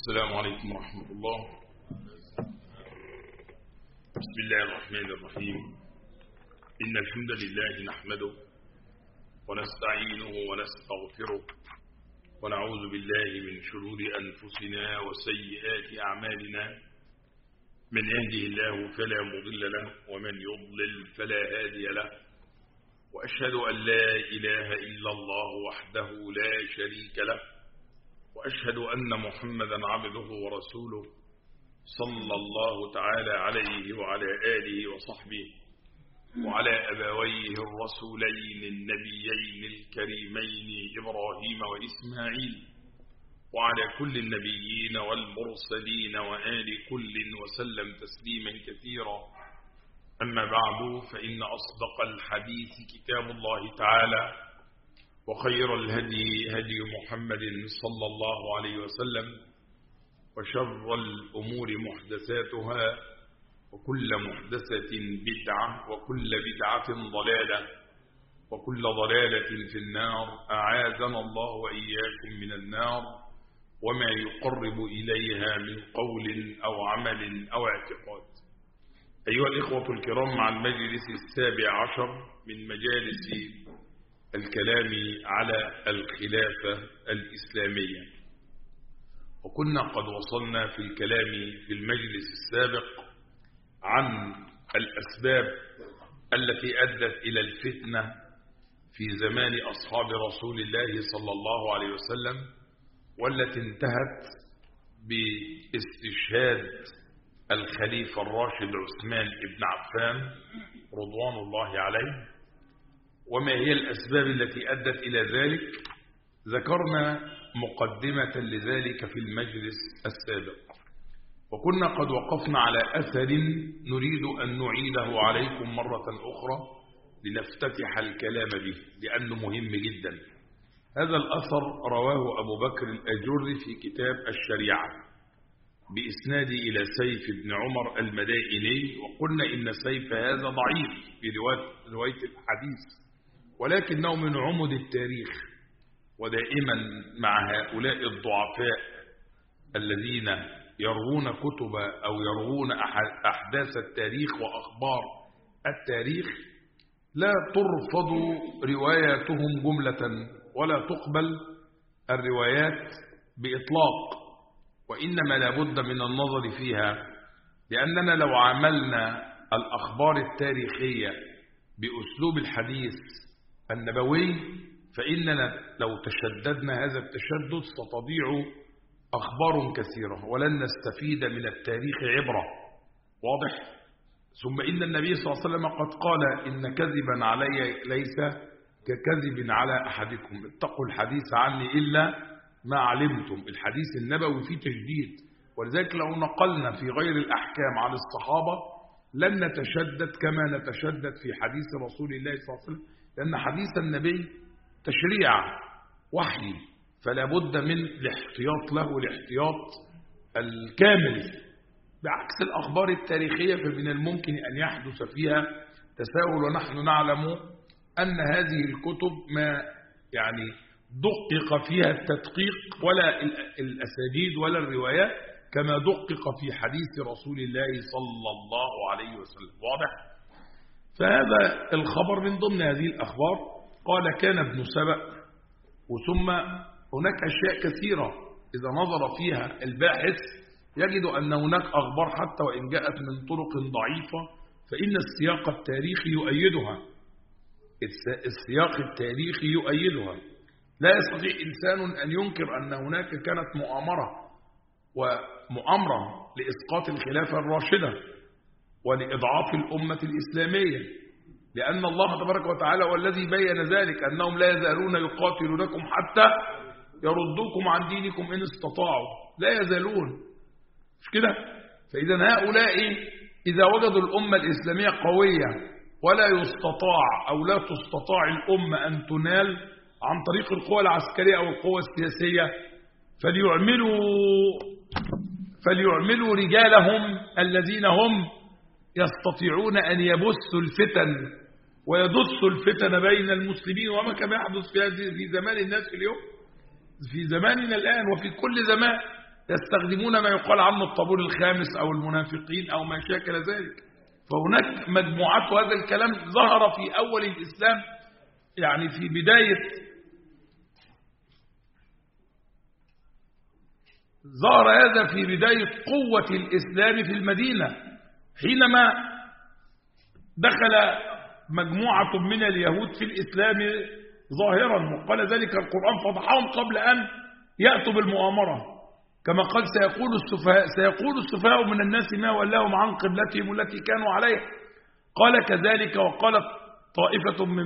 السلام عليكم ورحمة الله بسم الله الرحمن الرحيم إن الحمد لله نحمده ونستعينه ونستغفره ونعوذ بالله من شرور أنفسنا وسيئات أعمالنا من يهده الله فلا مضل له ومن يضلل فلا هادي له وأشهد أن لا إله إلا الله وحده لا شريك له وأشهد أن محمدا عبده ورسوله صلى الله تعالى عليه وعلى آله وصحبه وعلى أبويه الرسولين النبيين الكريمين إبراهيم وإسماعيل وعلى كل النبيين والمرسلين وآل كل وسلم تسليما كثيرا أما بعد فإن أصدق الحديث كتاب الله تعالى وخير الهدي هدي محمد صلى الله عليه وسلم وشر الأمور محدثاتها وكل محدثة بدعة وكل بدعة ضلالة وكل ضلالة في النار أعاذنا الله وإياكم من النار وما يقرب إليها من قول أو عمل أو اعتقاد أيها الإخوة الكرام مع المجلس السابع عشر من مجالس الكلام على الخلافة الإسلامية وكنا قد وصلنا في الكلام في المجلس السابق عن الأسباب التي أدت إلى الفتنة في زمان أصحاب رسول الله صلى الله عليه وسلم والتي انتهت باستشهاد الخليفة الراشد عثمان بن عفان رضوان الله عليه وما هي الأسباب التي أدت إلى ذلك ذكرنا مقدمة لذلك في المجلس السابق وكنا قد وقفنا على أثر نريد أن نعيده عليكم مرة أخرى لنفتتح الكلام به لأنه مهم جدا هذا الأثر رواه أبو بكر الأجر في كتاب الشريعة بإسناد إلى سيف بن عمر المدائني وقلنا إن سيف هذا ضعيف في رواية الحديث ولكنه من عمد التاريخ ودائما مع هؤلاء الضعفاء الذين يروون كتب أو يروون أحداث التاريخ وأخبار التاريخ لا ترفض رواياتهم جملة ولا تقبل الروايات بإطلاق وإنما لابد من النظر فيها لأننا لو عملنا الأخبار التاريخية بأسلوب الحديث النبوي فإننا لو تشددنا هذا التشدد ستضيع أخبار كثيرة ولن نستفيد من التاريخ عبرة واضح ثم إن النبي صلى الله عليه وسلم قد قال إن كذبا علي ليس ككذب على أحدكم اتقوا الحديث عني إلا ما علمتم الحديث النبوي فيه تجديد ولذلك لو نقلنا في غير الأحكام عن الصحابة لن نتشدد كما نتشدد في حديث رسول الله صلى الله عليه وسلم لأن حديث النبي تشريع وحي فلا بد من الاحتياط له الاحتياط الكامل بعكس الأخبار التاريخية فمن الممكن أن يحدث فيها تساؤل ونحن نعلم أن هذه الكتب ما يعني دقق فيها التدقيق ولا الأسانيد ولا الروايات كما دقق في حديث رسول الله صلى الله عليه وسلم واضح؟ فهذا الخبر من ضمن هذه الأخبار قال كان ابن سبأ وثم هناك أشياء كثيرة إذا نظر فيها الباحث يجد أن هناك أخبار حتى وإن جاءت من طرق ضعيفة فإن السياق التاريخي يؤيدها السياق التاريخي يؤيدها لا يستطيع إنسان أن ينكر أن هناك كانت مؤامرة ومؤامرة لإسقاط الخلافة الراشدة ولإضعاف الأمة الإسلامية لأن الله تبارك وتعالى والذي بين ذلك أنهم لا يزالون يقاتلونكم حتى يردوكم عن دينكم إن استطاعوا لا يزالون مش كده فإذا هؤلاء إذا وجدوا الأمة الإسلامية قوية ولا يستطاع أو لا تستطاع الأمة أن تنال عن طريق القوى العسكرية أو القوى السياسية فليعملوا فليعملوا رجالهم الذين هم يستطيعون أن يبثوا الفتن ويدسوا الفتن بين المسلمين وما كما يحدث في في زمان الناس في اليوم في زماننا الآن وفي كل زمان يستخدمون ما يقال عنه الطابور الخامس أو المنافقين أو ما شاكل ذلك فهناك مجموعات وهذا الكلام ظهر في أول الإسلام يعني في بداية ظهر هذا في بداية قوة الإسلام في المدينة حينما دخل مجموعة من اليهود في الإسلام ظاهرا وقال ذلك القرآن فضحهم قبل أن يأتوا بالمؤامرة كما قال سيقول السفهاء سيقول السفهاء من الناس ما ولاهم عن قبلتهم التي كانوا عليها قال كذلك وقالت طائفة من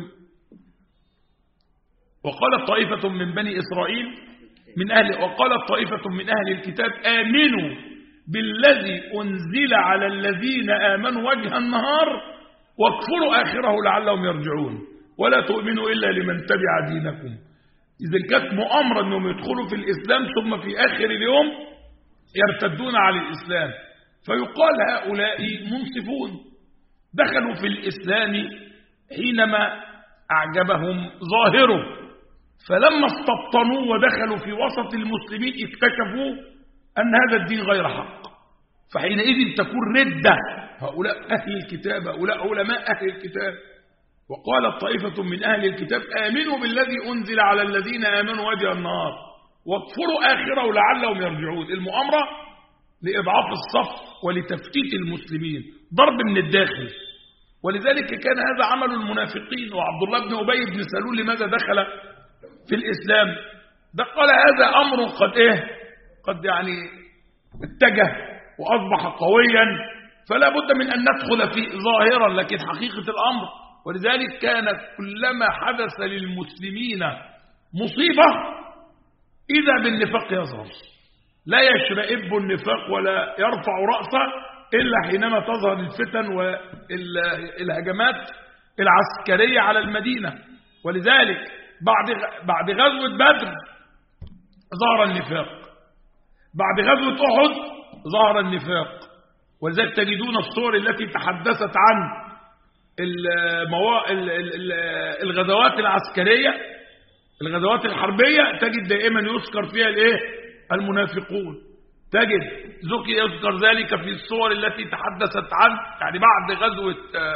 وقالت طائفة من بني إسرائيل من أهل وقالت طائفة من أهل الكتاب آمنوا بالذي أنزل على الذين آمنوا وجه النهار واكفروا آخره لعلهم يرجعون ولا تؤمنوا إلا لمن تبع دينكم إذا كانت مؤامرة أنهم يدخلوا في الإسلام ثم في آخر اليوم يرتدون على الإسلام فيقال هؤلاء منصفون دخلوا في الإسلام حينما أعجبهم ظاهره فلما استبطنوا ودخلوا في وسط المسلمين اكتشفوا أن هذا الدين غير حق فحينئذ تكون ردة هؤلاء أهل الكتاب هؤلاء علماء أهل الكتاب وقالت طائفة من أهل الكتاب آمنوا بالذي أنزل على الذين آمنوا وجه النهار واكفروا آخره لعلهم يرجعون المؤامرة لإضعاف الصف ولتفتيت المسلمين ضرب من الداخل ولذلك كان هذا عمل المنافقين وعبد الله بن أبي بن سلول لماذا دخل في الإسلام ده قال هذا أمر قد إيه قد يعني اتجه وأصبح قويا فلا بد من أن ندخل فيه ظاهرا لكن حقيقة الأمر ولذلك كان كلما حدث للمسلمين مصيبة إذا بالنفاق يظهر لا يشرئب النفاق ولا يرفع رأسه إلا حينما تظهر الفتن والهجمات العسكرية على المدينة ولذلك بعد بعد غزوة بدر ظهر النفاق بعد غزوة أحد ظهر النفاق ولذلك تجدون الصور التي تحدثت عن الموا... الغزوات العسكرية الغزوات الحربية تجد دائما يذكر فيها الايه المنافقون تجد ذكي يذكر ذلك في الصور التي تحدثت عن يعني بعد غزوة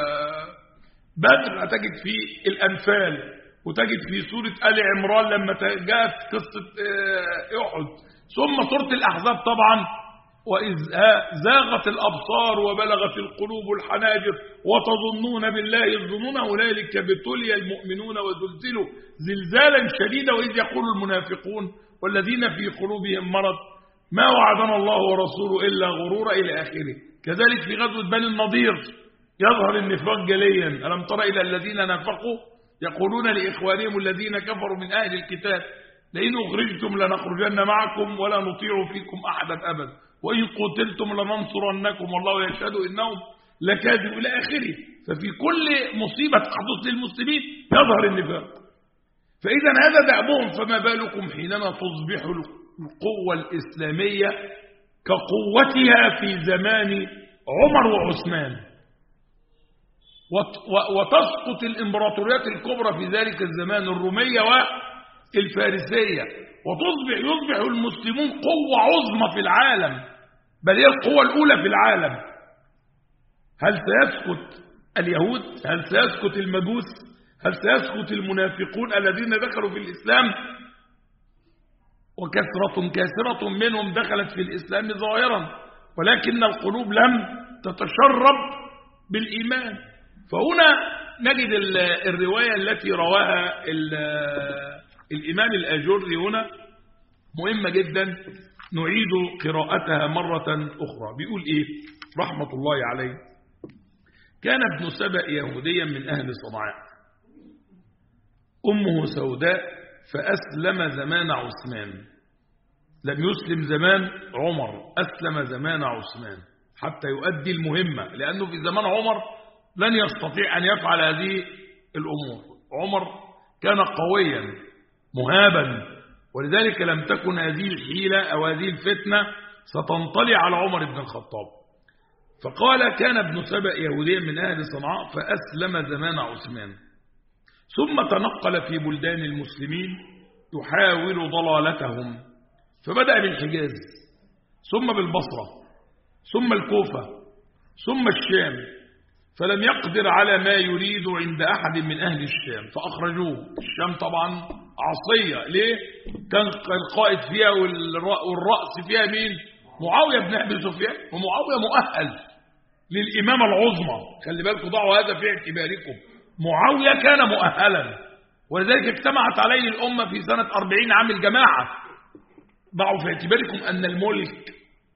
بدر تجد في الأنفال وتجد في سورة آل عمران لما جاءت قصة أحد ثم سورة الأحزاب طبعا وإذ زاغت الأبصار وبلغت القلوب الحناجر وتظنون بالله الظنون أولئك ابتلي المؤمنون وزلزلوا زلزالا شديدا وإذ يقول المنافقون والذين في قلوبهم مرض ما وعدنا الله ورسوله إلا غرورا إلى آخره كذلك في غزوة بني النضير يظهر النفاق جليا ألم تر إلى الذين نافقوا يقولون لإخوانهم الذين كفروا من أهل الكتاب لئن أخرجتم لنخرجن معكم ولا نطيع فيكم أحدا أبدا وإن قتلتم لننصرنكم والله يشهد إنهم لكاذب إلى آخره ففي كل مصيبة تحدث للمسلمين يظهر النفاق فإذا هذا دأبهم فما بالكم حينما تصبح القوة الإسلامية كقوتها في زمان عمر وعثمان وتسقط الإمبراطوريات الكبرى في ذلك الزمان الرومية والفارسية وتصبح يصبح المسلمون قوة عظمى في العالم بل هي القوة الأولى في العالم هل سيسكت اليهود هل سيسكت المجوس هل سيسكت المنافقون الذين دخلوا في الإسلام وكثرة كثرة منهم دخلت في الإسلام ظاهرا ولكن القلوب لم تتشرب بالإيمان فهنا نجد الرواية التي رواها الإمام الأجري هنا مهمة جدا نعيد قراءتها مرة أخرى بيقول إيه رحمة الله عليه كان ابن سبأ يهوديا من أهل صنعاء أمه سوداء فأسلم زمان عثمان لم يسلم زمان عمر أسلم زمان عثمان حتى يؤدي المهمة لأنه في زمان عمر لن يستطيع أن يفعل هذه الأمور عمر كان قويا مهابا ولذلك لم تكن هذه الحيلة أو هذه الفتنة ستنطلع على عمر بن الخطاب فقال كان ابن سبأ يهوديا من أهل صنعاء فأسلم زمان عثمان ثم تنقل في بلدان المسلمين يحاول ضلالتهم فبدأ بالحجاز ثم بالبصرة ثم الكوفة ثم الشام فلم يقدر على ما يريد عند أحد من أهل الشام فأخرجوه الشام طبعا عصية ليه؟ كان القائد فيها والرأس فيها مين؟ معاوية بن أبي سفيان ومعاوية مؤهل للإمامة العظمى خلي بالكم ضعوا هذا في اعتباركم معاوية كان مؤهلا ولذلك اجتمعت عليه الأمة في سنة أربعين عام الجماعة ضعوا في اعتباركم أن الملك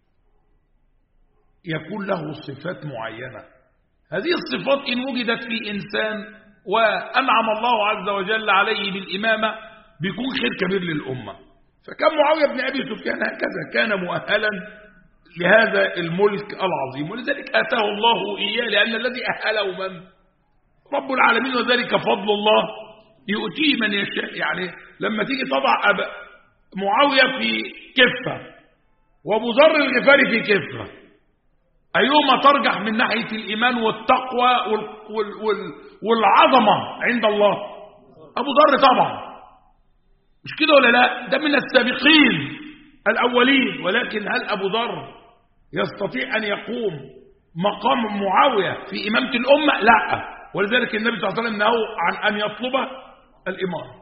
يكون له صفات معينة هذه الصفات إن وجدت في إنسان وأنعم الله عز وجل عليه بالإمامة بيكون خير كبير للأمة فكان معاوية بن أبي سفيان هكذا كان مؤهلا لهذا الملك العظيم ولذلك آتاه الله إياه لأن الذي أهله من رب العالمين وذلك فضل الله يؤتيه من يشاء يعني لما تيجي تضع أب معاوية في كفة وابو ذر الغفاري في كفة أيهما ترجح من ناحية الإيمان والتقوى وال وال وال والعظمة عند الله أبو ذر طبعا مش كده ولا لا ده من السابقين الأولين ولكن هل أبو ذر يستطيع أن يقوم مقام معاوية في إمامة الأمة لا ولذلك النبي صلى الله عليه وسلم نهى عن أن يطلب الإمارة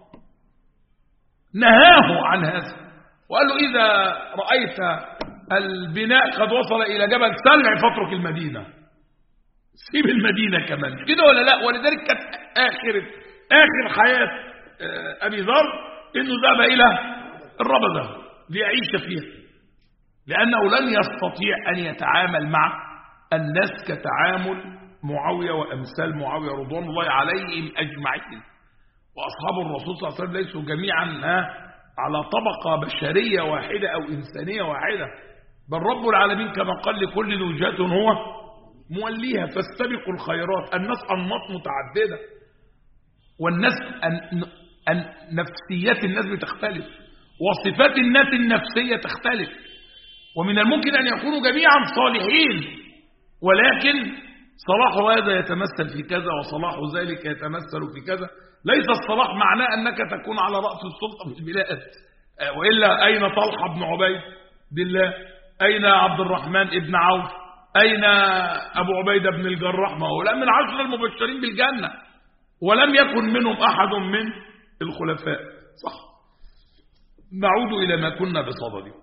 نهاه عن هذا وقال له إذا رأيت البناء قد وصل إلى جبل سلع فاترك المدينة سيب المدينة كمان كده ولا لا ولذلك كانت آخر آخر حياة أبي ذر إنه ذهب إلى الربذة ليعيش فيها لأنه لن يستطيع أن يتعامل مع الناس كتعامل معاوية وأمثال معاوية رضوان الله عليهم أجمعين وأصحاب الرسول صلى الله عليه وسلم ليسوا جميعا على طبقة بشرية واحدة أو إنسانية واحدة بل رب العالمين كما قال لكل وجهات هو موليها فاستبقوا الخيرات الناس أنماط متعددة والناس أن أن نفسيات الناس بتختلف وصفات الناس النفسية تختلف ومن الممكن أن يكونوا جميعا صالحين ولكن صلاح هذا يتمثل في كذا وصلاح ذلك يتمثل في كذا ليس الصلاح معناه أنك تكون على رأس السلطة في البلاد وإلا أين طلحة بن عبيد بالله أين عبد الرحمن بن عوف أين أبو عبيدة بن الجراح ما هو لا من عشر المبشرين بالجنة ولم يكن منهم أحد من الخلفاء صح نعود إلى ما كنا بصدده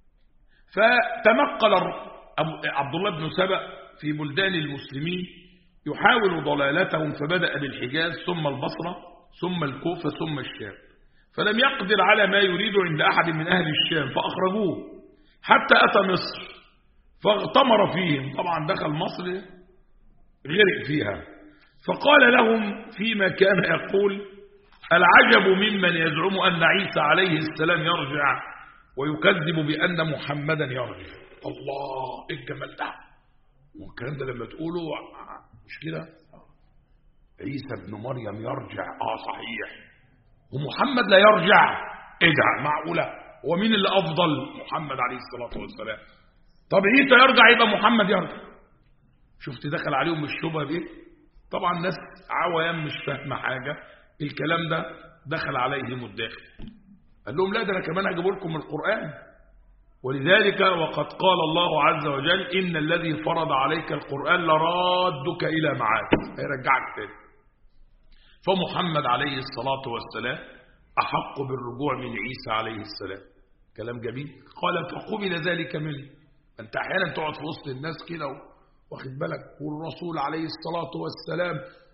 فتنقل عبد الله بن سبأ في بلدان المسلمين يحاول ضلالتهم فبدأ بالحجاز ثم البصرة ثم الكوفة ثم الشام فلم يقدر على ما يريد عند أحد من أهل الشام فأخرجوه حتى أتى مصر فاغتمر فيهم طبعا دخل مصر غرق فيها فقال لهم فيما كان يقول العجب ممن يزعم أن عيسى عليه السلام يرجع ويكذب بأن محمدا يرجع الله ايه الجمال ده والكلام ده لما تقوله مش كده عيسى ابن مريم يرجع اه صحيح ومحمد لا يرجع ايه ده معقوله ومين اللي افضل محمد عليه الصلاه والسلام طب عيسى يرجع يبقى محمد يرجع شفت دخل عليهم الشبهه دي طبعا الناس عوام مش فاهمه حاجه الكلام ده دخل عليهم الداخل قال لهم لا ده انا كمان هجيب لكم القران ولذلك وقد قال الله عز وجل إن الذي فرض عليك القرآن لرادك إلى معاد هيرجعك تاني فمحمد عليه الصلاة والسلام أحق بالرجوع من عيسى عليه السلام كلام جميل قال فقبل ذلك منه أنت أحيانا تقعد في وسط الناس كده واخد بالك والرسول عليه الصلاة والسلام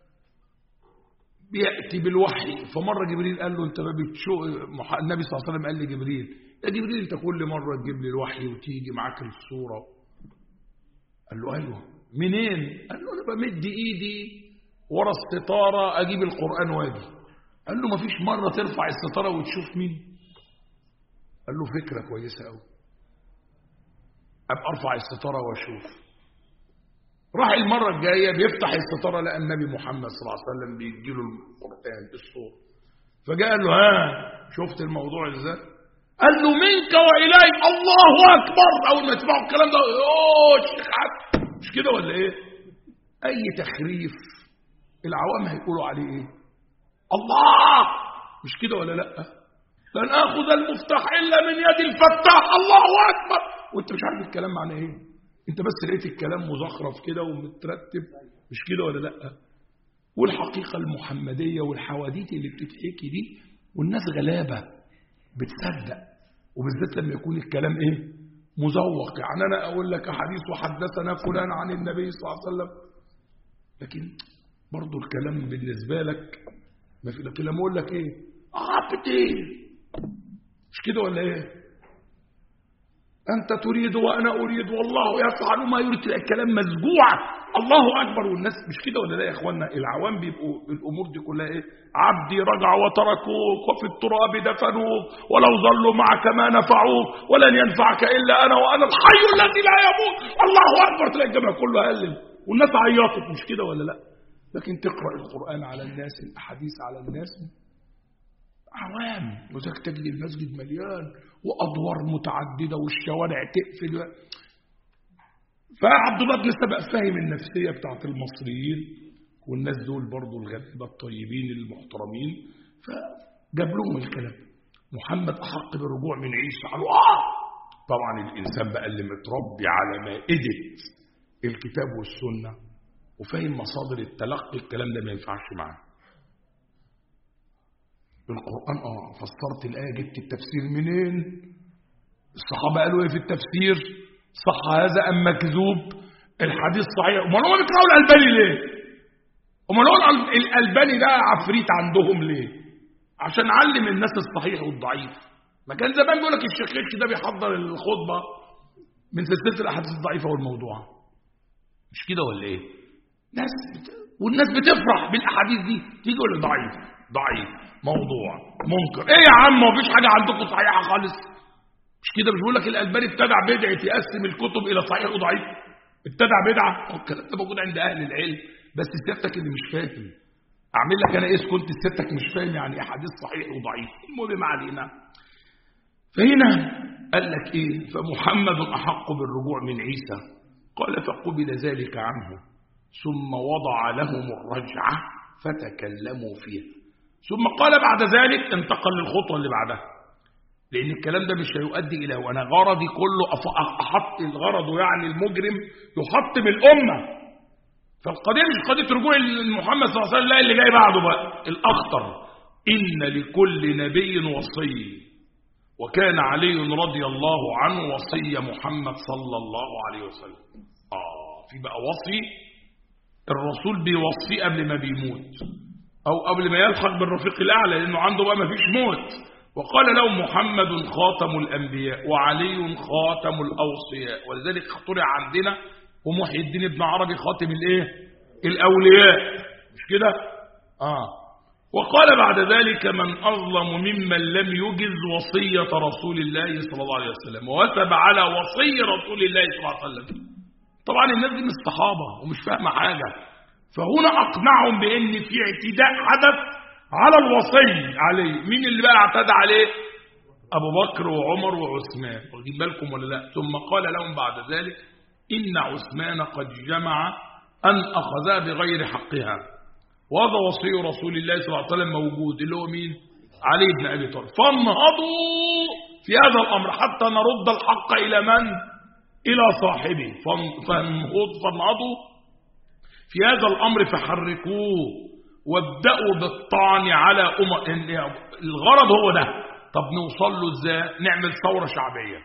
بيأتي بالوحي فمرة جبريل قال له أنت ما بتشو النبي صلى الله عليه وسلم قال لجبريل يا جبريل أنت كل مرة تجيب لي الوحي وتيجي معاك الصورة قال له أيوه منين؟ قال له أنا بمد إيدي ورا الستارة أجيب القرآن واجي قال له ما فيش مرة ترفع الستارة وتشوف مين قال له فكرة كويسة قوي أبقى أرفع الستارة وأشوف راح المرة الجاية بيفتح الستارة لقى النبي محمد صلى الله عليه وسلم بيديله القرآن الصورة فجاء قال له ها شفت الموضوع ازاي قال له منك وإلي الله أكبر أول ما يسمعوا الكلام ده أوه الشيخ عبد مش كده ولا إيه أي تخريف العوام هيقولوا عليه إيه الله مش كده ولا لأ لن آخذ المفتاح إلا من يد الفتاح الله أكبر وانت مش عارف الكلام معناه ايه انت بس لقيت الكلام مزخرف كده ومترتب مش كده ولا لا والحقيقة المحمدية والحواديت اللي بتتحكي دي والناس غلابة بتصدق وبالذات لما يكون الكلام ايه مزوق يعني انا اقول لك حديث وحدثنا فلان عن النبي صلى الله عليه وسلم لكن برضو الكلام بالنسبة لك ما في لكن لما اقول لك ايه عبدي مش كده ولا ايه أنت تريد وأنا أريد والله يفعل ما يريد تلاقي الكلام مزجوع الله أكبر والناس مش كده ولا لا يا إخوانا العوام بيبقوا الأمور دي كلها إيه عبدي رجع وتركوك وفي التراب دفنوك ولو ظلوا معك ما نفعوك ولن ينفعك إلا أنا وأنا الحي الذي لا يموت الله أكبر تلاقي الجمع كله هلل والناس عيطت مش كده ولا لا لكن تقرأ القرآن على الناس الأحاديث على الناس عوام وذاك تجد المسجد مليان وادوار متعدده والشوارع تقفل فعبد الله بن سبأ فاهم النفسيه بتاعت المصريين والناس دول برضو الغلابه الطيبين المحترمين فجاب لهم الكلام محمد احق بالرجوع من عيسى قالوا اه طبعا الانسان بقى اللي متربي على مائده الكتاب والسنه وفاهم مصادر التلقي الكلام ده ما ينفعش معاه بالقرآن اه فسرت الآية جبت التفسير منين الصحابة قالوا ايه في التفسير صح هذا أم مكذوب الحديث صحيح امال هم بيقرأوا الألباني ليه امال هو الألباني ده عفريت عندهم ليه عشان علم الناس الصحيح والضعيف ما كان زمان بيقول لك الشيخ ده بيحضر الخطبة من سلسلة الأحاديث الضعيفة والموضوعة مش كده ولا ايه ناس بت... والناس بتفرح بالأحاديث دي تيجي ولا ضعيف ضعيف موضوع منكر ايه يا عم مفيش حاجه عندكم صحيحه خالص مش كده مش بيقول لك الالباني ابتدع بدعه يقسم الكتب الى صحيح وضعيف ابتدع بدعه الكلام ده موجود عند اهل العلم بس سيادتك اللي مش فاهم اعمل لك انا ايه كنت سيادتك مش فاهم يعني احاديث صحيح وضعيف المهم ما علينا فهنا قال لك ايه فمحمد احق بالرجوع من عيسى قال فقبل ذلك عنه ثم وضع لهم الرجعه فتكلموا فيها ثم قال بعد ذلك انتقل للخطوة اللي بعدها لأن الكلام ده مش هيؤدي إلى وأنا غرضي كله أحط الغرض يعني المجرم يحطم الأمة فالقضية مش قضية رجوع محمد صلى الله عليه وسلم لا اللي جاي بعده بقى الأخطر إن لكل نبي وصي وكان علي رضي الله عنه وصي محمد صلى الله عليه وسلم آه في بقى وصي الرسول بيوصيه قبل ما بيموت أو قبل ما يلحق بالرفيق الأعلى لأنه عنده بقى ما فيش موت وقال له محمد خاتم الأنبياء وعلي خاتم الأوصياء ولذلك اخترع عندنا ومحي الدين ابن عربي خاتم الايه الأولياء مش كده آه وقال بعد ذلك من أظلم ممن لم يجز وصية رسول الله صلى الله عليه وسلم ووثب على وصي رسول الله صلى الله عليه وسلم طبعا الناس دي مش صحابة ومش فاهمة حاجة فهنا أقنعهم بأن في اعتداء حدث على الوصي عليه مين اللي بقى اعتدى عليه أبو بكر وعمر وعثمان واخدين بالكم ولا لا ثم قال لهم بعد ذلك إن عثمان قد جمع أن أخذها بغير حقها وهذا وصي رسول الله صلى الله عليه وسلم موجود اللي هو مين علي بن أبي طالب فانهضوا في هذا الأمر حتى نرد الحق إلى من إلى صاحبه فانهضوا في هذا الأمر فحركوه وابدأوا بالطعن على أمر الغرض هو ده طب نوصل له ازاي نعمل ثورة شعبية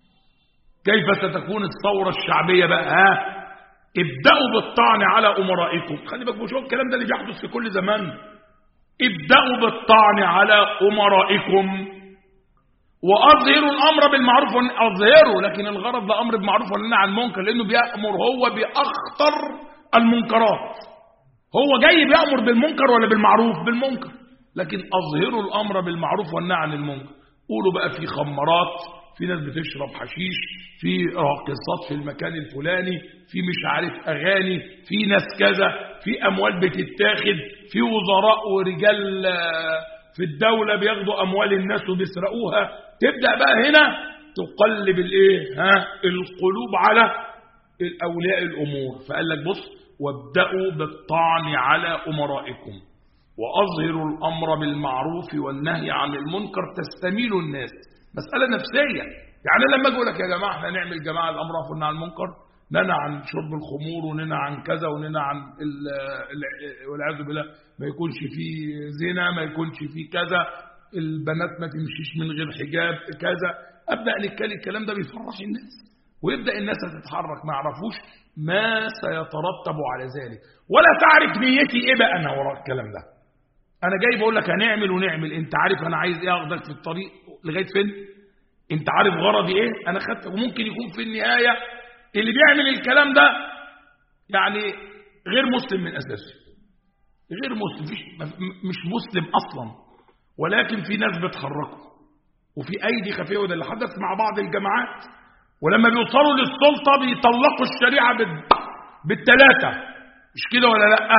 كيف ستكون الثورة الشعبية بقى ها ابدأوا بالطعن على أمرائكم خلي بالك مش هو الكلام ده اللي بيحدث في كل زمان ابدأوا بالطعن على أمرائكم وأظهروا الأمر بالمعروف أظهروا لكن الغرض ده أمر بالمعروف والنهي عن المنكر لأنه بيأمر هو بأخطر المنكرات هو جاي بيأمر بالمنكر ولا بالمعروف بالمنكر لكن أظهروا الأمر بالمعروف والنهي عن المنكر قولوا بقى في خمرات في ناس بتشرب حشيش في راقصات في المكان الفلاني في مش عارف أغاني في ناس كذا في أموال بتتاخد في وزراء ورجال في الدولة بياخدوا أموال الناس وبيسرقوها تبدأ بقى هنا تقلب الايه ها القلوب على الأولياء الأمور فقال لك بص وابدأوا بالطعن على أمرائكم وأظهروا الأمر بالمعروف والنهي عن المنكر تستميل الناس مسألة نفسية يعني لما اجي اقول لك يا جماعه احنا نعمل جماعه الامر والنهي عن المنكر ننهى عن شرب الخمور وننهى عن كذا وننهى عن ال- ال- والعياذ بالله ما يكونش فيه زنا ما يكونش فيه كذا البنات ما تمشيش من غير حجاب كذا ابدا نتكلم الكلام ده بيفرح الناس ويبدا الناس تتحرك ما يعرفوش ما سيترتب على ذلك ولا تعرف نيتي ايه بقى انا وراء الكلام ده انا جاي بقول لك هنعمل ونعمل انت عارف انا عايز ايه اخدك في الطريق لغايه فين انت عارف غرضي ايه انا خدت وممكن يكون في النهايه اللي بيعمل الكلام ده يعني غير مسلم من اساسه غير مسلم فيش م- مش مسلم اصلا ولكن في ناس بتحركه وفي ايدي خفيه وده اللي حدث مع بعض الجماعات ولما بيوصلوا للسلطه بيطلقوا الشريعه بال... بالثلاثه مش كده ولا لا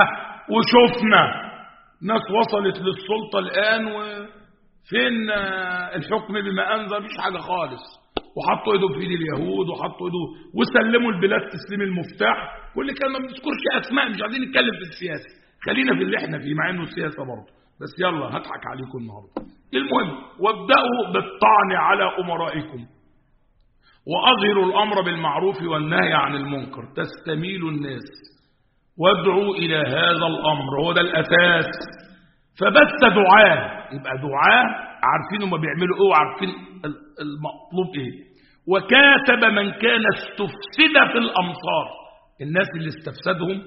وشفنا ناس وصلت للسلطه الان وفين آه، الحكم بما انزل مفيش حاجه خالص وحطوا ايدهم في ايد اليهود وحطوا ايدهم وسلموا البلاد تسليم المفتاح كل كلام ما بنذكرش اسماء مش عايزين نتكلم في السياسه خلينا في اللي احنا فيه مع انه السياسه برضه بس يلا هضحك عليكم النهارده المهم وابداوا بالطعن على امرائكم واظهروا الامر بالمعروف والنهي عن المنكر تستميل الناس وادعوا الى هذا الامر هو ده الاساس فبث دعاه يبقى دعاه عارفين هم بيعملوا ايه وعارفين ال- المطلوب ايه وكاتب من كان استفسد في الامصار الناس اللي استفسدهم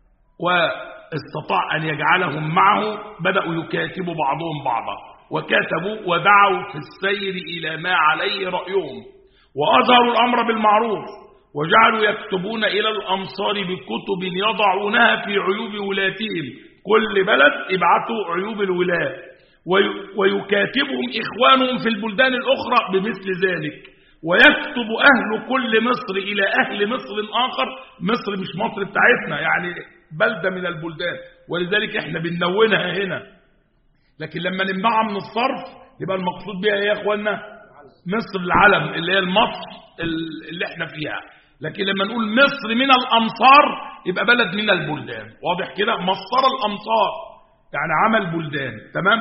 واستطاع ان يجعلهم معه بداوا يكاتبوا بعضهم بعضا وكتبوا ودعوا في السير الى ما عليه رايهم واظهروا الامر بالمعروف وجعلوا يكتبون الى الامصار بكتب يضعونها في عيوب ولاتهم كل بلد ابعثوا عيوب الولاة وي- ويكاتبهم إخوانهم في البلدان الأخرى بمثل ذلك ويكتب أهل كل مصر إلى أهل مصر آخر مصر مش مصر بتاعتنا يعني بلدة من البلدان ولذلك احنا بننونها هنا لكن لما نمنعها من الصرف يبقى المقصود بها ايه يا اخوانا مصر العلم اللي هي المصر اللي احنا فيها لكن لما نقول مصر من الامصار يبقى بلد من البلدان واضح كده مصر الامصار يعني عمل بلدان تمام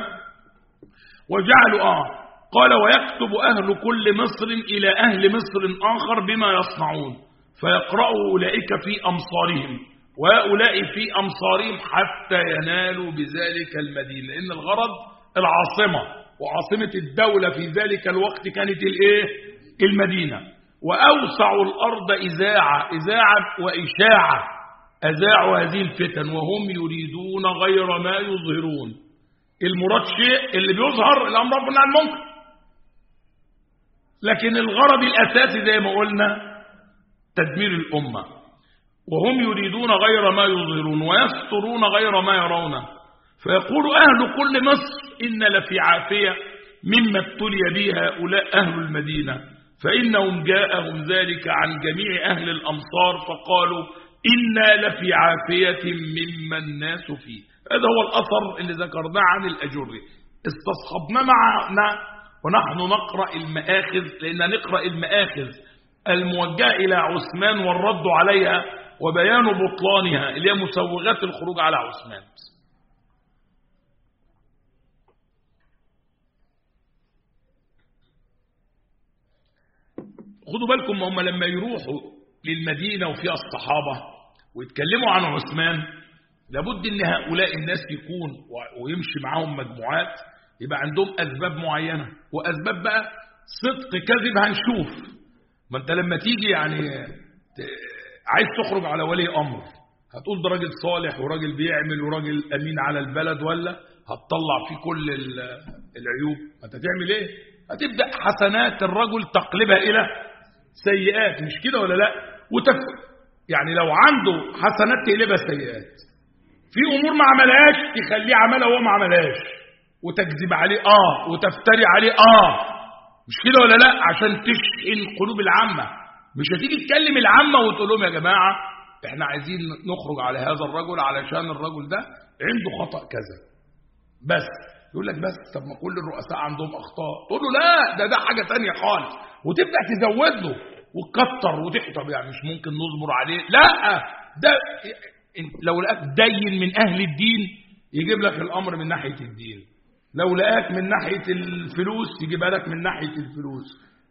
وجعلوا اه قال ويكتب اهل كل مصر الى اهل مصر اخر بما يصنعون فيقرأوا اولئك في امصارهم وهؤلاء في امصارهم حتى ينالوا بذلك المدينه لان الغرض العاصمه وعاصمه الدوله في ذلك الوقت كانت الايه المدينه واوسعوا الارض اذاعه اذاعه واشاعه اذاعوا هذه الفتن وهم يريدون غير ما يظهرون المراد شيء اللي بيظهر الامر ربنا عن المنكر لكن الغرض الاساسي زي ما قلنا تدمير الامه وهم يريدون غير ما يظهرون ويسترون غير ما يرون فيقول اهل كل مصر ان لفي عافيه مما ابتلي به هؤلاء اهل المدينه فانهم جاءهم ذلك عن جميع اهل الامصار فقالوا انا لفي عافيه مما الناس فيه هذا هو الأثر اللي ذكرناه عن الأجري استصحبنا معنا ونحن نقرأ المآخذ لأن نقرأ المآخذ الموجهة إلى عثمان والرد عليها وبيان بطلانها اللي هي مسوغات الخروج على عثمان خدوا بالكم هم لما يروحوا للمدينة وفيها الصحابة ويتكلموا عن عثمان لابد ان هؤلاء الناس يكون ويمشي معاهم مجموعات يبقى عندهم اسباب معينه واسباب بقى صدق كذب هنشوف ما انت لما تيجي يعني عايز تخرج على ولي امر هتقول ده راجل صالح وراجل بيعمل وراجل امين على البلد ولا هتطلع فيه كل العيوب انت تعمل ايه هتبدا حسنات الرجل تقلبها الى سيئات مش كده ولا لا وتف يعني لو عنده حسنات تقلبها سيئات في امور ما عملهاش تخليه عملها وهو ما عملهاش وتكذب عليه اه وتفتري عليه اه مش كده ولا لا عشان تشحن قلوب العامه مش هتيجي تكلم العامه وتقول لهم يا جماعه احنا عايزين نخرج على هذا الرجل علشان الرجل ده عنده خطا كذا بس يقول لك بس طب ما كل الرؤساء عندهم اخطاء تقول له لا ده ده حاجه ثانيه خالص وتبدا تزود له وتكتر وتحطب يعني مش ممكن نصبر عليه لا ده لو لقاك دين من أهل الدين يجيب لك الأمر من ناحية الدين لو لقاك من ناحية الفلوس يجيبها لك من ناحية الفلوس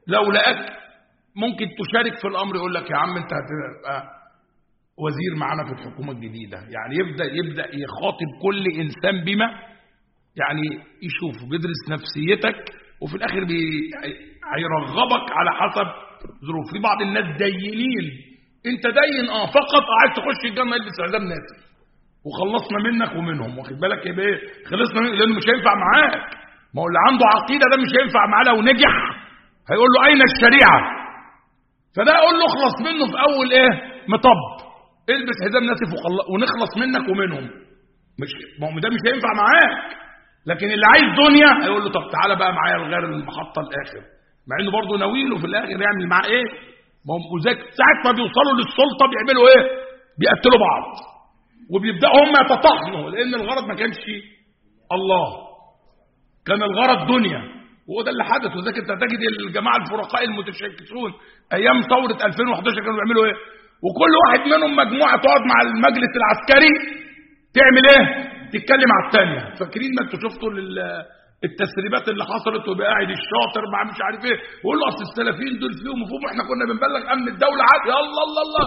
لو لقاك ممكن تشارك في الامر يقول لك يا عم انت هتبقى وزير معانا في الحكومه الجديده يعني يبدا يبدا يخاطب كل انسان بما يعني يشوف بيدرس نفسيتك وفي الاخر بي... هيرغبك على حسب ظروف في بعض الناس دينين انت دين اه فقط عايز تخش الجنه البس عزام ناسف وخلصنا منك ومنهم واخد بالك يبقى ايه خلصنا منك لانه مش هينفع معاك ما هو اللي عنده عقيده ده مش هينفع معاه لو نجح هيقول له اين الشريعه فده اقول له اخلص منه في اول ايه مطب البس حزام ناسف وخل... ونخلص منك ومنهم مش ما هو ده مش هينفع معاك لكن اللي عايز دنيا هيقول له طب تعالى بقى معايا لغير المحطه الاخر مع انه برضه ناويله في الاخر يعمل معاه ايه ما هم وذاك ساعه ما بيوصلوا للسلطه بيعملوا ايه بيقتلوا بعض وبيبداوا هم يتطحنوا لان الغرض ما كانش الله كان الغرض دنيا وهو ده اللي حدث وذاك انت تجد الجماعه الفرقاء المتشكسون ايام ثوره 2011 كانوا بيعملوا ايه وكل واحد منهم مجموعه تقعد مع المجلس العسكري تعمل ايه تتكلم على الثانيه فاكرين ما انتوا شفتوا التسريبات اللي حصلت وبقى قاعد الشاطر مع مش عارف ايه ويقول له اصل السلفيين دول فيهم مفهوم احنا كنا بنبلغ امن الدوله عادي الله الله الله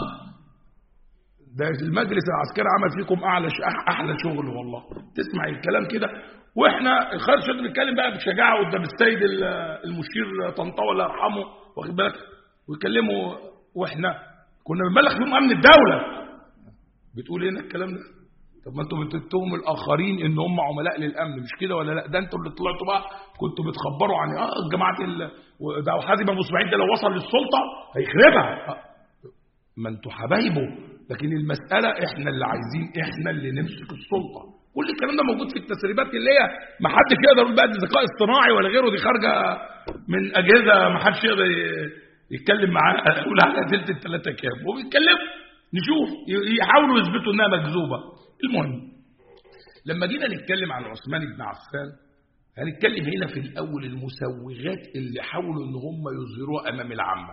ده المجلس العسكري عمل فيكم اعلى احلى شغل والله تسمع الكلام كده واحنا خالد شد بيتكلم بقى بشجاعه قدام السيد المشير طنطاوي الله يرحمه واخد بالك ويكلموا واحنا كنا بنبلغ فيهم امن الدوله بتقول ايه الكلام ده طب ما انتوا بتتهموا الاخرين ان هم عملاء للامن مش كده ولا لا ده انتوا اللي طلعتوا بقى كنتوا بتخبروا عن اه جماعه ال... ده حازم ابو اسماعيل ده لو وصل للسلطه هيخربها آه. ما انتوا حبايبه لكن المساله احنا اللي عايزين احنا اللي نمسك السلطه كل الكلام ده موجود في التسريبات اللي هي ما حدش يقدر يقول بقى دي ذكاء اصطناعي ولا غيره دي خارجه من اجهزه ما حدش يقدر يتكلم معاه يقول على تلت الثلاثه كام وبيتكلموا نشوف يحاولوا يثبتوا انها مكذوبه المهم لما جينا نتكلم عن عثمان بن عفان هنتكلم هنا في الاول المسوغات اللي حاولوا ان هم يظهروها امام العامه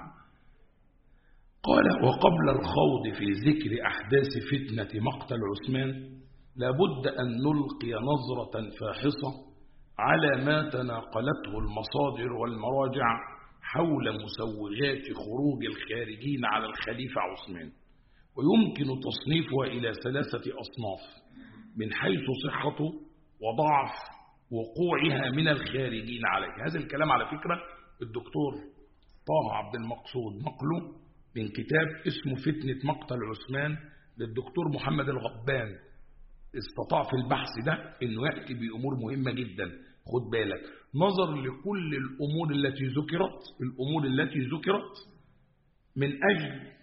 قال وقبل الخوض في ذكر احداث فتنه مقتل عثمان لابد ان نلقي نظره فاحصه على ما تناقلته المصادر والمراجع حول مسوغات خروج الخارجين على الخليفه عثمان ويمكن تصنيفها إلى ثلاثة أصناف من حيث صحته وضعف وقوعها من الخارجين عليه هذا الكلام على فكرة الدكتور طه عبد المقصود نقله من كتاب اسمه فتنة مقتل عثمان للدكتور محمد الغبان استطاع في البحث ده انه يأتي بأمور مهمة جدا خد بالك نظر لكل الأمور التي ذكرت الأمور التي ذكرت من أجل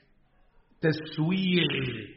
تسويغ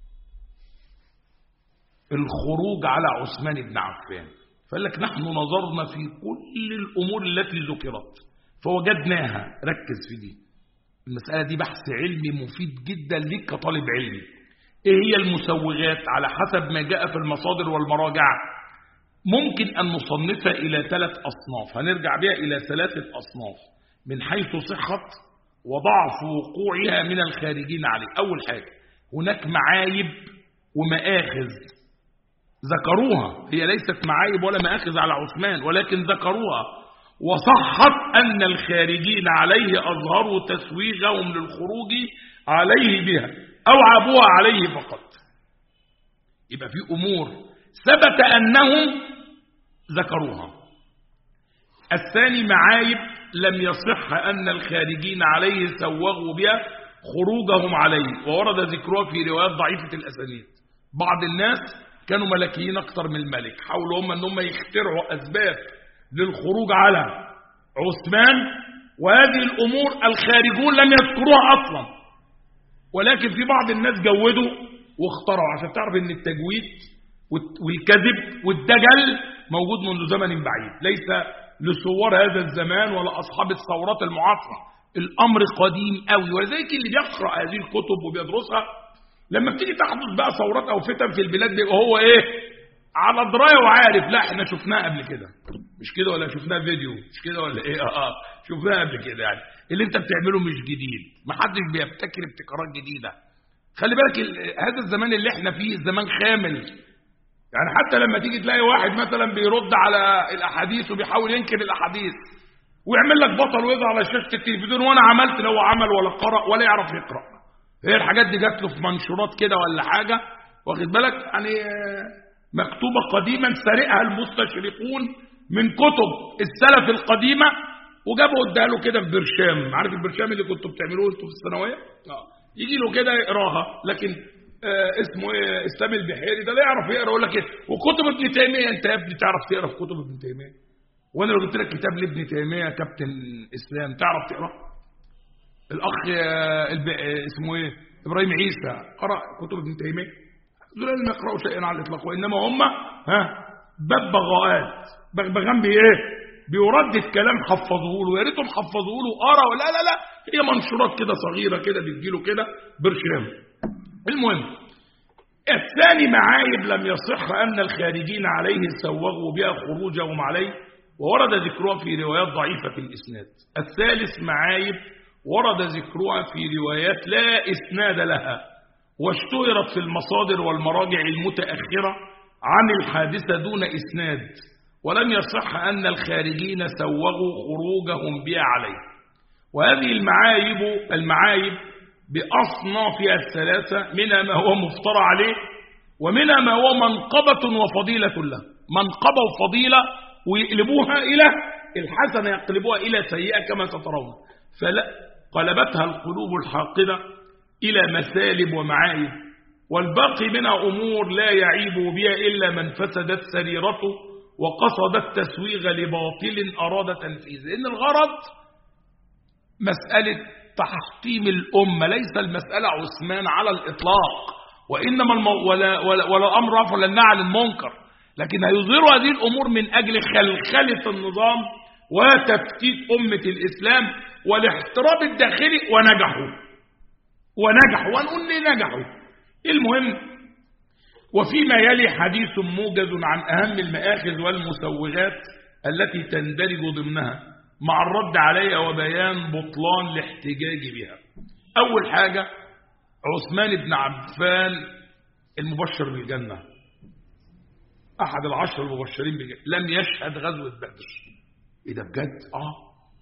الخروج على عثمان بن عفان فقال لك نحن نظرنا في كل الأمور التي ذكرت فوجدناها ركز في دي المسألة دي بحث علمي مفيد جدا ليك كطالب علمي ايه هي المسوغات على حسب ما جاء في المصادر والمراجع ممكن أن نصنفها إلى ثلاث أصناف هنرجع بها إلى ثلاثة أصناف من حيث صحة وضعف وقوعها من الخارجين عليه أول حاجة هناك معايب ومآخذ ذكروها هي ليست معايب ولا مآخذ على عثمان ولكن ذكروها وصحت أن الخارجين عليه أظهروا تسويغهم للخروج عليه بها أو عابوها عليه فقط يبقى في أمور ثبت أنهم ذكروها الثاني معايب لم يصح أن الخارجين عليه سوغوا بها خروجهم عليه وورد ذكرها في روايات ضعيفة الأسانيد بعض الناس كانوا ملكيين أكثر من الملك حاولوا هم أن هم يخترعوا أسباب للخروج على عثمان وهذه الأمور الخارجون لم يذكروها أصلا ولكن في بعض الناس جودوا واخترعوا عشان تعرف ان التجويد والكذب والدجل موجود منذ زمن بعيد ليس لصور هذا الزمان ولا أصحاب الثورات المعاصرة الأمر قديم قوي ولذلك اللي بيقرأ هذه الكتب وبيدرسها لما بتيجي تحدث بقى ثورات أو فتن في البلاد بيبقى هو إيه على دراية وعارف لا احنا شفناها قبل كده مش كده ولا شفناها فيديو مش كده ولا ايه اه, آه شفناها قبل كده يعني اللي انت بتعمله مش جديد محدش بيبتكر ابتكارات جديدة خلي بالك هذا الزمان اللي احنا فيه زمان خامل يعني حتى لما تيجي تلاقي واحد مثلا بيرد على الاحاديث وبيحاول ينكر الاحاديث ويعمل لك بطل ويظهر على شاشه التلفزيون وانا عملت لو عمل ولا قرأ ولا يعرف يقرأ هي الحاجات دي جات له في منشورات كده ولا حاجه واخد بالك يعني آه، مكتوبه قديما سرقها المستشرقون من كتب السلف القديمه وجابوا اداها له كده في برشام عارف البرشام اللي كنتوا بتعملوه انتوا في الثانويه يجي له كده يقراها لكن آه اسمه ايه اسلام البحيري ده لا يعرف يقرا يقول لك ايه وكتب ابن تيميه انت يا ابني تعرف تقرا في كتب ابن تيميه وانا لو جبت لك كتاب لابن تيميه كابتن اسلام تعرف تقرا الاخ آه، الب... آه، اسمه ايه ابراهيم عيسى قرا كتب ابن تيميه دول لم يقراوا شيئا على الاطلاق وانما هم ها ببغاءات بغبغان بايه بيردد كلام حفظوه له يا ريتهم حفظوه له قرا ولا لا لا هي منشورات كده صغيره كده بتجيله كده برشام المهم الثاني معايب لم يصح أن الخارجين عليه سوغوا بها خروجهم عليه وورد ذكرها في روايات ضعيفة في الإسناد الثالث معايب ورد ذكرها في روايات لا إسناد لها واشتهرت في المصادر والمراجع المتأخرة عن الحادثة دون إسناد ولم يصح أن الخارجين سوغوا خروجهم بها عليه وهذه المعايب المعايب بأصنافها الثلاثة منها ما هو مفترى عليه ومنها ما هو منقبة وفضيلة له منقبة وفضيلة ويقلبوها إلى الحسنة يقلبوها إلى سيئة كما سترون فلا قلبتها القلوب الحاقدة إلى مسالب ومعايب والباقي منها أمور لا يعيب بها إلا من فسدت سريرته وقصد التسويغ لباطل أراد تنفيذه إن الغرض مسألة تحطيم الأمة ليس المسألة عثمان على الإطلاق وإنما المو... ولا, ولا, ولا الأمر رفع ولا النهي عن المنكر لكن هيظهروا هذه الأمور من أجل خلخلة النظام وتفتيت أمة الإسلام والاحتراب الداخلي ونجحوا ونجحوا ونقول ليه نجحوا المهم وفيما يلي حديث موجز عن أهم المآخذ والمسوغات التي تندرج ضمنها مع الرد عليها وبيان بطلان الاحتجاج بها أول حاجة عثمان بن عفان المبشر بالجنة أحد العشر المبشرين بالجنة لم يشهد غزوة بدر إيه ده بجد؟ آه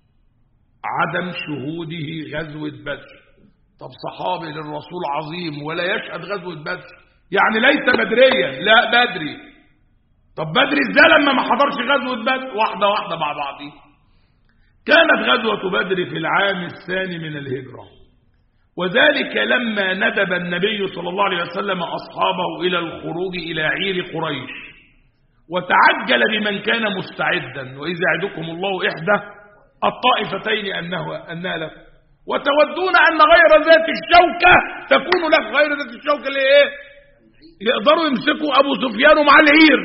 عدم شهوده غزوة بدر طب صحابي للرسول عظيم ولا يشهد غزوة بدر يعني ليس بدريا لا بدري طب بدري ازاي لما ما حضرش غزوة بدر واحدة واحدة مع بعضيه كانت غزوة بدر في العام الثاني من الهجرة وذلك لما ندب النبي صلى الله عليه وسلم أصحابه إلى الخروج إلى عير قريش وتعجل بمن كان مستعدا وإذا يعدكم الله إحدى الطائفتين أنه أنها لكم وتودون أن غير ذات الشوكة تكون لك غير ذات الشوكة اللي إيه يقدروا يمسكوا أبو سفيان مع العير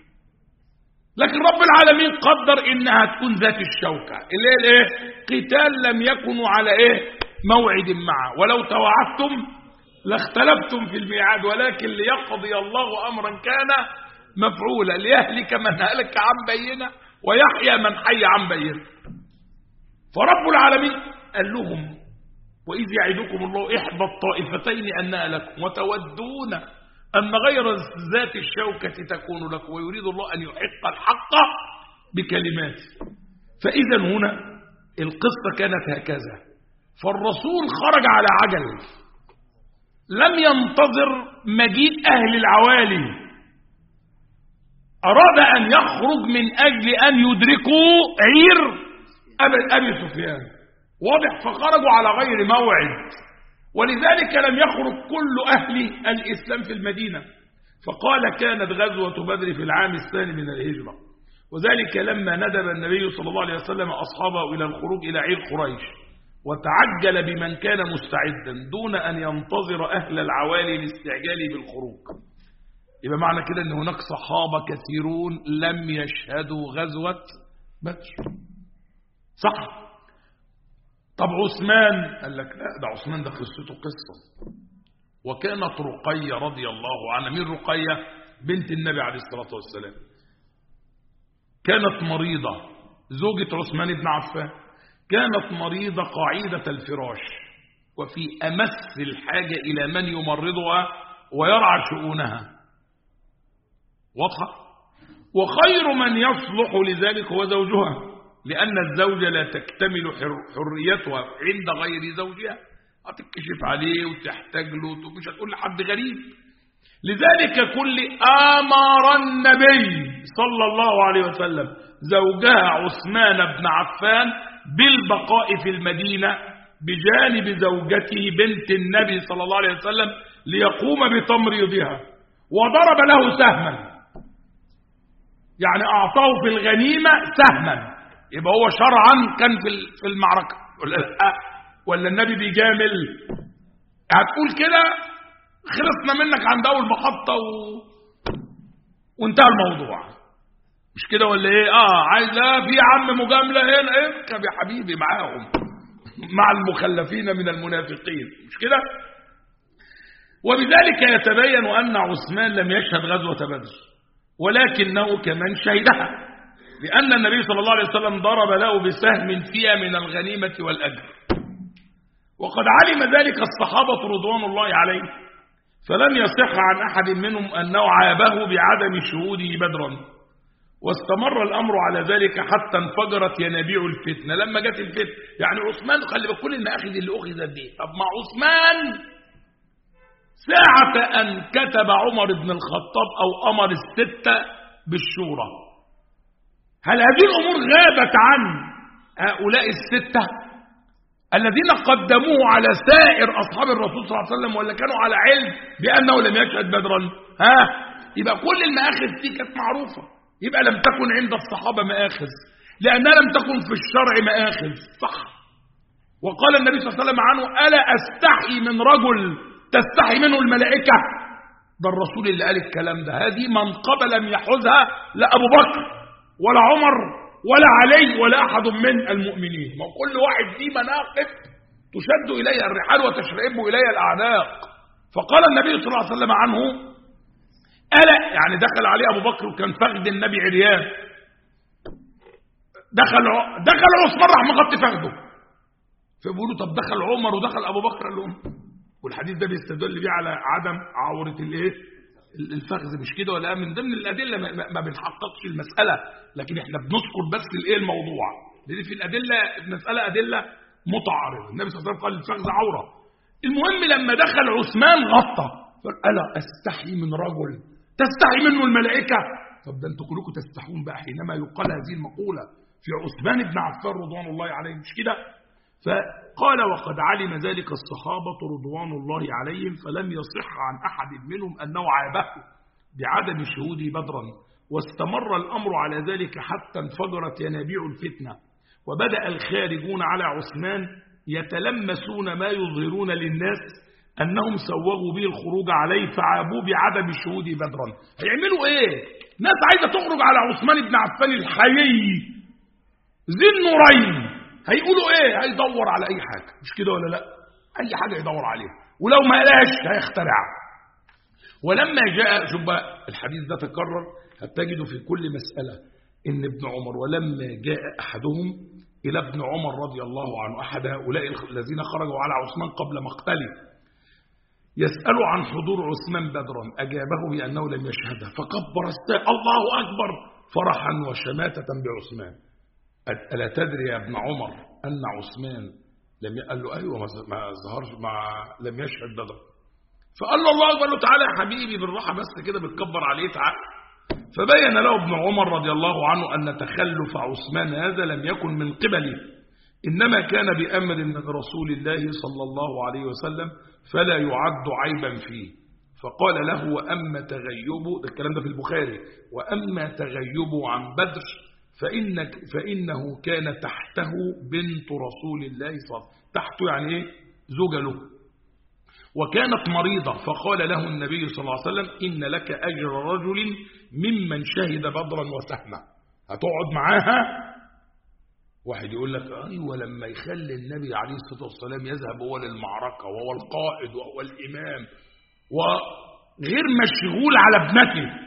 لكن رب العالمين قدر إنها تكون ذات الشوكة اللي هي الإيه قتال لم يكونوا على إيه موعد معه ولو توعدتم لاختلفتم في الميعاد ولكن ليقضي الله أمرا كان مفعولا ليهلك من هلك عن بينه ويحيى من حي عن بينه فرب العالمين قال لهم وإذ يعدكم الله إحدى الطائفتين أنها لكم وتودون أن غير ذات الشوكة تكون لكم ويريد الله أن يحق الحق بكلماته فإذا هنا القصة كانت هكذا فالرسول خرج على عجل لم ينتظر مجيء أهل العوالي أراد أن يخرج من أجل أن يدركوا عير أبي, أبي سفيان واضح فخرجوا على غير موعد ولذلك لم يخرج كل أهل الإسلام في المدينة فقال كانت غزوة بدر في العام الثاني من الهجرة وذلك لما ندب النبي صلى الله عليه وسلم أصحابه إلى الخروج إلى عير قريش وتعجل بمن كان مستعدا دون أن ينتظر أهل العوالي لاستعجاله بالخروج يبقى معنى كده أن هناك صحابة كثيرون لم يشهدوا غزوة بدر صح طب عثمان قال لك لا ده عثمان ده قصته قصة وكانت رقية رضي الله عنها مين رقية بنت النبي عليه الصلاة والسلام كانت مريضة زوجة عثمان بن عفان كانت مريضة قاعدة الفراش وفي أمس الحاجة إلى من يمرضها ويرعى شؤونها واضحة وخير من يصلح لذلك هو زوجها لأن الزوجة لا تكتمل حر- حريتها عند غير زوجها هتكشف عليه وتحتاج له مش هتقول لحد غريب لذلك كل أمر النبي صلى الله عليه وسلم زوجها عثمان بن عفان بالبقاء في المدينة بجانب زوجته بنت النبي صلى الله عليه وسلم ليقوم بتمريضها وضرب له سهما يعني أعطاه في الغنيمة سهما يبقى هو شرعا كان في ال- في المعركة ولا لا ولا النبي بيجامل هتقول كده خلصنا منك عند أول محطة و... وانتهى الموضوع مش كده ولا ايه اه عايز لا في يا عم مجاملة هنا اركب يا حبيبي معاهم مع المخلفين من المنافقين مش كده وبذلك يتبين أن عثمان لم يشهد غزوة بدر ولكنه كمان شهدها لأن النبي صلى الله عليه وسلم ضرب له بسهم فيها من الغنيمة والأجر وقد علم ذلك الصحابة رضوان الله عليهم فلم يصح عن أحد منهم أنه عابه بعدم شهوده بدرا واستمر الأمر على ذلك حتى انفجرت ينابيع الفتنة لما جت الفتنة يعني عثمان خلي بالك كل المآخذ اللي أخذت دي طب مع عثمان ساعة أن كتب عمر بن الخطاب أو أمر الستة بالشورى هل هذه الأمور غابت عن هؤلاء الستة الذين قدموه على سائر أصحاب الرسول صلى الله عليه وسلم ولا كانوا على علم بأنه لم يشهد بدرا ها يبقى كل المآخذ دي كانت معروفة يبقى لم تكن عند الصحابة مآخذ لأنها لم تكن في الشرع مآخذ صح وقال النبي صلى الله عليه وسلم عنه ألا أستحي من رجل تستحي منه الملائكة ده الرسول اللي قال الكلام ده هذه منقبة لم يحوزها لا أبو بكر ولا عمر ولا علي ولا أحد من المؤمنين ما كل واحد فيه مناقب تشد إليها الرحال وتشرئب إليها الأعناق فقال النبي صلى الله عليه وسلم عنه ألا يعني دخل عليه أبو بكر وكان فخذ النبي عريان دخل دخل عثمان راح مغطي فخذه فبيقولوا طب دخل عمر ودخل ابو بكر قال لهم والحديث ده بيستدل بيه على عدم عوره الايه الفخذ مش كده ولا من ضمن الادله ما, ما بنحققش المساله لكن احنا بنذكر بس الايه الموضوع لان في الادله المساله ادله متعارضه النبي صلى الله عليه وسلم قال الفخذ عوره المهم لما دخل عثمان غطى قال الا استحي من رجل تستحي منه الملائكه طب ده انتوا كلكم تستحون بقى حينما يقال هذه المقوله في عثمان بن عفان رضوان الله عليه مش كده فقال وقد علم ذلك الصحابة رضوان الله عليهم فلم يصح عن أحد منهم أنه عابه بعدم شهوده بدرا واستمر الأمر على ذلك حتى انفجرت ينابيع الفتنة وبدأ الخارجون على عثمان يتلمسون ما يظهرون للناس أنهم سوغوا به الخروج عليه فعابوه بعدم شهوده بدرا هيعملوا إيه؟ ناس عايزة تخرج على عثمان بن عفان الحيي ذي النورين هيقولوا ايه هيدور على اي حاجه مش كده ولا لا اي حاجه يدور عليها ولو ما لقاش هيخترع ولما جاء شوف بقى الحديث ده تكرر هتجده في كل مساله ان ابن عمر ولما جاء احدهم الى ابن عمر رضي الله عنه احد هؤلاء الذين خرجوا على عثمان قبل مقتله يسأل عن حضور عثمان بدرا أجابه بأنه لم يشهده فكبر الساء الله أكبر فرحا وشماتة بعثمان ألا تدري يا ابن عمر أن عثمان لم قال له أيوة ما ظهرش ما لم يشهد بدر فقال له الله قال له تعالى يا حبيبي بالراحة بس كده بتكبر عليه تعالى فبين له ابن عمر رضي الله عنه أن تخلف عثمان هذا لم يكن من قبله إنما كان بأمر من رسول الله صلى الله عليه وسلم فلا يعد عيبا فيه فقال له وأما تغيبه ده الكلام ده في البخاري وأما تغيبه عن بدر فإنك فإنه كان تحته بنت رسول الله صلى الله عليه وسلم تحته يعني إيه زوجة له وكانت مريضة فقال له النبي صلى الله عليه وسلم إن لك أجر رجل ممن شهد بدرا وسهمه هتقعد معاها واحد يقول لك أيوة لما يخلي النبي عليه الصلاة والسلام يذهب هو للمعركة وهو القائد وهو الإمام وغير مشغول على ابنته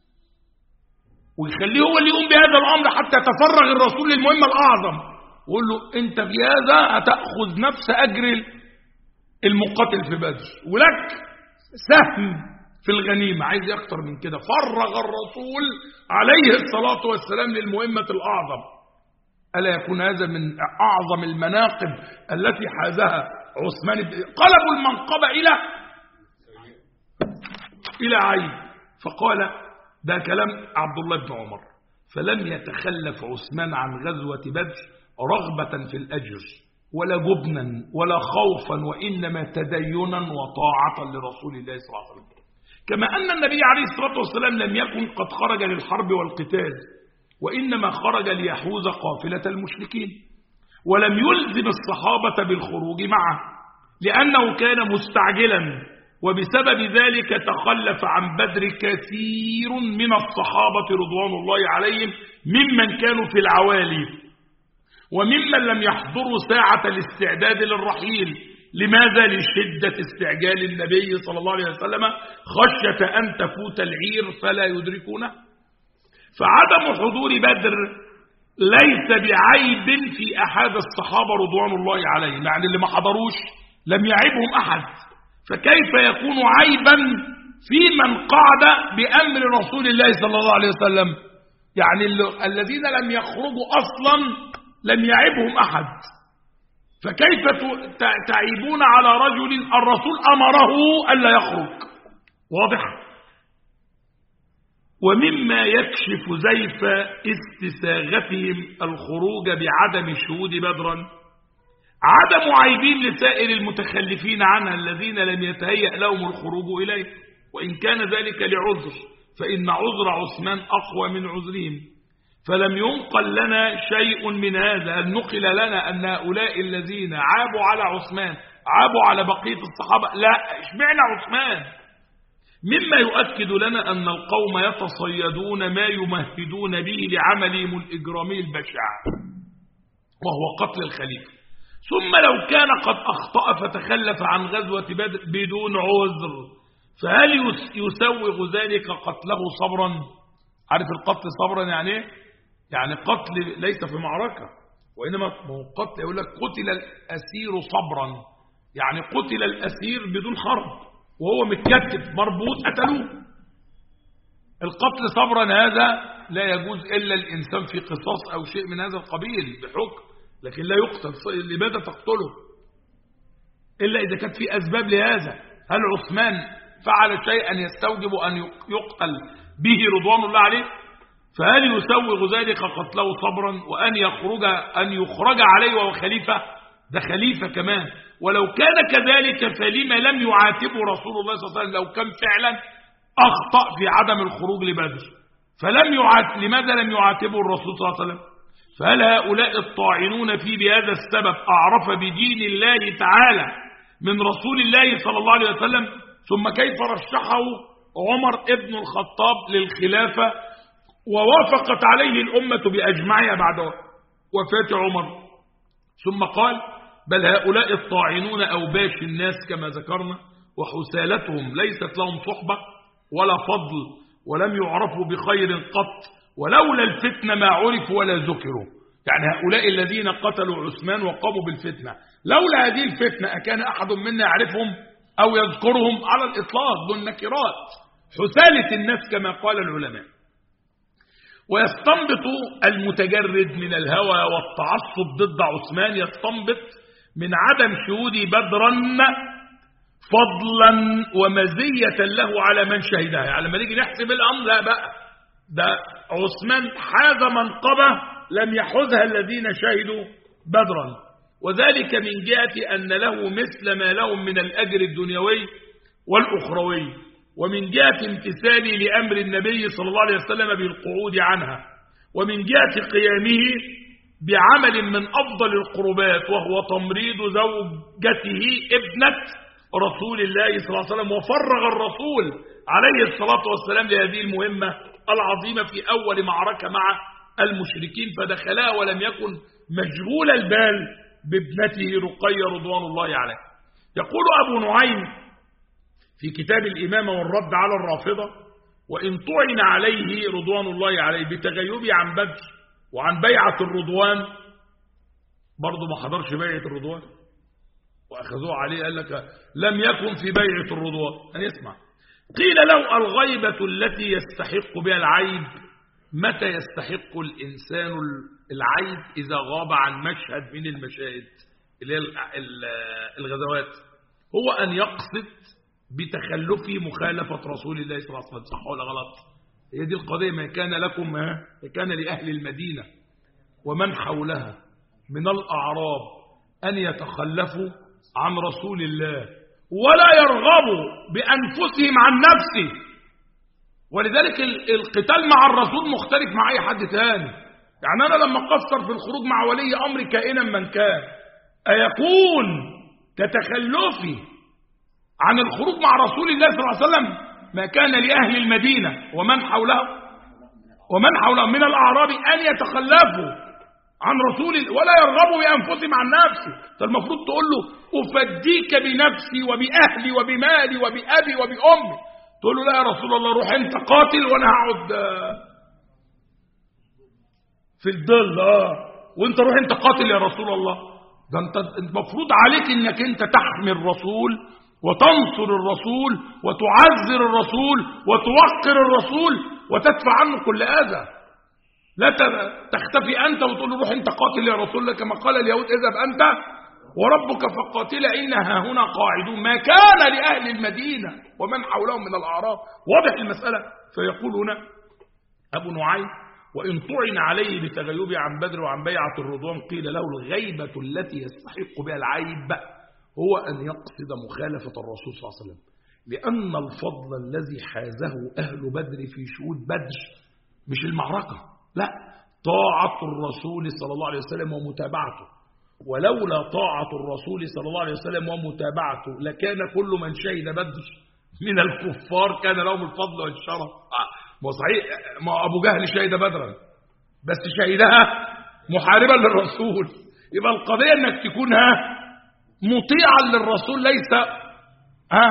ويخليه هو اللي يقوم بهذا الأمر حتى يتفرغ الرسول للمهمة الأعظم ويقول له أنت في هذا هتأخذ نفس أجر المقاتل في بدر ولك سهم في الغنيمة عايز أكتر من كده فرغ الرسول عليه الصلاة والسلام للمهمة الأعظم ألا يكون هذا من أعظم المناقب التي حازها عثمان بن قلبوا المنقبة إلى إلى عين فقال ده كلام عبد الله بن عمر فلم يتخلف عثمان عن غزوة بدر رغبة في الأجر ولا جبنا ولا خوفا وإنما تدينا وطاعة لرسول الله صلى الله عليه وسلم كما أن النبي عليه الصلاة والسلام لم يكن قد خرج للحرب والقتال وإنما خرج ليحوز قافلة المشركين ولم يلزم الصحابة بالخروج معه لأنه كان مستعجلا وبسبب ذلك تخلف عن بدر كثير من الصحابة رضوان الله عليهم ممن كانوا في العوالي وممن لم يحضروا ساعة الاستعداد للرحيل لماذا لشدة استعجال النبي صلى الله عليه وسلم خشية أن تفوت العير فلا يدركونه فعدم حضور بدر ليس بعيب في أحد الصحابة رضوان الله عليهم يعني اللي ما حضروش لم يعيبهم أحد فكيف يكون عيبا في من قعد بأمر رسول الله صلى الله عليه وسلم يعني الذين لم يخرجوا أصلا لم يعبهم أحد فكيف تعيبون على رجل الرسول أمره ألا يخرج واضح ومما يكشف زيف استساغتهم الخروج بعدم شهود بدرا عدم عيبين لسائر المتخلفين عنها الذين لم يتهيأ لهم الخروج إليه وإن كان ذلك لعذر فإن عذر عثمان أقوى من عذرهم فلم ينقل لنا شيء من هذا هل نقل لنا أن هؤلاء الذين عابوا على عثمان عابوا على بقية الصحابة لا اشمعنا عثمان مما يؤكد لنا أن القوم يتصيدون ما يمهدون به لعملهم الإجرامي البشع وهو قتل الخليفة ثم لو كان قد أخطأ فتخلف عن غزوة بدر بدون عذر فهل يسوغ ذلك قتله صبرا عارف القتل صبرا يعني ايه يعني قتل ليس في معركة وإنما قتل يقول لك قتل الأسير صبرا يعني قتل الأسير بدون حرب وهو متكتف مربوط قتلوه القتل صبرا هذا لا يجوز إلا الإنسان في قصاص أو شيء من هذا القبيل بحكم لكن لا يقتل لماذا تقتله إلا إذا كانت في أسباب لهذا هل عثمان فعل شيئا يستوجب أن يقتل به رضوان الله عليه فهل يسوغ ذلك قتله صبرا وأن يخرج أن يخرج عليه وهو خليفة ده خليفة كمان ولو كان كذلك فلما لم يعاتبه رسول الله صلى الله عليه وسلم لو كان فعلا أخطأ في عدم الخروج لبدر فلم يعاتب لماذا لم يعاتبه الرسول صلى الله عليه وسلم فهل هؤلاء الطاعنون فيه بهذا السبب أعرف بدين الله تعالى من رسول الله صلى الله عليه وسلم ثم كيف رشحه عمر ابن الخطاب للخلافة ووافقت عليه الأمة بأجمعها بعد وفاة عمر ثم قال بل هؤلاء الطاعنون أوباش الناس كما ذكرنا وحسالتهم ليست لهم صحبة ولا فضل ولم يعرفوا بخير قط ولولا الفتنة ما عرفوا ولا ذكروا يعني هؤلاء الذين قتلوا عثمان وقاموا بالفتنة لولا هذه الفتنة أكان أحد منا يعرفهم أو يذكرهم على الإطلاق دون نكرات حسالة الناس كما قال العلماء ويستنبط المتجرد من الهوى والتعصب ضد عثمان يستنبط من عدم شهود بدرا فضلا ومزية له على من شهدها يعني لما نيجي نحسب الأمر لا بقى ده عثمان حاز منقبة لم يحوزها الذين شهدوا بدرا وذلك من جهة أن له مثل ما لهم من الأجر الدنيوي والأخروي ومن جهة امتثاله لأمر النبي صلى الله عليه وسلم بالقعود عنها ومن جهة قيامه بعمل من أفضل القربات وهو تمريض زوجته ابنة رسول الله صلى الله عليه وسلم وفرغ الرسول عليه الصلاة والسلام لهذه المهمة العظيمة في أول معركة مع المشركين فدخلها ولم يكن مشغول البال بابنته رقية رضوان الله عليه يقول أبو نعيم في كتاب الإمامة والرد على الرافضة وإن طعن عليه رضوان الله عليه بتغيبه عن بدر وعن بيعة الرضوان برضه ما حضرش بيعة الرضوان وأخذوه عليه قال لك لم يكن في بيعة الرضوان أن يسمع قيل له الغيبة التي يستحق بها العيب متى يستحق الإنسان العيب إذا غاب عن مشهد من المشاهد اللي هي الغزوات هو أن يقصد بتخلفه مخالفة رسول الله صلى الله عليه وسلم صح ولا غلط هي دي القضية ما كان لكم ما كان لأهل المدينة ومن حولها من الأعراب أن يتخلفوا عن رسول الله ولا يرغبوا بأنفسهم عن نفسه ولذلك القتال مع الرسول مختلف مع أي حد تاني يعني أنا لما قصر في الخروج مع ولي أمر كائنا من كان أيكون كتخلفي عن الخروج مع رسول الله صلى الله عليه وسلم ما كان لأهل المدينة ومن حوله ومن حوله من الأعراب أن يتخلفوا عن رسول ولا يرغبوا بأنفسهم عن نفسه فالمفروض تقول له أفديك بنفسي وبأهلي وبمالي وبأبي وبأمي تقول له لا يا رسول الله روح أنت قاتل وأنا هقعد في الظل اه وانت روح انت قاتل يا رسول الله ده انت المفروض عليك انك انت تحمي الرسول وتنصر الرسول وتعزر الرسول وتوقر الرسول وتدفع عنه كل اذى لا تختفي انت وتقول له روح انت قاتل يا رسول الله كما قال اليهود اذهب انت وربك فقاتل انها هنا قاعدون ما كان لاهل المدينه ومن حولهم من الاعراب واضح المساله فيقول هنا ابو نعيم وإن طعن عليه بتغيبه عن بدر وعن بيعة الرضوان قيل له الغيبة التي يستحق بها العيب هو أن يقصد مخالفة الرسول صلى الله عليه وسلم لأن الفضل الذي حازه أهل بدر في شهود بدر مش المعركة لا طاعة الرسول صلى الله عليه وسلم ومتابعته ولولا طاعة الرسول صلى الله عليه وسلم ومتابعته لكان كل من شهد بدر من الكفار كان لهم الفضل والشرف ما صحيح ما ابو جهل شهد بدرا بس شهدها محاربا للرسول يبقى القضيه انك تكون ها مطيعا للرسول ليس ها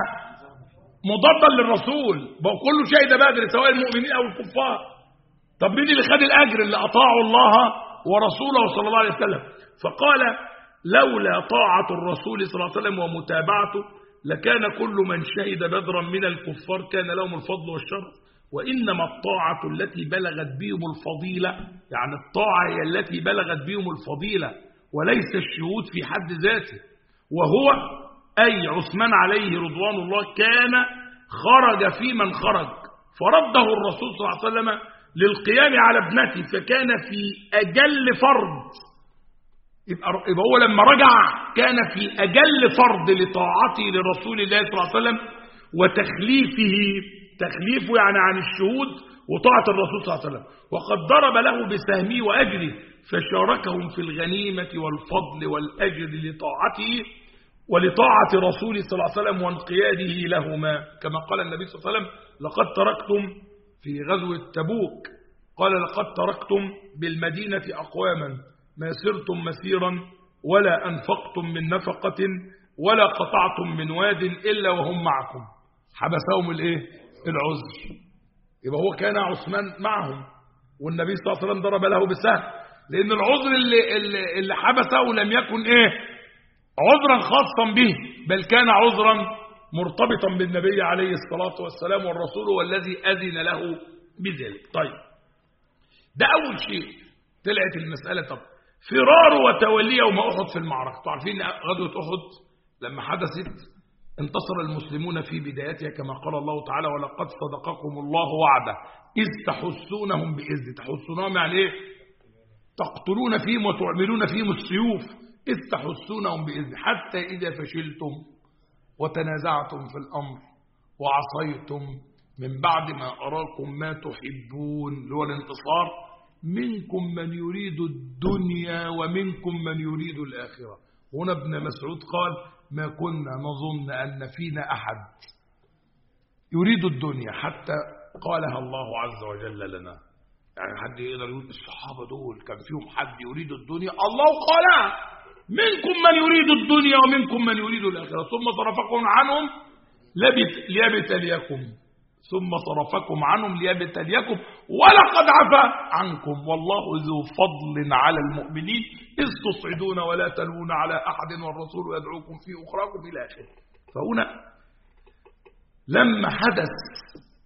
مضادا للرسول بقى كله شهد بدر سواء المؤمنين او الكفار طب مين اللي خد الاجر اللي اطاعوا الله ورسوله صلى الله عليه وسلم فقال لولا طاعه الرسول صلى الله عليه وسلم ومتابعته لكان كل من شهد بدرا من الكفار كان لهم الفضل والشرف وإنما الطاعة التي بلغت بهم الفضيلة يعني الطاعة هي التي بلغت بهم الفضيلة وليس الشهود في حد ذاته وهو أي عثمان عليه رضوان الله كان خرج في من خرج فرده الرسول صلى الله عليه وسلم للقيام على ابنته فكان في أجل فرض يبقى هو لما رجع كان في أجل فرض لطاعته لرسول الله صلى الله عليه وسلم وتخليفه تخليفه يعني عن الشهود وطاعة الرسول صلى الله عليه وسلم وقد ضرب له بسهمه وأجره فشاركهم في الغنيمة والفضل والأجر لطاعته ولطاعة رسول صلى الله عليه وسلم وانقياده لهما كما قال النبي صلى الله عليه وسلم لقد تركتم في غزوة تبوك قال لقد تركتم بالمدينة أقواما ما سرتم مسيرا ولا أنفقتم من نفقة ولا قطعتم من واد إلا وهم معكم حبسهم الايه العذر يبقى هو كان عثمان معهم والنبي صلى الله عليه وسلم ضرب له بسهم لان العذر اللي, اللي, اللي حبسه لم يكن ايه عذرا خاصا به بل كان عذرا مرتبطا بالنبي عليه الصلاة والسلام والرسول والذي أذن له بذلك طيب ده أول شيء طلعت المسألة طب فرار وتولي يوم أحد في المعركة تعرفين غزوة أحد لما حدثت انتصر المسلمون في بدايتها كما قال الله تعالى ولقد صدقكم الله وعده إذ تحسونهم بإذن تحسونهم يعني إيه تقتلون فيهم وتعملون فيهم السيوف إذ تحسونهم بإذن حتى إذا فشلتم وتنازعتم في الأمر وعصيتم من بعد ما أراكم ما تحبون اللي هو الانتصار منكم من يريد الدنيا ومنكم من يريد الآخرة هنا ابن مسعود قال ما كنا نظن أن فينا أحد يريد الدنيا حتى قالها الله عز وجل لنا يعني حد يقدر يقول الصحابة دول كان فيهم حد يريد الدنيا الله قالها منكم من يريد الدنيا ومنكم من يريد الآخرة ثم صرفكم عنهم ليبتليكم ثم صرفكم عنهم ليبتليكم ولقد عفا عنكم والله ذو فضل على المؤمنين إذ تصعدون ولا تلوون على أحد والرسول يدعوكم في أخراكم إلى آخره فهنا لما حدث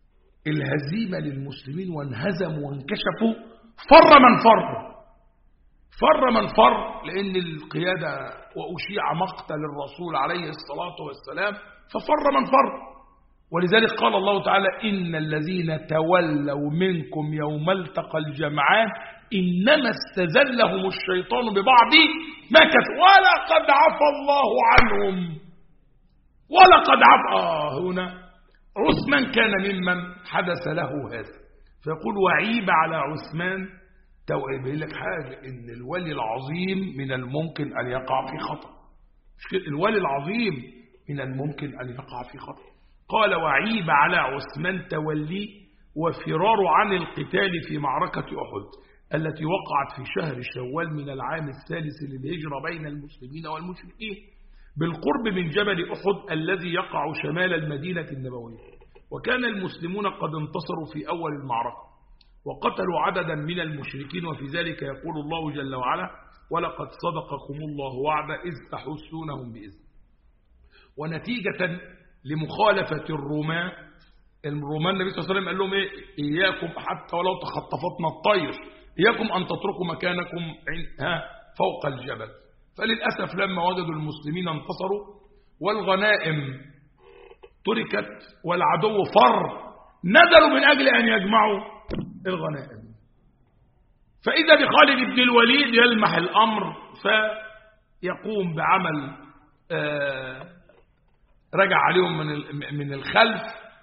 الهزيمة للمسلمين وانهزموا وانكشفوا فر من فر فر من فر لأن القيادة وأشيع مقتل الرسول عليه الصلاة والسلام ففر من فر ولذلك قال الله تعالى إن الذين تولوا منكم يوم التقى الجمعان إنما استزلهم الشيطان ببعض ما كسبوا ولقد عفى الله عنهم ولقد عفى آه هنا عثمان كان ممن حدث له هذا فيقول وعيب على عثمان توعيب لك حاجة إن الولي العظيم من الممكن أن يقع في خطأ مش كده؟ الولي العظيم من الممكن أن يقع في خطأ قال وعيب على عثمان تولي وفرار عن القتال في معركة أحد التي وقعت في شهر شوال من العام الثالث للهجرة بين المسلمين والمشركين بالقرب من جبل أحد الذي يقع شمال المدينة النبوية وكان المسلمون قد انتصروا في أول المعركة وقتلوا عددا من المشركين وفي ذلك يقول الله جل وعلا ولقد صدقكم الله وعد إذ تحسونهم بإذن ونتيجة لمخالفة الرومان الرومان النبي صلى الله عليه وسلم قال لهم إيه إياكم حتى ولو تخطفتنا الطير إياكم أن تتركوا مكانكم ها فوق الجبل فللأسف لما وجدوا المسلمين انتصروا والغنائم تركت والعدو فر نزلوا من أجل أن يجمعوا الغنائم فإذا بخالد بن الوليد يلمح الأمر فيقوم بعمل آه رجع عليهم من من الخلف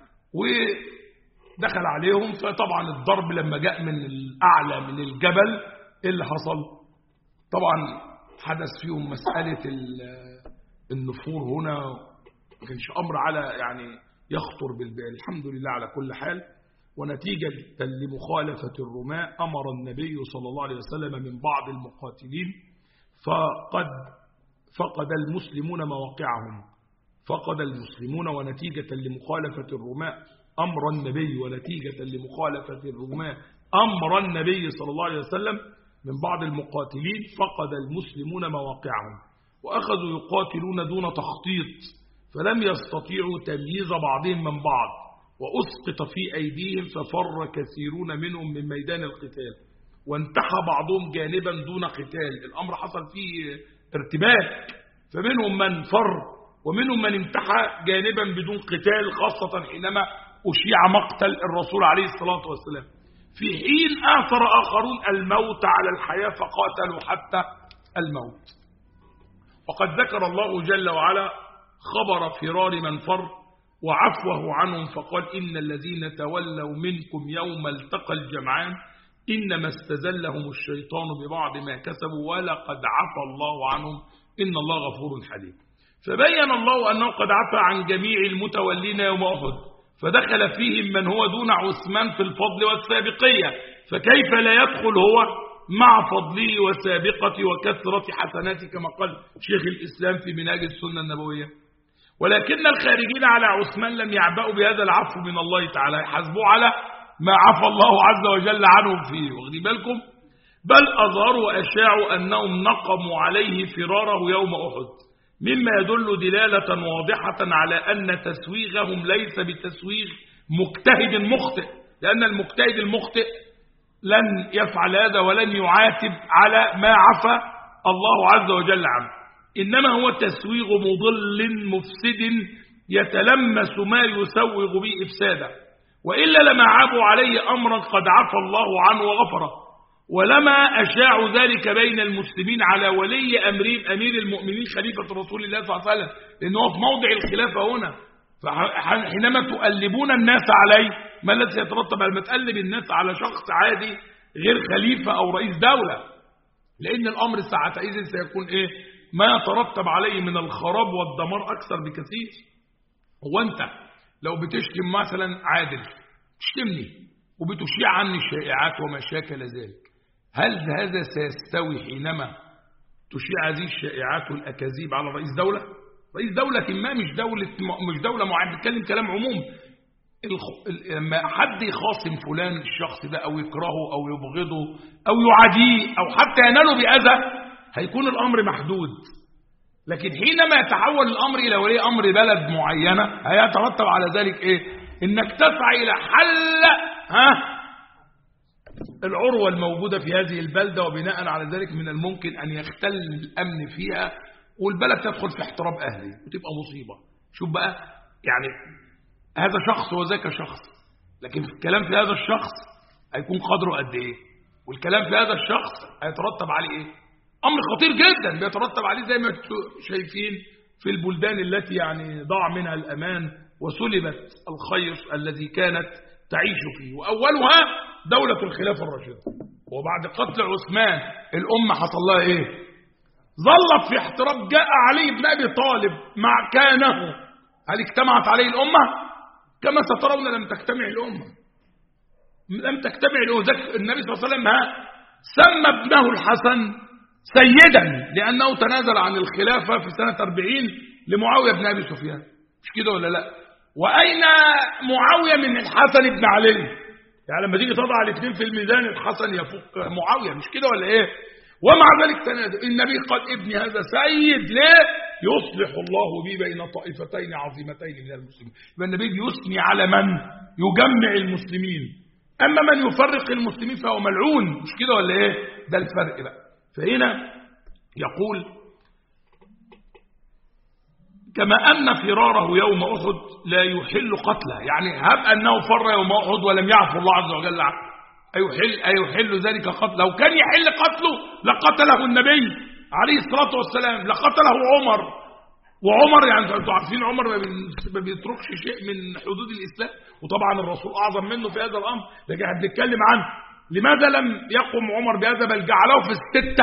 ودخل عليهم فطبعا الضرب لما جاء من الأعلى من الجبل إيه اللي حصل طبعا حدث فيهم مسألة النفور هنا ما كانش أمر على يعني يخطر بالبال الحمد لله على كل حال ونتيجة لمخالفة الرماء أمر النبي صلى الله عليه وسلم من بعض المقاتلين فقد فقد المسلمون مواقعهم فقد المسلمون ونتيجة لمخالفة الرماء أمر النبي ونتيجة لمخالفة الرماء أمر النبي صلى الله عليه وسلم من بعض المقاتلين فقد المسلمون مواقعهم وأخذوا يقاتلون دون تخطيط فلم يستطيعوا تمييز بعضهم من بعض وأسقط في أيديهم ففر كثيرون منهم من ميدان القتال وانتحى بعضهم جانبا دون قتال الأمر حصل فيه ارتباك فمنهم من فر ومنهم من انتحى جانبا بدون قتال خاصة حينما أشيع مقتل الرسول عليه الصلاة والسلام في حين آثر آخرون الموت على الحياة فقاتلوا حتى الموت وقد ذكر الله جل وعلا خبر فرار من فر وعفوه عنهم فقال إن الذين تولوا منكم يوم التقى الجمعان إنما استزلهم الشيطان ببعض ما كسبوا ولقد عفى الله عنهم إن الله غفور حليم فبين الله أنه قد عفى عن جميع المتولين يوم أحد فدخل فيهم من هو دون عثمان في الفضل والسابقية فكيف لا يدخل هو مع فضله وسابقته وكثرة حسناته كما قال شيخ الإسلام في منهاج السنة النبوية ولكن الخارجين على عثمان لم يعبأوا بهذا العفو من الله تعالى يحاسبوه على ما عفى الله عز وجل عنهم فيه واخدين بالكم بل أظهروا وأشاعوا أنهم نقموا عليه فراره يوم أحد مما يدل دلالة واضحة على أن تسويغهم ليس بتسويغ مجتهد مخطئ لأن المجتهد المخطئ لن يفعل هذا ولن يعاتب على ما عفى الله عز وجل عنه إنما هو تسويغ مضل مفسد يتلمس ما يسوغ به إفساده وإلا لما عابوا عليه أمرا قد عفى الله عنه وغفره ولما أشاعوا ذلك بين المسلمين على ولي أمرهم أمير المؤمنين خليفة رسول الله صلى الله عليه وسلم لأنه في موضع الخلافة هنا فحينما تؤلبون الناس عليه ما الذي سيترتب على ما تقلب الناس على شخص عادي غير خليفة أو رئيس دولة لأن الأمر ساعتئذ سيكون إيه ما يترتب عليه من الخراب والدمار أكثر بكثير هو أنت لو بتشتم مثلا عادل تشتمني وبتشيع عني الشائعات وما شاكل ذلك هل هذا سيستوي حينما تشيع هذه الشائعات والأكاذيب على رئيس دولة رئيس دولة ما مش دولة مش دولة معينة بتكلم كلام عموم لما حد يخاصم فلان الشخص ده أو يكرهه أو يبغضه أو يعاديه أو حتى يناله بأذى هيكون الأمر محدود لكن حينما يتحول الأمر إلى ولي أمر بلد معينة هيترتب على ذلك إيه إنك تسعى إلى حل ها العروة الموجودة في هذه البلدة وبناء على ذلك من الممكن أن يختل الأمن فيها والبلد تدخل في احتراب أهلي وتبقى مصيبة شوف بقى يعني هذا شخص وذاك شخص لكن الكلام في هذا الشخص هيكون قدره قد إيه والكلام في هذا الشخص هيترتب عليه إيه أمر خطير جدا بيترتب عليه زي ما انتم شايفين في البلدان التي يعني ضاع منها الأمان وسلبت الخير الذي كانت تعيش فيه وأولها دولة الخلافة الراشدة وبعد قتل عثمان الأمة حصل لها إيه ظلت في احتراب جاء علي بن أبي طالب مع كانه هل اجتمعت عليه الأمة كما سترون لم تجتمع الأمة لم تجتمع الأمة النبي صلى الله عليه وسلم سمى ابنه الحسن سيدا لأنه تنازل عن الخلافة في سنة 40 لمعاوية بن أبي سفيان مش كده ولا لا وأين معاوية من الحسن بن علي يعني لما تيجي تضع الاثنين في الميزان الحسن يفوق معاوية مش كده ولا ايه ومع ذلك تنازل النبي قال ابني هذا سيد ليه يصلح الله بي بين طائفتين عظيمتين من المسلمين يبقى النبي بيثني على من يجمع المسلمين أما من يفرق المسلمين فهو ملعون مش كده ولا ايه ده الفرق بقى فهنا يقول كما أن فراره يوم أحد لا يحل قتله يعني هب أنه فر يوم أحد ولم يعفو الله عز وجل عنه أيحل, أيحل ذلك قتل لو كان يحل قتله لقتله النبي عليه الصلاة والسلام لقتله عمر وعمر يعني انتوا عارفين عمر ما بيتركش شيء من حدود الإسلام وطبعا الرسول أعظم منه في هذا الأمر لكن احنا بنتكلم عنه لماذا لم يقم عمر بهذا بل جعله في الستة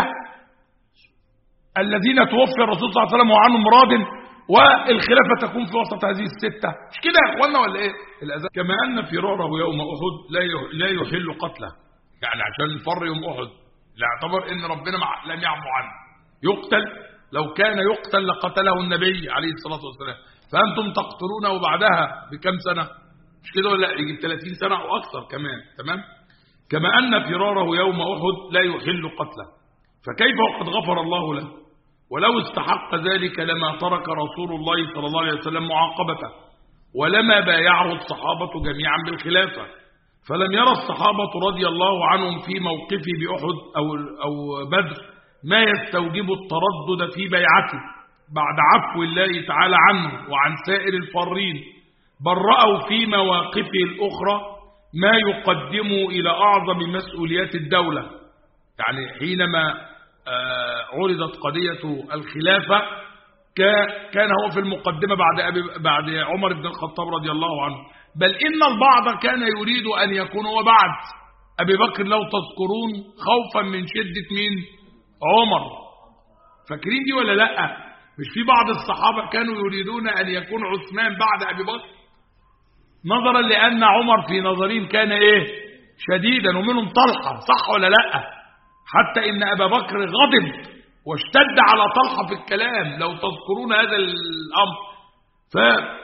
الذين توفي الرسول صلى الله عليه وسلم وعنهم راض والخلافة تكون في وسط هذه الستة مش كده يا اخوانا ولا ايه الأذان كما أن فراره يوم أحد لا لا يحل قتله يعني عشان الفر يوم أحد لا يعتبر ان ربنا لم يعفو عنه يقتل لو كان يقتل لقتله النبي عليه الصلاة والسلام فأنتم تقتلونه بعدها بكم سنة مش كده ولا يجي 30 سنة أو أكثر كمان تمام كما أن فراره يوم أحد لا يحل قتله فكيف وقد غفر الله له ولو استحق ذلك لما ترك رسول الله صلى الله عليه وسلم معاقبته ولما بايعه الصحابة جميعا بالخلافة فلم يرى الصحابة رضي الله عنهم في موقفه بأحد أو, أو بدر ما يستوجب التردد في بيعته بعد عفو الله تعالى عنه وعن سائر الفارين بل رأوا في مواقفه الأخرى ما يقدم إلى أعظم مسؤوليات الدولة يعني حينما عرضت قضية الخلافة كان هو في المقدمة بعد, أبي بعد عمر بن الخطاب رضي الله عنه بل إن البعض كان يريد أن يكون هو بعد أبي بكر لو تذكرون خوفا من شدة مين عمر فاكرين دي ولا لا مش في بعض الصحابة كانوا يريدون أن يكون عثمان بعد أبي بكر نظرا لأن عمر في نظرهم كان إيه شديدا ومنهم طلحة صح ولا لا حتى إن أبا بكر غضب واشتد على طلحة في الكلام لو تذكرون هذا الأمر ف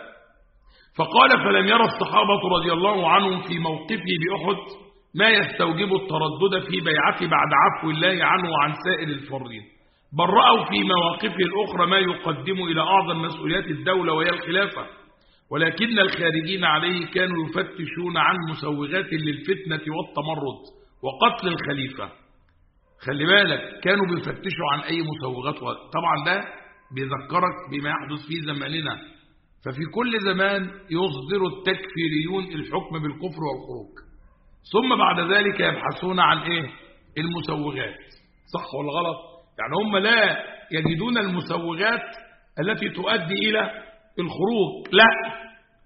فقال فلم يرى الصحابة رضي الله عنهم في موقفه بأحد ما يستوجب التردد في بيعته بعد عفو الله عنه وعن سائر الفرين بل رأوا في مواقفه الأخرى ما يقدم إلى أعظم مسؤوليات الدولة وهي الخلافة ولكن الخارجين عليه كانوا يفتشون عن مسوغات للفتنة والتمرد وقتل الخليفة خلي بالك كانوا بيفتشوا عن أي مسوغات طبعا ده بيذكرك بما يحدث في زماننا ففي كل زمان يصدر التكفيريون الحكم بالكفر والخروج ثم بعد ذلك يبحثون عن ايه المسوغات صح ولا غلط يعني هم لا يجدون المسوغات التي تؤدي إلى الخروج لا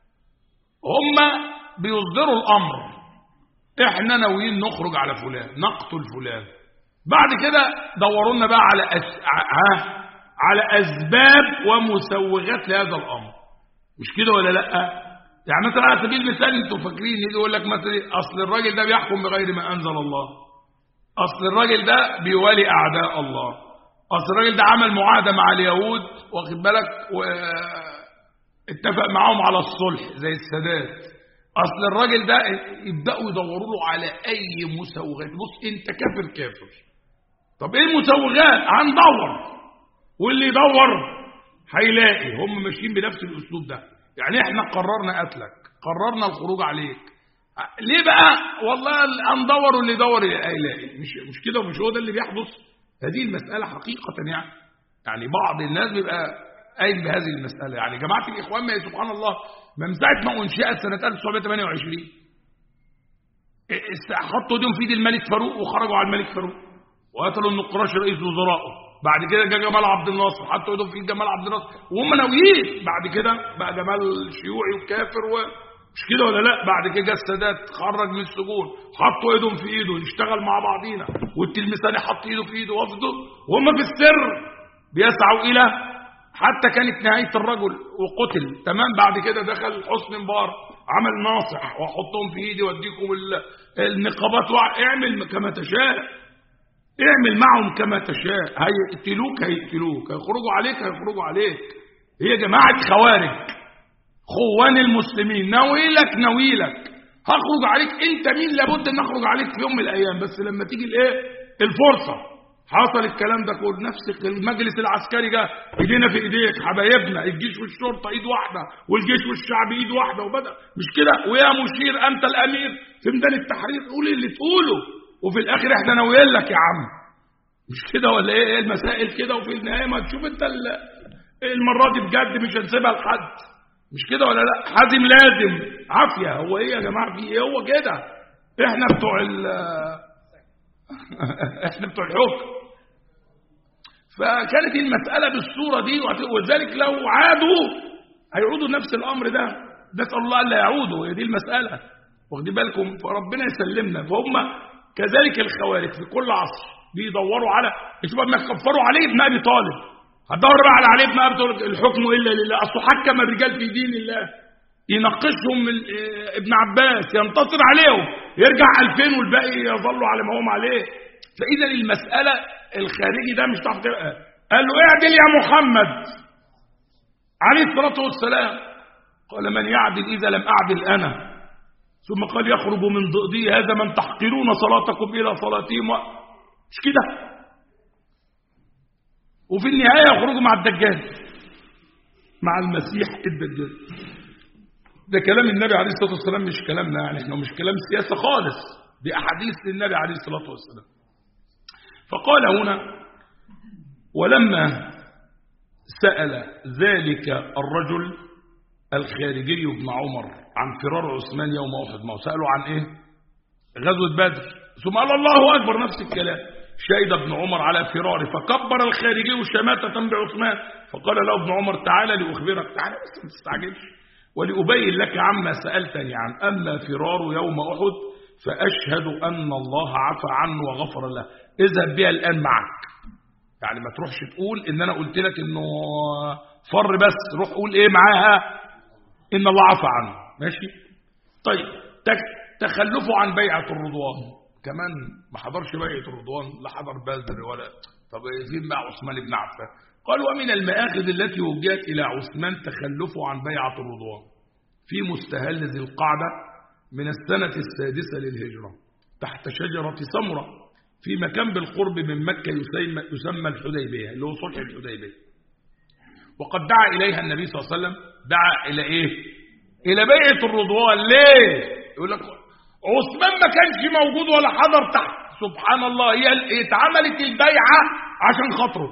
هم بيصدروا الأمر احنا ناويين نخرج على فلان نقتل فلان بعد كده دوروا لنا بقى على أس... ها على أسباب ومسوغات لهذا الأمر مش كده ولا لا يعني مثلا على سبيل المثال انتوا فاكرين يجي يقول لك مثلا اصل الراجل ده بيحكم بغير ما انزل الله اصل الراجل ده بيوالي اعداء الله اصل الراجل ده عمل معاهده مع اليهود واخد بالك واتفق معاهم على الصلح زي السادات اصل الراجل ده يبداوا يدوروا له على اي مسوغات بص انت كافر كافر طب ايه المسوغات هندور واللي يدور هيلاقي هم ماشيين بنفس الاسلوب ده يعني احنا قررنا قتلك قررنا الخروج عليك ليه بقى والله ندور واللي يدور يلاقي مش مش كده ومش هو ده اللي بيحدث هذه المسألة حقيقة يعني يعني بعض الناس بيبقى قايل بهذه المسألة يعني جماعة الإخوان ما هي سبحان الله من ساعة ما أنشئت سنة 1928 حطوا ايديهم في ايد الملك فاروق وخرجوا على الملك فاروق وقتلوا النقراش رئيس وزرائه بعد كده جه جمال عبد الناصر حطوا ايدهم في ايد جمال عبد الناصر وهم ناويين بعد كده بقى جمال شيوعي وكافر و مش كده ولا لا بعد كده جه السادات خرج من السجون حطوا ايدهم في ايده نشتغل مع بعضينا والتلمساني حط ايده في ايده وافده وهم في السر بيسعوا الى حتى كانت نهايه الرجل وقتل تمام بعد كده دخل حسني مبارك عمل ناصح واحطهم في ايدي واديكم النقابات اعمل كما تشاء اعمل معهم كما تشاء هيقتلوك هيقتلوك هيخرجوا عليك هيخرجوا عليك هي جماعه خوارج خوان المسلمين ناويلك ناويلك هخرج عليك انت مين لابد ان اخرج عليك في يوم من الايام بس لما تيجي الايه الفرصه حصل الكلام ده كله نفس المجلس العسكري جه ايدينا في ايديك حبايبنا الجيش والشرطه ايد واحده والجيش والشعب ايد واحده وبدا مش كده ويا مشير انت الامير في ميدان التحرير قول اللي تقوله وفي الاخر احنا ناويين لك يا عم مش كده ولا ايه المسائل كده وفي النهايه ما تشوف انت المره دي بجد مش هنسيبها لحد مش كده ولا لا حازم لازم عافيه هو ايه يا جماعه في ايه هو كده احنا بتوع ال احنا بتوع الحكم فكانت المسألة بالصورة دي ولذلك لو عادوا هيعودوا نفس الأمر ده نسأل الله ألا يعودوا هي دي المسألة واخدين بالكم فربنا يسلمنا فهم كذلك الخوارج في كل عصر بيدوروا على شوف ما كفروا علي ابن أبي طالب هتدور بقى على علي ابن أبي طالب الحكم إلا لله أصله حكم الرجال في دين الله يناقشهم ابن عباس ينتصر عليهم يرجع 2000 والباقي يظلوا على ما هم عليه فإذا المسألة الخارجي ده مش تعرف قال له اعدل يا محمد عليه الصلاة والسلام قال من يعدل إذا لم أعدل أنا ثم قال يخرج من ضئضي هذا من تحقرون صلاتكم إلى صلاتهم مش كده وفي النهاية يخرجوا مع الدجال مع المسيح الدجال ده كلام النبي عليه الصلاة والسلام مش كلامنا يعني احنا مش كلام سياسة خالص دي أحاديث للنبي عليه الصلاة والسلام فقال هنا ولما سأل ذلك الرجل الخارجي ابن عمر عن فرار عثمان يوم أحد ما سألوا عن إيه غزوة بدر ثم قال الله أكبر نفس الكلام شهد ابن عمر على فراره فكبر الخارجي شماتة بعثمان فقال له ابن عمر تعالى لأخبرك تعالى بس ما تستعجلش ولأبين لك عما سألتني عن أما فرار يوم أحد فأشهد أن الله عفى عنه وغفر له اذهب بها الآن معك يعني ما تروحش تقول إن أنا قلت لك إنه فر بس روح قول إيه معاها إن الله عفى عنه ماشي طيب تخلفه عن بيعة الرضوان كمان ما حضرش بيعة الرضوان لا حضر بدر ولا طب فين بقى عثمان بن عفان قال ومن المآخذ التي وجهت إلى عثمان تخلفه عن بيعة الرضوان في مستهل ذي القعدة من السنة السادسة للهجرة تحت شجرة سمرة في مكان بالقرب من مكة يسمى, يسمى الحديبية اللي هو صلح الحديبية وقد دعا إليها النبي صلى الله عليه وسلم دعا إلى إيه إلى بيعة الرضوان ليه يقول لك عثمان ما كانش موجود ولا حضر تحت سبحان الله هي اتعملت البيعة عشان خاطره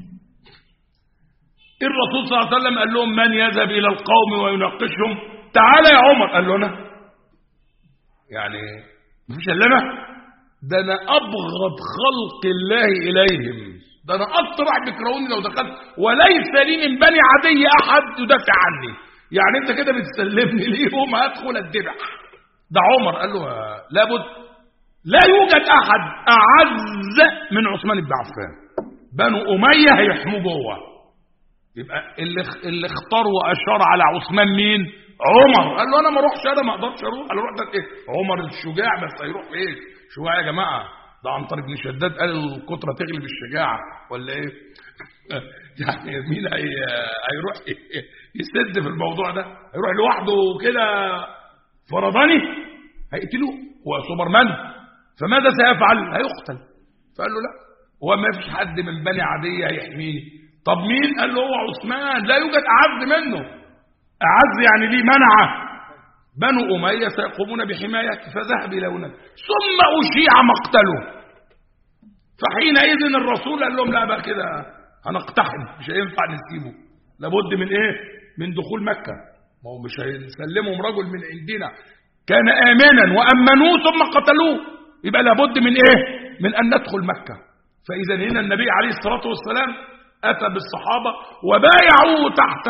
الرسول صلى الله عليه وسلم قال لهم من يذهب إلى القوم ويناقشهم تعالى يا عمر قال له أنا يعني مفيش الا انا ده انا ابغض خلق الله اليهم ده انا اكتر واحد بيكرهوني لو دخلت وليس لي من بني عدي احد يدافع عني يعني انت كده بتسلمني ليهم هدخل الدبح ده عمر قال له لابد لا يوجد احد اعز من عثمان بن عفان بنو اميه هيحموه جوه يبقى اللي اللي اختار واشار على عثمان مين عمر قال له انا ما اروحش انا ما اقدرش اروح قال له روح ده ايه عمر الشجاع بس هيروح ايه شجاع يا جماعه ده عنتر بن شداد قال الكتره تغلب الشجاعه ولا ايه يعني مين هي هيروح يسد في الموضوع ده هيروح لوحده كده فرضاني هيقتلوه هو سوبرمان فماذا سيفعل هيقتل فقال له لا هو ما فيش حد من بني عاديه هيحميني طب مين قال له هو عثمان لا يوجد اعز منه أعز يعني ليه منعه بنو أمية سيقومون بحمايته فذهب إلى هناك ثم أشيع مقتله فحينئذ الرسول قال لهم لا بقى كده هنقتحم مش هينفع نسيبه لابد من ايه من دخول مكة ما هو مش هنسلمهم رجل من عندنا كان آمنا وأمنوه ثم قتلوه يبقى لابد من ايه من أن ندخل مكة فإذا هنا النبي عليه الصلاة والسلام أتى بالصحابة وبايعوه تحت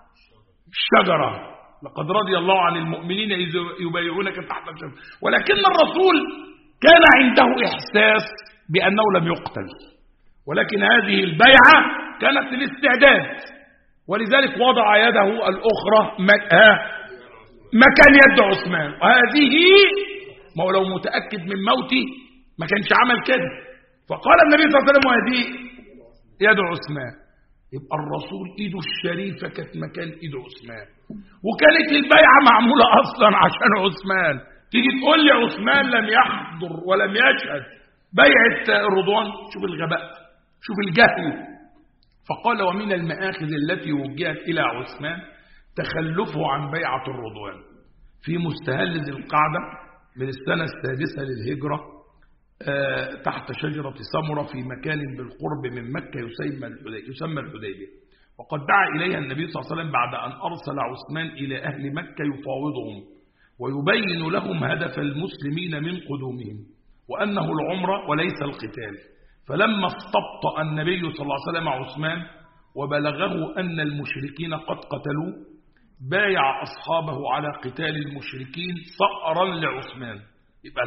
الشجرة لقد رضي الله عن المؤمنين إذ يبايعونك تحت الشجرة ولكن الرسول كان عنده إحساس بأنه لم يقتل ولكن هذه البيعة كانت للاستعداد ولذلك وضع يده الأخرى مكان يد عثمان وهذه ما هو لو متأكد من موتي ما كانش عمل كده فقال النبي صلى الله عليه وسلم وهذه يد عثمان يبقى الرسول ايده الشريفة كانت مكان ايد عثمان وكانت البيعة معمولة اصلا عشان عثمان تيجي تقول لي عثمان لم يحضر ولم يشهد بيعة الرضوان شوف الغباء شوف الجهل فقال ومن المآخذ التي وجهت إلى عثمان تخلفه عن بيعة الرضوان في مستهل ذي القعدة من السنة السادسة للهجرة تحت شجرة سمرة في مكان بالقرب من مكة يسمى يسمى الحديبية وقد دعا إليها النبي صلى الله عليه وسلم بعد أن أرسل عثمان إلى أهل مكة يفاوضهم ويبين لهم هدف المسلمين من قدومهم وأنه العمرة وليس القتال فلما استبطأ النبي صلى الله عليه وسلم عثمان وبلغه أن المشركين قد قتلوه بايع أصحابه على قتال المشركين صأرا لعثمان يبقى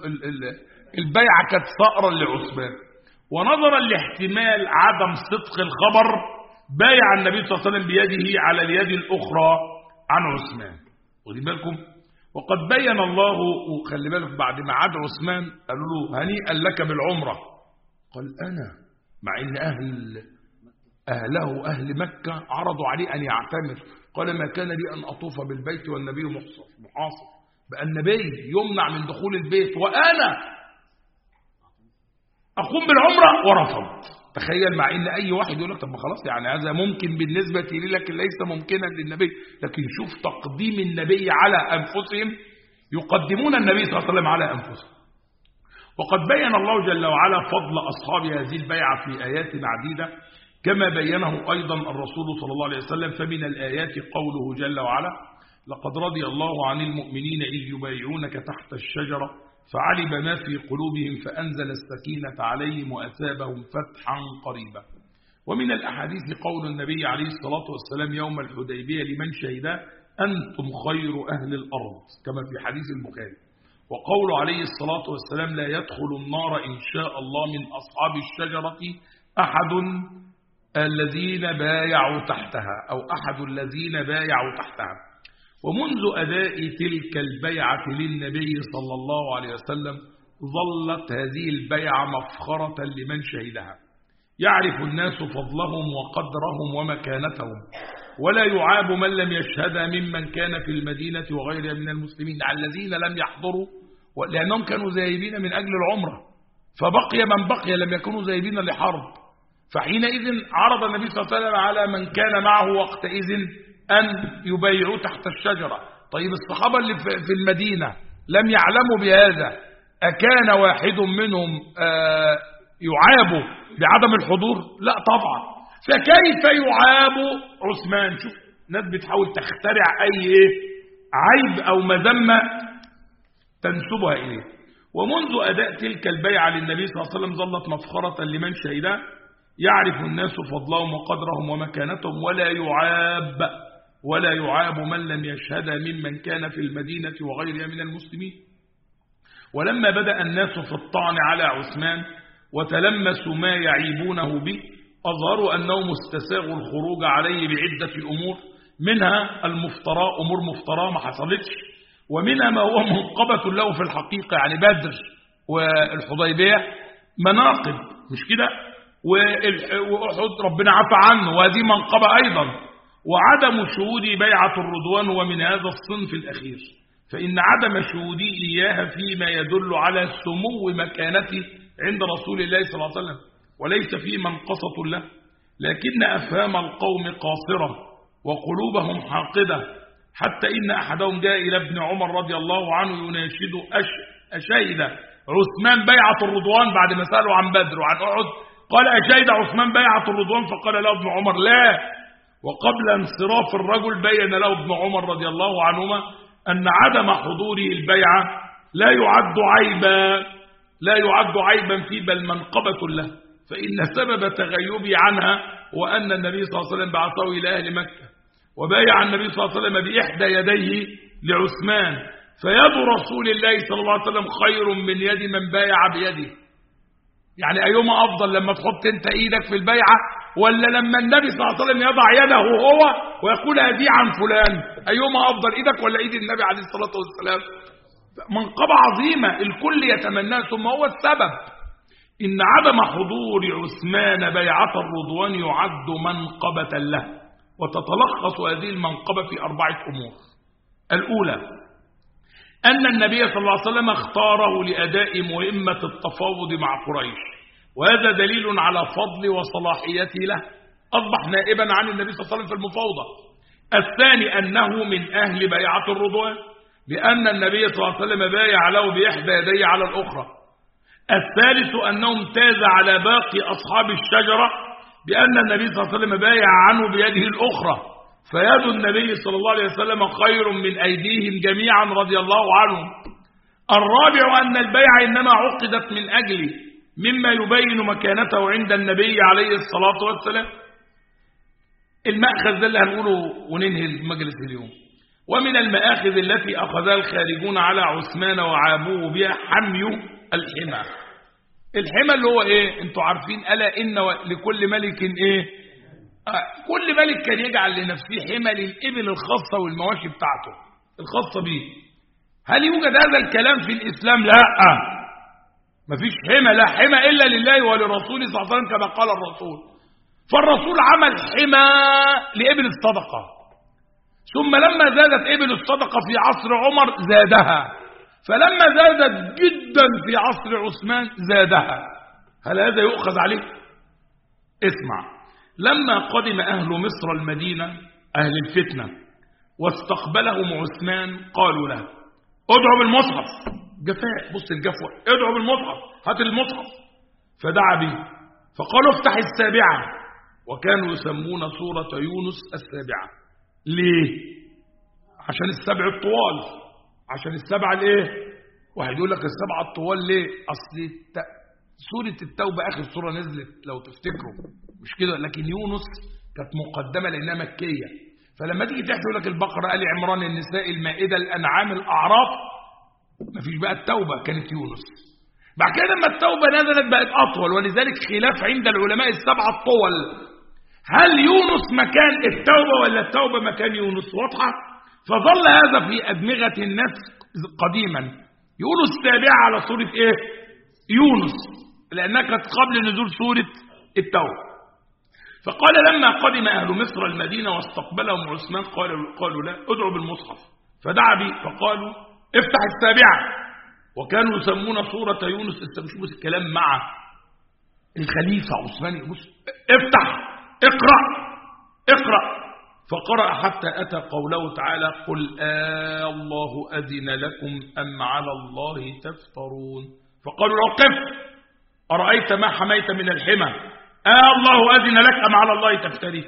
البيعة كانت صأرا لعثمان ونظرا لاحتمال عدم صدق الخبر بايع النبي صلى الله عليه وسلم بيده على اليد الأخرى عن عثمان واخدين بالكم وقد بين الله وخلي بالك بعد ما عاد عثمان قالوا له هنيئا لك بالعمرة قال أنا مع أن أهل أهله أهل مكة عرضوا عليه أن يعتمر قال ما كان لي أن أطوف بالبيت والنبي محاصر بقى النبي يمنع من دخول البيت وأنا أقوم بالعمرة ورفض تخيل مع ان اي واحد يقول لك طب خلاص يعني هذا ممكن بالنسبه لي لكن ليس ممكنا للنبي لكن شوف تقديم النبي على انفسهم يقدمون النبي صلى الله عليه وسلم على انفسهم وقد بين الله جل وعلا فضل اصحاب هذه البيعه في ايات عديده كما بينه ايضا الرسول صلى الله عليه وسلم فمن الايات قوله جل وعلا لقد رضي الله عن المؤمنين اذ يبايعونك تحت الشجره فعلم ما في قلوبهم فأنزل السكينة عليهم وأثابهم فتحا قريبا ومن الأحاديث قول النبي عليه الصلاة والسلام يوم الحديبية لمن شهد أنتم خير أهل الأرض كما في حديث البخاري وقول عليه الصلاة والسلام لا يدخل النار إن شاء الله من أصحاب الشجرة أحد الذين بايعوا تحتها أو أحد الذين بايعوا تحتها ومنذ أداء تلك البيعة للنبي صلى الله عليه وسلم ظلت هذه البيعة مفخرة لمن شهدها يعرف الناس فضلهم وقدرهم ومكانتهم ولا يعاب من لم يشهدها ممن كان في المدينة وغيرها من المسلمين الذين لم يحضروا لأنهم كانوا ذاهبين من أجل العمرة فبقي من بقي لم يكونوا ذاهبين لحرب فحينئذ عرض النبي صلى الله عليه وسلم على من كان معه وقتئذ أن يبايعوا تحت الشجرة طيب الصحابة اللي في المدينة لم يعلموا بهذا أكان واحد منهم يعاب بعدم الحضور لا طبعا فكيف يعاب عثمان شوف ناس بتحاول تخترع أي عيب أو مذمة تنسبها إليه ومنذ أداء تلك البيعة للنبي صلى الله عليه وسلم ظلت مفخرة لمن شهدها يعرف الناس فضلهم وقدرهم ومكانتهم ولا يعاب ولا يعاب من لم يشهد ممن كان في المدينة وغيرها من المسلمين ولما بدأ الناس في الطعن على عثمان وتلمسوا ما يعيبونه به أظهروا أنهم استساغوا الخروج عليه بعدة أمور منها المفتراء أمور مفتراء ما حصلتش ومنها ما هو منقبة له في الحقيقة يعني بدر والحضيبية مناقب مش كده وأحد ربنا عفى عنه وهذه منقبة أيضا وعدم شهود بيعة الرضوان هو من هذا الصنف الأخير فإن عدم شهودي إياها فيما يدل على سمو مكانته عند رسول الله صلى الله عليه وسلم وليس فيه منقصة له لكن أفهام القوم قاصرة وقلوبهم حاقدة حتى إن أحدهم جاء إلى ابن عمر رضي الله عنه يناشد أش... أشهد عثمان بيعة الرضوان بعد ما سألوا عن بدر وعن أحد قال أشهد عثمان بيعة الرضوان فقال له ابن عمر لا وقبل انصراف الرجل بين له ابن عمر رضي الله عنهما أن عدم حضوره البيعة لا يعد عيبا لا يعد عيبا فيه بل منقبة له فإن سبب تغيبي عنها وأن النبي صلى الله عليه وسلم بعثه إلى أهل مكة وبايع النبي صلى الله عليه وسلم بإحدى يديه لعثمان فيد رسول الله صلى الله عليه وسلم خير من يد من بايع بيده يعني أيهما أفضل لما تحط أنت إيدك في البيعة ولا لما النبي صلى الله عليه وسلم يضع يده هو ويقول هذه عن فلان أيهما أفضل إيدك ولا إيد النبي عليه الصلاة والسلام منقبة عظيمة الكل يتمناها ثم هو السبب إن عدم حضور عثمان بيعة الرضوان يعد منقبة له وتتلخص هذه المنقبة في أربعة أمور الأولى أن النبي صلى الله عليه وسلم اختاره لأداء مهمة التفاوض مع قريش وهذا دليل على فضل وصلاحيته له أصبح نائبا عن النبي صلى الله عليه وسلم في المفاوضة الثاني أنه من أهل بيعة الرضوان لأن النبي صلى الله عليه وسلم بايع له بإحدى يديه على الأخرى الثالث أنه امتاز على باقي أصحاب الشجرة بأن النبي صلى الله عليه وسلم بايع عنه بيده الأخرى فيد النبي صلى الله عليه وسلم خير من أيديهم جميعا رضي الله عنهم الرابع أن البيع إنما عقدت من أجله مما يبين مكانته عند النبي عليه الصلاة والسلام المأخذ ده اللي هنقوله وننهي المجلس اليوم ومن المآخذ التي أخذها الخارجون على عثمان وعابوه بها حمي الحمى الحمى اللي هو ايه انتوا عارفين ألا إن لكل ملك ايه آه كل ملك كان يجعل لنفسه حمى للإبل الخاصة والمواشي بتاعته الخاصة به هل يوجد هذا الكلام في الإسلام لا مفيش حمى لا حمى إلا لله ولرسوله صلى الله عليه وسلم كما قال الرسول فالرسول عمل حمى لإبل الصدقة ثم لما زادت إبل الصدقة في عصر عمر زادها فلما زادت جدا في عصر عثمان زادها هل هذا يؤخذ عليه اسمع لما قدم أهل مصر المدينة أهل الفتنة واستقبلهم عثمان قالوا له ادعوا بالمصحف جفاء بص الجفوة ادعوا بالمصحف هات المصحف فدعا به فقالوا افتح السابعة وكانوا يسمون سورة يونس السابعة ليه عشان السبع الطوال عشان السبعة الايه واحد يقول لك السبعة الطوال ليه اصل الت... سورة التوبة اخر سورة نزلت لو تفتكروا مش كده لكن يونس كانت مقدمة لانها مكية فلما تيجي تحكي يقول لك البقرة آل عمران النساء المائدة الأنعام الأعراف مفيش بقى التوبة كانت يونس بعد كده لما التوبة نزلت بقت أطول ولذلك خلاف عند العلماء السبعة الطول هل يونس مكان التوبة ولا التوبة مكان يونس واضحة فظل هذا في أدمغة الناس قديما يقولوا السابعة على سورة إيه يونس لأنها كانت قبل نزول سورة التوبة فقال لما قدم أهل مصر المدينة واستقبلهم عثمان قالوا, قالوا لا ادعوا بالمصحف فدعا به فقالوا افتح السابعة وكانوا يسمون سورة يونس استمشوا الكلام مع الخليفة عثمان بص افتح اقرأ اقرأ فقرأ حتى أتى قوله تعالى قل آه الله أذن لكم أم على الله تفترون فقالوا له قف أرأيت ما حميت من الحمى آه الله أذن لك أم على الله تفتري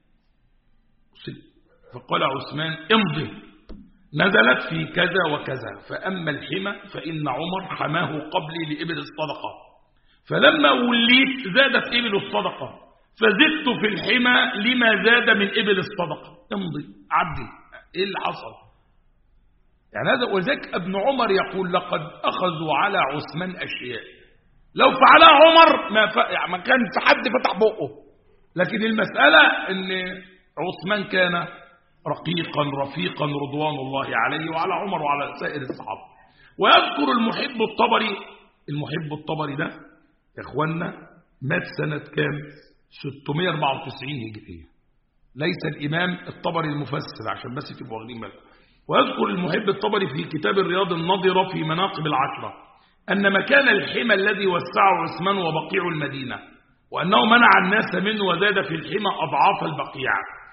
فقال عثمان امضي نزلت في كذا وكذا فأما الحمى فإن عمر حماه قبلي لإبل الصدقة فلما وليت زادت إبل الصدقة فزدت في الحمى لما زاد من إبل الصدقة امضي عدي إيه اللي حصل يعني هذا وذلك ابن عمر يقول لقد أخذوا على عثمان أشياء لو فعلها عمر ما, ف... يعني ما كان في حد فتح بقه لكن المسألة ان عثمان كان رقيقا رفيقا رضوان الله عليه وعلى عمر وعلى سائر الصحابة ويذكر المحب الطبري المحب الطبري ده يا اخوانا مات سنة كام 694 هجرية ليس الإمام الطبري المفسر عشان بس تبقوا واخدين بالكم ويذكر المحب الطبري في كتاب الرياض النضرة في مناقب العشرة أن مكان الحمى الذي وسعه عثمان وبقيع المدينة وأنه منع الناس منه وزاد في الحمى أضعاف البقيع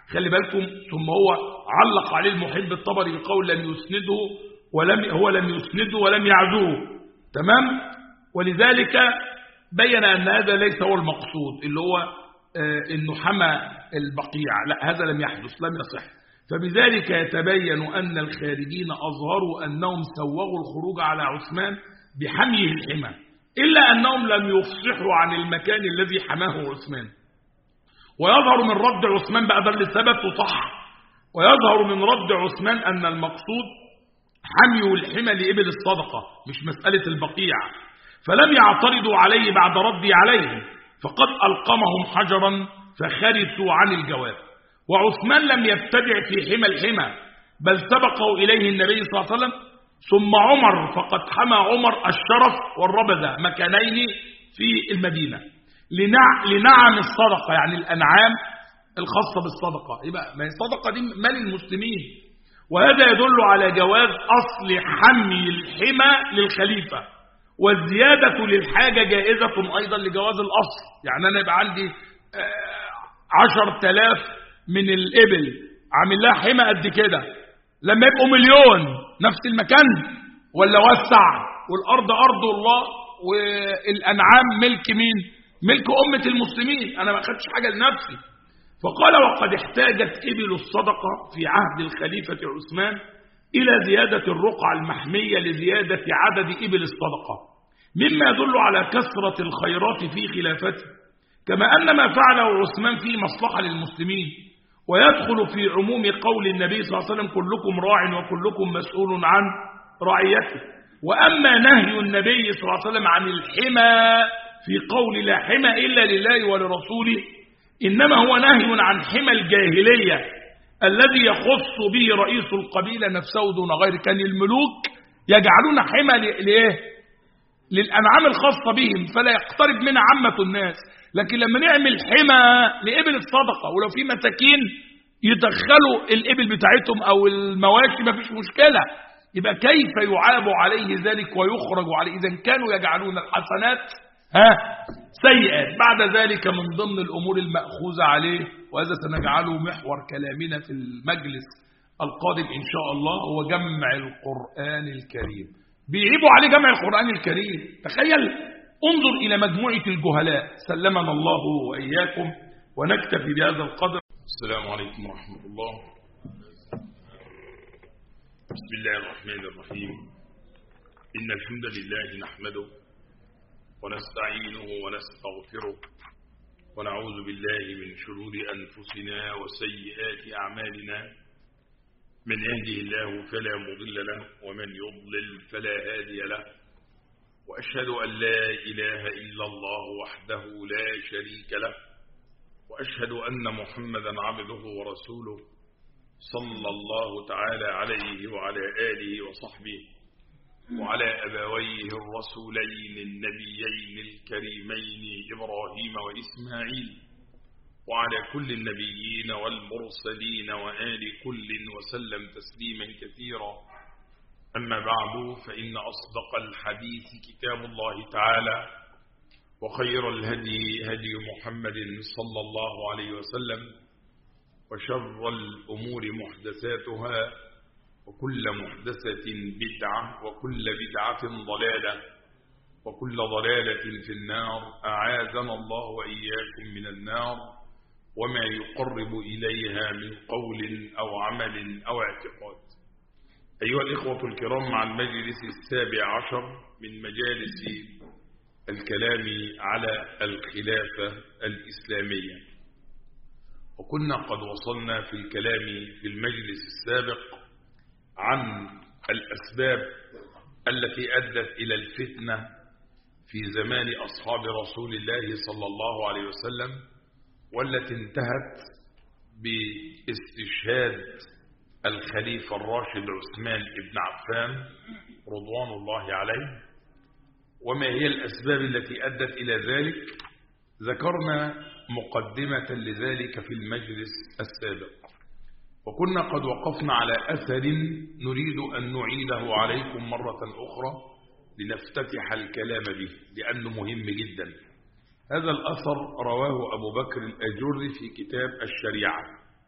خلي بالكم ثم هو علق عليه المحب الطبري بقول لم يسنده ولم هو لم يسنده ولم يعزوه تمام ولذلك بين أن هذا ليس هو المقصود اللي هو آه انه حمى البقيع لا هذا لم يحدث لم يصح فبذلك يتبين أن الخارجين أظهروا أنهم سوغوا الخروج على عثمان بحميه الحمى إلا أنهم لم يفصحوا عن المكان الذي حماه عثمان ويظهر من رد عثمان بقى ده اللي ثبت وصح ويظهر من رد عثمان أن المقصود حمي الحمى لإبل الصدقة مش مسألة البقيع فلم يعترضوا عليه بعد ردي عليهم فقد ألقمهم حجرا فخرسوا عن الجواب وعثمان لم يبتدع في حمى الحمى بل سبقه إليه النبي صلى الله عليه وسلم ثم عمر فقد حمى عمر الشرف والربذة مكانين في المدينة لنع... لنعم الصدقة يعني الأنعام الخاصة بالصدقة يبقى ما الصدقة دي مال المسلمين وهذا يدل على جواز أصل حمي الحمى للخليفة والزيادة للحاجة جائزة أيضا لجواز الأصل يعني أنا يبقى عندي عشر تلاف من الإبل عامل لها حمى قد كده لما يبقوا مليون نفس المكان ولا وسع والأرض أرض الله والأنعام ملك مين ملك أمة المسلمين أنا ما أخدش حاجة لنفسي فقال وقد احتاجت إبل الصدقة في عهد الخليفة عثمان إلى زيادة الرقعة المحمية لزيادة عدد إبل الصدقة مما يدل على كثرة الخيرات في خلافته كما أن ما فعله عثمان فيه مصلحة للمسلمين ويدخل في عموم قول النبي صلى الله عليه وسلم كلكم راع وكلكم مسؤول عن رعيته وأما نهي النبي صلى الله عليه وسلم عن الحمى في قول لا حمى إلا لله ولرسوله إنما هو نهي عن حمى الجاهلية الذي يخص به رئيس القبيلة نفسه دون غير كان الملوك يجعلون حمى لإيه للأنعام الخاصة بهم فلا يقترب منها عامة الناس لكن لما نعمل حمى لإبل الصدقة ولو في مساكين يدخلوا الإبل بتاعتهم أو المواشي ما فيش مشكلة يبقى كيف يعاب عليه ذلك ويخرج عليه إذا كانوا يجعلون الحسنات ها سيئات بعد ذلك من ضمن الأمور المأخوذة عليه وهذا سنجعله محور كلامنا في المجلس القادم إن شاء الله هو جمع القرآن الكريم بيعيبوا عليه جمع القرآن الكريم تخيل انظر إلى مجموعة الجهلاء سلمنا الله وإياكم ونكتفي بهذا القدر السلام عليكم ورحمة الله بسم الله الرحمن الرحيم إن الحمد لله نحمده ونستعينه ونستغفره ونعوذ بالله من شرور أنفسنا وسيئات أعمالنا من يهده الله فلا مضل له ومن يضلل فلا هادي له وأشهد أن لا إله إلا الله وحده لا شريك له وأشهد أن محمدا عبده ورسوله صلى الله تعالى عليه وعلى آله وصحبه وعلى أبويه الرسولين النبيين الكريمين إبراهيم وإسماعيل وعلى كل النبيين والمرسلين وآل كل وسلم تسليما كثيرا أما بعد فإن أصدق الحديث كتاب الله تعالى وخير الهدي هدي محمد صلى الله عليه وسلم وشر الأمور محدثاتها وكل محدثة بدعة وكل بدعة ضلالة وكل ضلالة في النار أعاذنا الله وإياكم من النار وما يقرب إليها من قول أو عمل أو اعتقاد أيها الإخوة الكرام مع المجلس السابع عشر من مجالس الكلام على الخلافة الإسلامية وكنا قد وصلنا في الكلام في المجلس السابق عن الأسباب التي أدت إلى الفتنة في زمان أصحاب رسول الله صلى الله عليه وسلم والتي انتهت باستشهاد الخليفة الراشد عثمان بن عفان رضوان الله عليه وما هي الأسباب التي أدت إلى ذلك ذكرنا مقدمة لذلك في المجلس السابق وكنا قد وقفنا على أثر نريد أن نعيده عليكم مرة أخرى لنفتتح الكلام به لأنه مهم جدا هذا الأثر رواه أبو بكر الأجر في كتاب الشريعة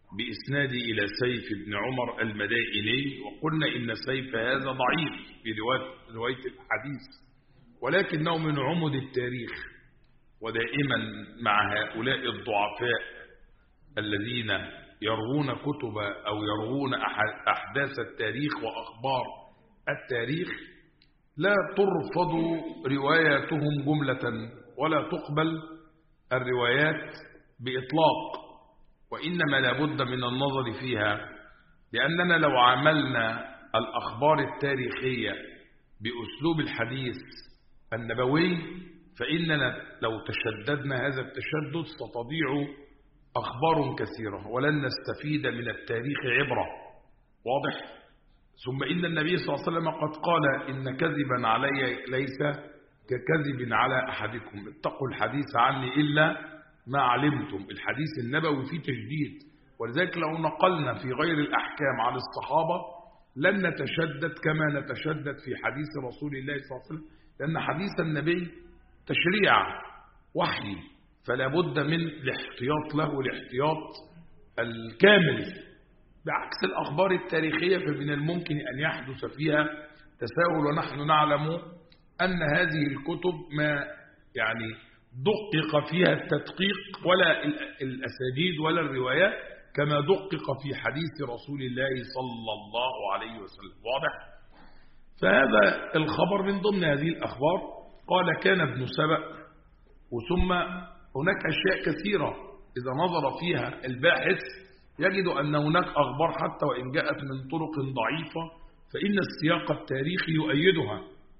بإسنادي إلى سيف بن عمر المدائني وقلنا إن سيف هذا ضعيف في رواية, رواية الحديث ولكنه من عمد التاريخ ودائما مع هؤلاء الضعفاء الذين يروون كتب أو يروون أحداث التاريخ وأخبار التاريخ لا ترفض رواياتهم جملة ولا تقبل الروايات بإطلاق وإنما لابد من النظر فيها لأننا لو عملنا الأخبار التاريخية بأسلوب الحديث النبوي فإننا لو تشددنا هذا التشدد ستضيع أخبار كثيرة ولن نستفيد من التاريخ عبرة واضح ثم إن النبي صلى الله عليه وسلم قد قال إن كذبا علي ليس ككذب على أحدكم اتقوا الحديث عني إلا ما علمتم الحديث النبوي فيه تجديد ولذلك لو نقلنا في غير الأحكام عن الصحابة لن نتشدد كما نتشدد في حديث رسول الله صلى الله عليه وسلم لأن حديث النبي تشريع وحي فلا بد من الاحتياط له الاحتياط الكامل بعكس الأخبار التاريخية فمن الممكن أن يحدث فيها تساهل ونحن نعلم أن هذه الكتب ما يعني دقق فيها التدقيق ولا الأسانيد ولا الروايات كما دقق في حديث رسول الله صلى الله عليه وسلم واضح فهذا الخبر من ضمن هذه الأخبار قال كان ابن سبأ وثم هناك أشياء كثيرة إذا نظر فيها الباحث يجد أن هناك أخبار حتى وإن جاءت من طرق ضعيفة فإن السياق التاريخي يؤيدها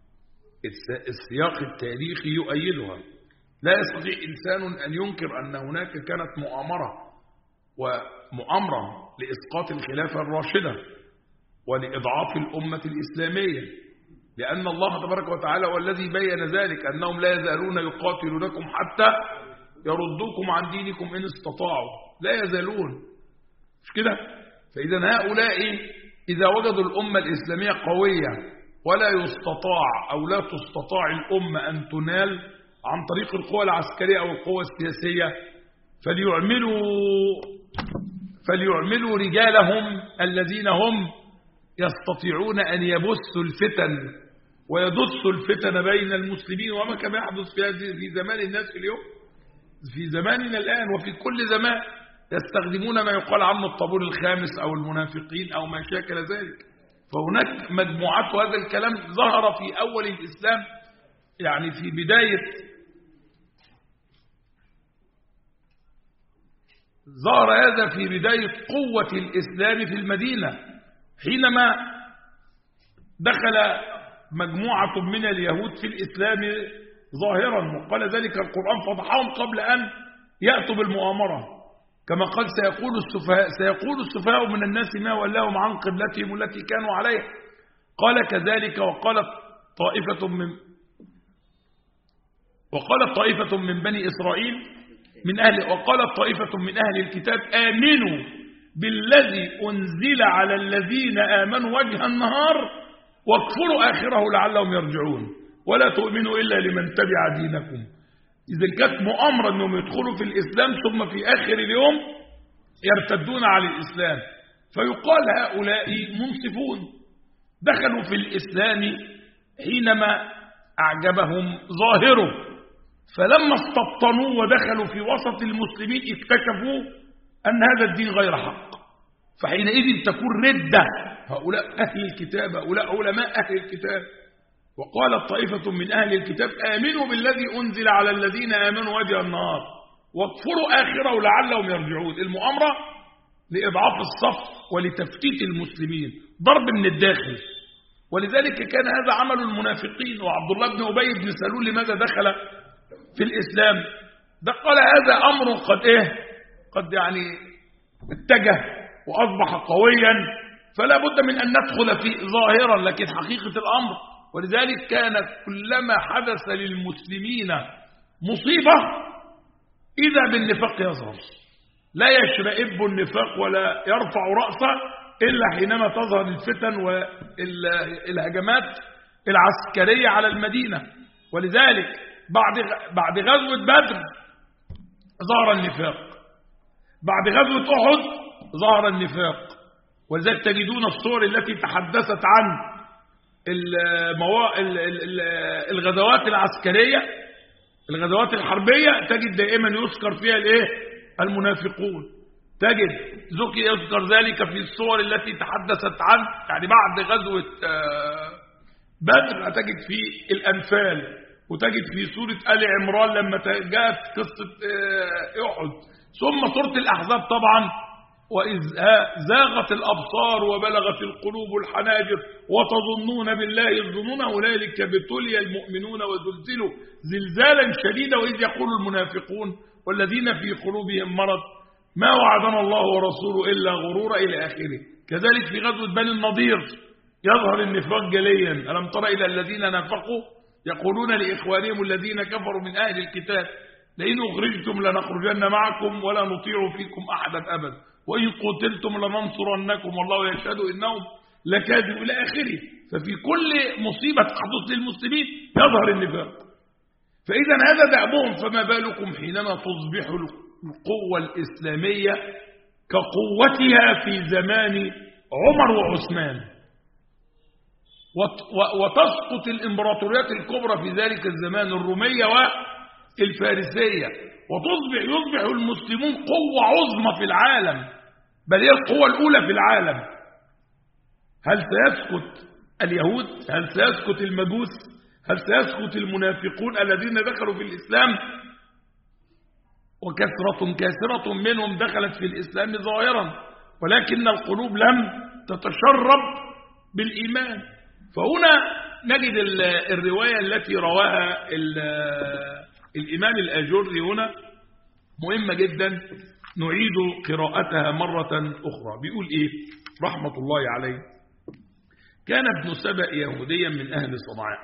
السياق التاريخي يؤيدها لا يستطيع إنسان أن ينكر أن هناك كانت مؤامرة ومؤامرة لإسقاط الخلافة الراشدة ولإضعاف الأمة الإسلامية لأن الله تبارك وتعالى هو الذي بين ذلك أنهم لا يزالون يقاتلونكم حتى يردوكم عن دينكم إن استطاعوا لا يزالون مش كده فإذا هؤلاء إذا وجدوا الأمة الإسلامية قوية ولا يستطاع أو لا تستطاع الأمة أن تنال عن طريق القوى العسكرية أو القوى السياسية فليعملوا فليعملوا رجالهم الذين هم يستطيعون أن يبثوا الفتن ويدسوا الفتن بين المسلمين وما كما يحدث في في زمان الناس في اليوم في زماننا الآن وفي كل زمان يستخدمون ما يقال عنه الطابور الخامس أو المنافقين أو ما شاكل ذلك فهناك مجموعات وهذا الكلام ظهر في أول الإسلام يعني في بداية ظهر هذا في بداية قوة الإسلام في المدينة حينما دخل مجموعة من اليهود في الإسلام ظاهرا وقال ذلك القرآن فضحهم قبل أن يأتوا بالمؤامرة كما قال سيقول السفهاء سيقول السفهاء من الناس ما ولاهم عن قبلتهم التي كانوا عليها قال كذلك وقالت طائفة من وقالت طائفة من بني إسرائيل من أهل وقالت طائفة من أهل الكتاب آمنوا بالذي أنزل على الذين آمنوا وجه النهار واكفروا آخره لعلهم يرجعون ولا تؤمنوا إلا لمن تبع دينكم إذا كانت مؤامرة أنهم يدخلوا في الإسلام ثم في آخر اليوم يرتدون على الإسلام فيقال هؤلاء منصفون دخلوا في الإسلام حينما أعجبهم ظاهره فلما استبطنوا ودخلوا في وسط المسلمين اكتشفوا أن هذا الدين غير حق فحينئذ تكون ردة هؤلاء أهل الكتاب هؤلاء علماء أهل الكتاب وقالت طائفة من أهل الكتاب آمنوا بالذي أنزل على الذين آمنوا وجه النهار واكفروا آخره لعلهم يرجعون المؤامرة لإضعاف الصف ولتفتيت المسلمين ضرب من الداخل ولذلك كان هذا عمل المنافقين وعبد الله بن أبي بن سلول لماذا دخل في الإسلام ده قال هذا أمر قد إيه قد يعني اتجه وأصبح قويا فلا بد من أن ندخل فيه ظاهرا لكن حقيقة الأمر ولذلك كان كلما حدث للمسلمين مصيبة إذا بالنفاق يظهر لا يشرئب النفاق ولا يرفع رأسه إلا حينما تظهر الفتن والهجمات العسكرية على المدينة ولذلك بعد بعد غزوة بدر ظهر النفاق بعد غزوة أحد ظهر النفاق ولذلك تجدون الصور التي تحدثت عن الموا... ال- ال- ال- الغزوات العسكرية الغزوات الحربية تجد دائما يذكر فيها الايه المنافقون تجد ذكر يذكر ذلك في الصور التي تحدثت عن يعني بعد غزوة آه، بدر هتجد في الأنفال وتجد في سورة آل عمران لما جاءت قصة آه، أحد ثم سورة الأحزاب طبعا وإذ زاغت الأبصار وبلغت القلوب الحناجر وتظنون بالله الظنون أولئك ابتلي المؤمنون وزلزلوا زلزالا شديدا وإذ يقول المنافقون والذين في قلوبهم مرض ما وعدنا الله ورسوله إلا غرورا إلى آخره كذلك في غزوة بني النضير يظهر النفاق جليا ألم تر إلى الذين نافقوا يقولون لإخوانهم الذين كفروا من أهل الكتاب لئن أخرجتم لنخرجن معكم ولا نطيع فيكم أحدا أبدا وإن قتلتم لننصرنكم والله يشهد إنهم لكاذب إلى آخره ففي كل مصيبة تحدث للمسلمين يظهر النفاق فإذا هذا دأبهم فما بالكم حينما تصبح القوة الإسلامية كقوتها في زمان عمر وعثمان وت- و- وتسقط الإمبراطوريات الكبرى في ذلك الزمان الرومية والفارسية وتصبح يصبح المسلمون قوة عظمى في العالم بل هي القوة الأولى في العالم هل سيسكت اليهود هل سيسكت المجوس هل سيسكت المنافقون الذين دخلوا في الإسلام وكثرة كاسرة منهم دخلت في الإسلام ظاهرا ولكن القلوب لم تتشرب بالإيمان فهنا نجد ال- الرواية التي رواها ال- الإمام الأجري هنا مهمة جدا نعيد قراءتها مرة أخرى بيقول إيه رحمة الله عليه كان ابن سبأ يهوديا من أهل صنعاء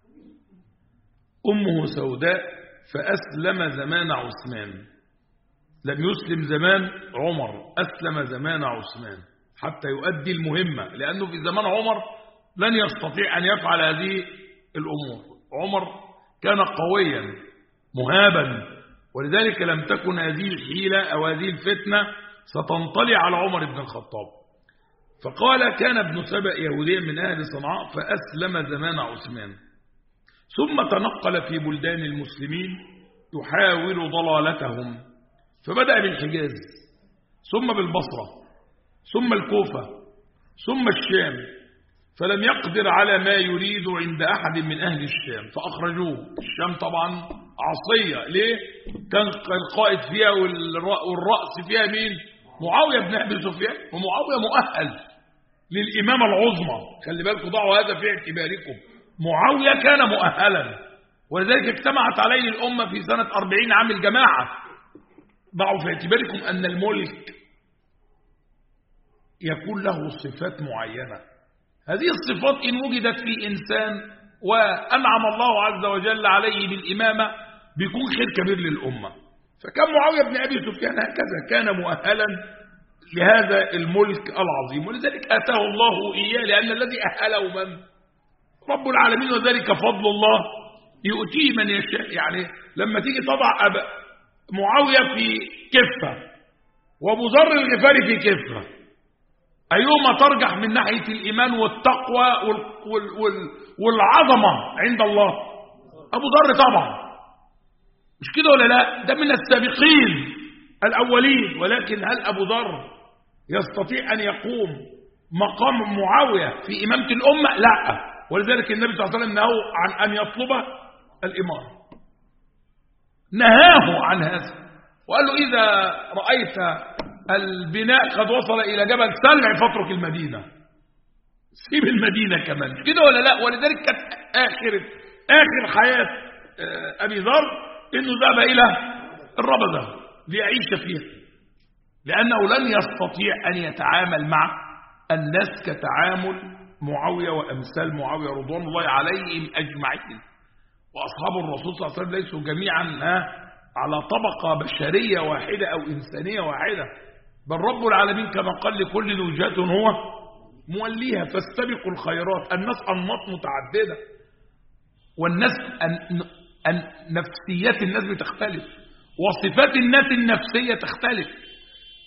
أمه سوداء فأسلم زمان عثمان لم يسلم زمان عمر أسلم زمان عثمان حتى يؤدي المهمة لأنه في زمان عمر لن يستطيع أن يفعل هذه الأمور عمر كان قويا مهابا ولذلك لم تكن هذه الحيلة أو هذه الفتنة ستنطلع على عمر بن الخطاب فقال كان ابن سبأ يهوديا من أهل صنعاء فأسلم زمان عثمان ثم تنقل في بلدان المسلمين يحاول ضلالتهم فبدأ بالحجاز ثم بالبصرة ثم الكوفة ثم الشام فلم يقدر على ما يريد عند أحد من أهل الشام فأخرجوه الشام طبعا عصية ليه؟ كان القائد فيها والر- والرأس فيها مين؟ معاوية بن أبي سفيان ومعاوية مؤهل للإمامة العظمى خلي بالكم ضعوا هذا في اعتباركم معاوية كان مؤهلا ولذلك اجتمعت عليه الأمة في سنة 40 عام الجماعة ضعوا في اعتباركم أن الملك يكون له صفات معينة هذه الصفات إن وجدت في إنسان وأنعم الله عز وجل عليه بالإمامة بيكون خير كبير للأمة فكان معاوية بن أبي سفيان هكذا كان مؤهلا لهذا الملك العظيم ولذلك آتاه الله إياه لأن الذي أهله من رب العالمين وذلك فضل الله يؤتيه من يشاء يعني لما تيجي تضع أب معاوية في كفة وابو ذر الغفاري في كفة أيهما ترجح من ناحية الإيمان والتقوى وال وال وال والعظمة عند الله أبو ذر طبعا مش كده ولا لا ده من السابقين الأولين ولكن هل أبو ذر يستطيع أن يقوم مقام معاوية في إمامة الأمة لا ولذلك النبي صلى الله عليه وسلم نهاه عن أن يطلب الإمارة نهاه عن هذا وقال له إذا رأيت البناء قد وصل إلى جبل سلع فاترك المدينة سيب المدينة كمان مش كده ولا لا ولذلك كانت آخر آخر حياة آه، أبي ذر إنه ذهب إلى الربذة ليعيش فيها لأنه لن يستطيع أن يتعامل مع الناس كتعامل معاوية وأمثال معاوية رضوان الله عليهم أجمعين وأصحاب الرسول صلى الله عليه وسلم ليسوا جميعا ها على طبقة بشرية واحدة أو إنسانية واحدة بل رب العالمين كما قال لكل وجهات هو موليها فاستبقوا الخيرات الناس أنماط متعددة والناس أن أن نفسيات الناس بتختلف وصفات الناس النفسية تختلف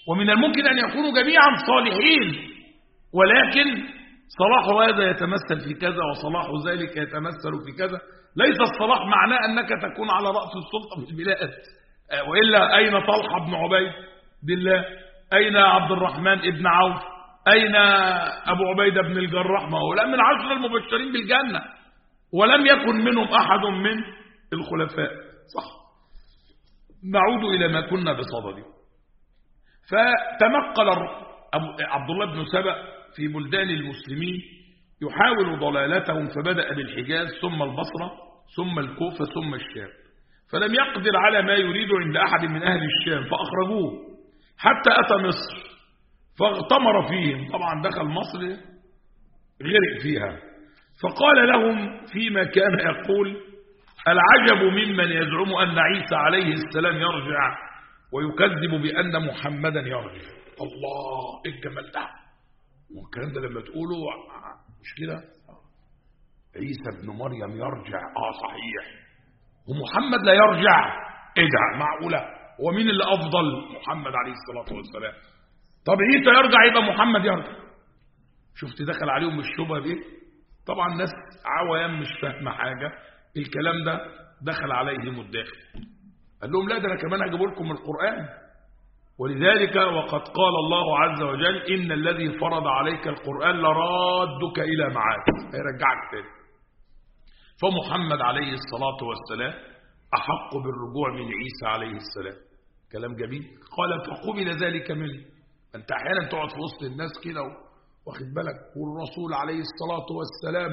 ومن الممكن أن يكونوا جميعا صالحين ولكن صلاح هذا يتمثل في كذا وصلاح ذلك يتمثل في كذا ليس الصلاح معناه أنك تكون على رأس السلطة في البلاد وإلا أين طلحة بن عبيد بالله أين عبد الرحمن بن عوف أين أبو عبيدة بن الجراح ما هو لا من عشر المبشرين بالجنة ولم يكن منهم أحد من الخلفاء صح نعود إلى ما كنا بصدده فتنقل عبد الله بن سبأ في بلدان المسلمين يحاول ضلالتهم فبدأ بالحجاز ثم البصرة ثم الكوفة ثم الشام فلم يقدر على ما يريد عند أحد من أهل الشام فأخرجوه حتى أتى مصر فاغتمر فيهم طبعا دخل مصر غرق فيها فقال لهم فيما كان يقول العجب ممن يزعم أن عيسى عليه السلام يرجع ويكذب بأن محمدا يرجع الله ايه الجمال ده والكلام ده لما تقوله مش كده عيسى ابن مريم يرجع اه صحيح ومحمد لا يرجع ايه ده معقوله ومين اللي افضل محمد عليه الصلاه والسلام طب عيسى يرجع يبقى محمد يرجع شفت دخل عليهم الشبهه دي طبعا الناس عوام مش فاهمه حاجه الكلام ده دخل عليهم الداخل قال لهم لا ده انا كمان هجيب لكم القران ولذلك وقد قال الله عز وجل إن الذي فرض عليك القرآن لرادك إلى معاد هيرجعك تاني فمحمد عليه الصلاة والسلام أحق بالرجوع من عيسى عليه السلام كلام جميل قال فقبل ذلك منه أنت أحيانا تقعد في وسط الناس كده واخد بالك والرسول عليه الصلاة والسلام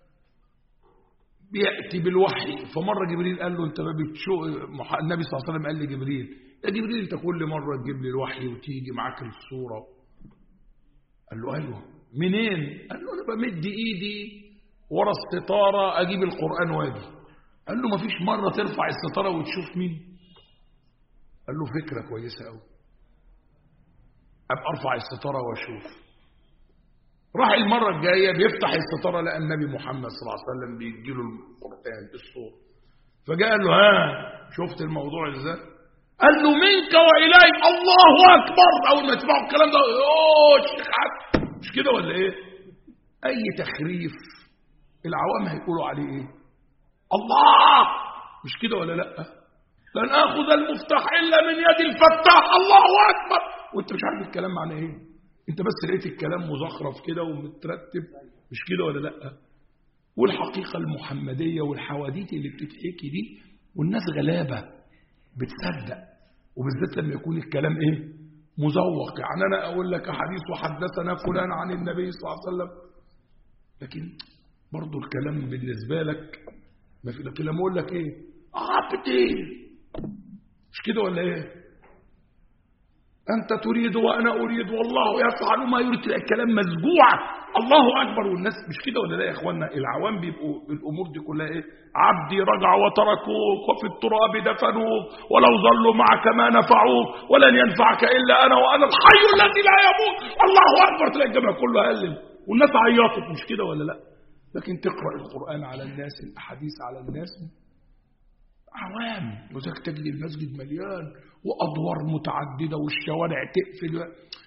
بيأتي بالوحي فمرة جبريل قال له أنت ما بتشو النبي صلى الله عليه وسلم قال لجبريل يا جبريل أنت كل مرة تجيب لي الوحي وتيجي معاك الصورة قال له أيوه منين؟ قال له أنا بمد إيدي ورا الستارة أجيب القرآن واجي قال له ما فيش مرة ترفع الستارة وتشوف مين قال له فكرة كويسة قوي أبقى أرفع الستارة وأشوف راح المرة الجاية بيفتح الستارة لقى النبي محمد صلى الله عليه وسلم بيديله القرآن الصورة فجاء قال له ها شفت الموضوع ازاي قال له منك وإلي الله أكبر أول ما يسمعوا الكلام ده أوه الشيخ مش كده ولا إيه أي تخريف العوام هيقولوا عليه إيه الله مش كده ولا لأ لن آخذ المفتاح إلا من يد الفتاح الله أكبر وأنت مش عارف الكلام معناه إيه انت بس لقيت الكلام مزخرف كده ومترتب مش كده ولا لا والحقيقة المحمدية والحواديت اللي بتتحكي دي والناس غلابة بتصدق وبالذات لما يكون الكلام ايه مزوق يعني انا اقول لك احاديث وحدثنا فلان عن النبي صلى الله عليه وسلم لكن برضو الكلام بالنسبة لك ما في لكن لما اقول لك ايه عبدي مش كده ولا ايه أنت تريد وأنا أريد والله يفعل ما يريد تلاقي الكلام مزجوع الله أكبر والناس مش كده ولا لا يا إخوانا العوام بيبقوا الأمور دي كلها إيه عبدي رجع وتركوك وفي التراب دفنوك ولو ظلوا معك ما نفعوك ولن ينفعك إلا أنا وأنا الحي الذي لا يموت الله أكبر تلاقي الجمع كله هلل والناس عيطت مش كده ولا لا لكن تقرأ القرآن على الناس الأحاديث على الناس عوام وذاك تجد المسجد مليان وأدوار متعددة والشوارع تقفل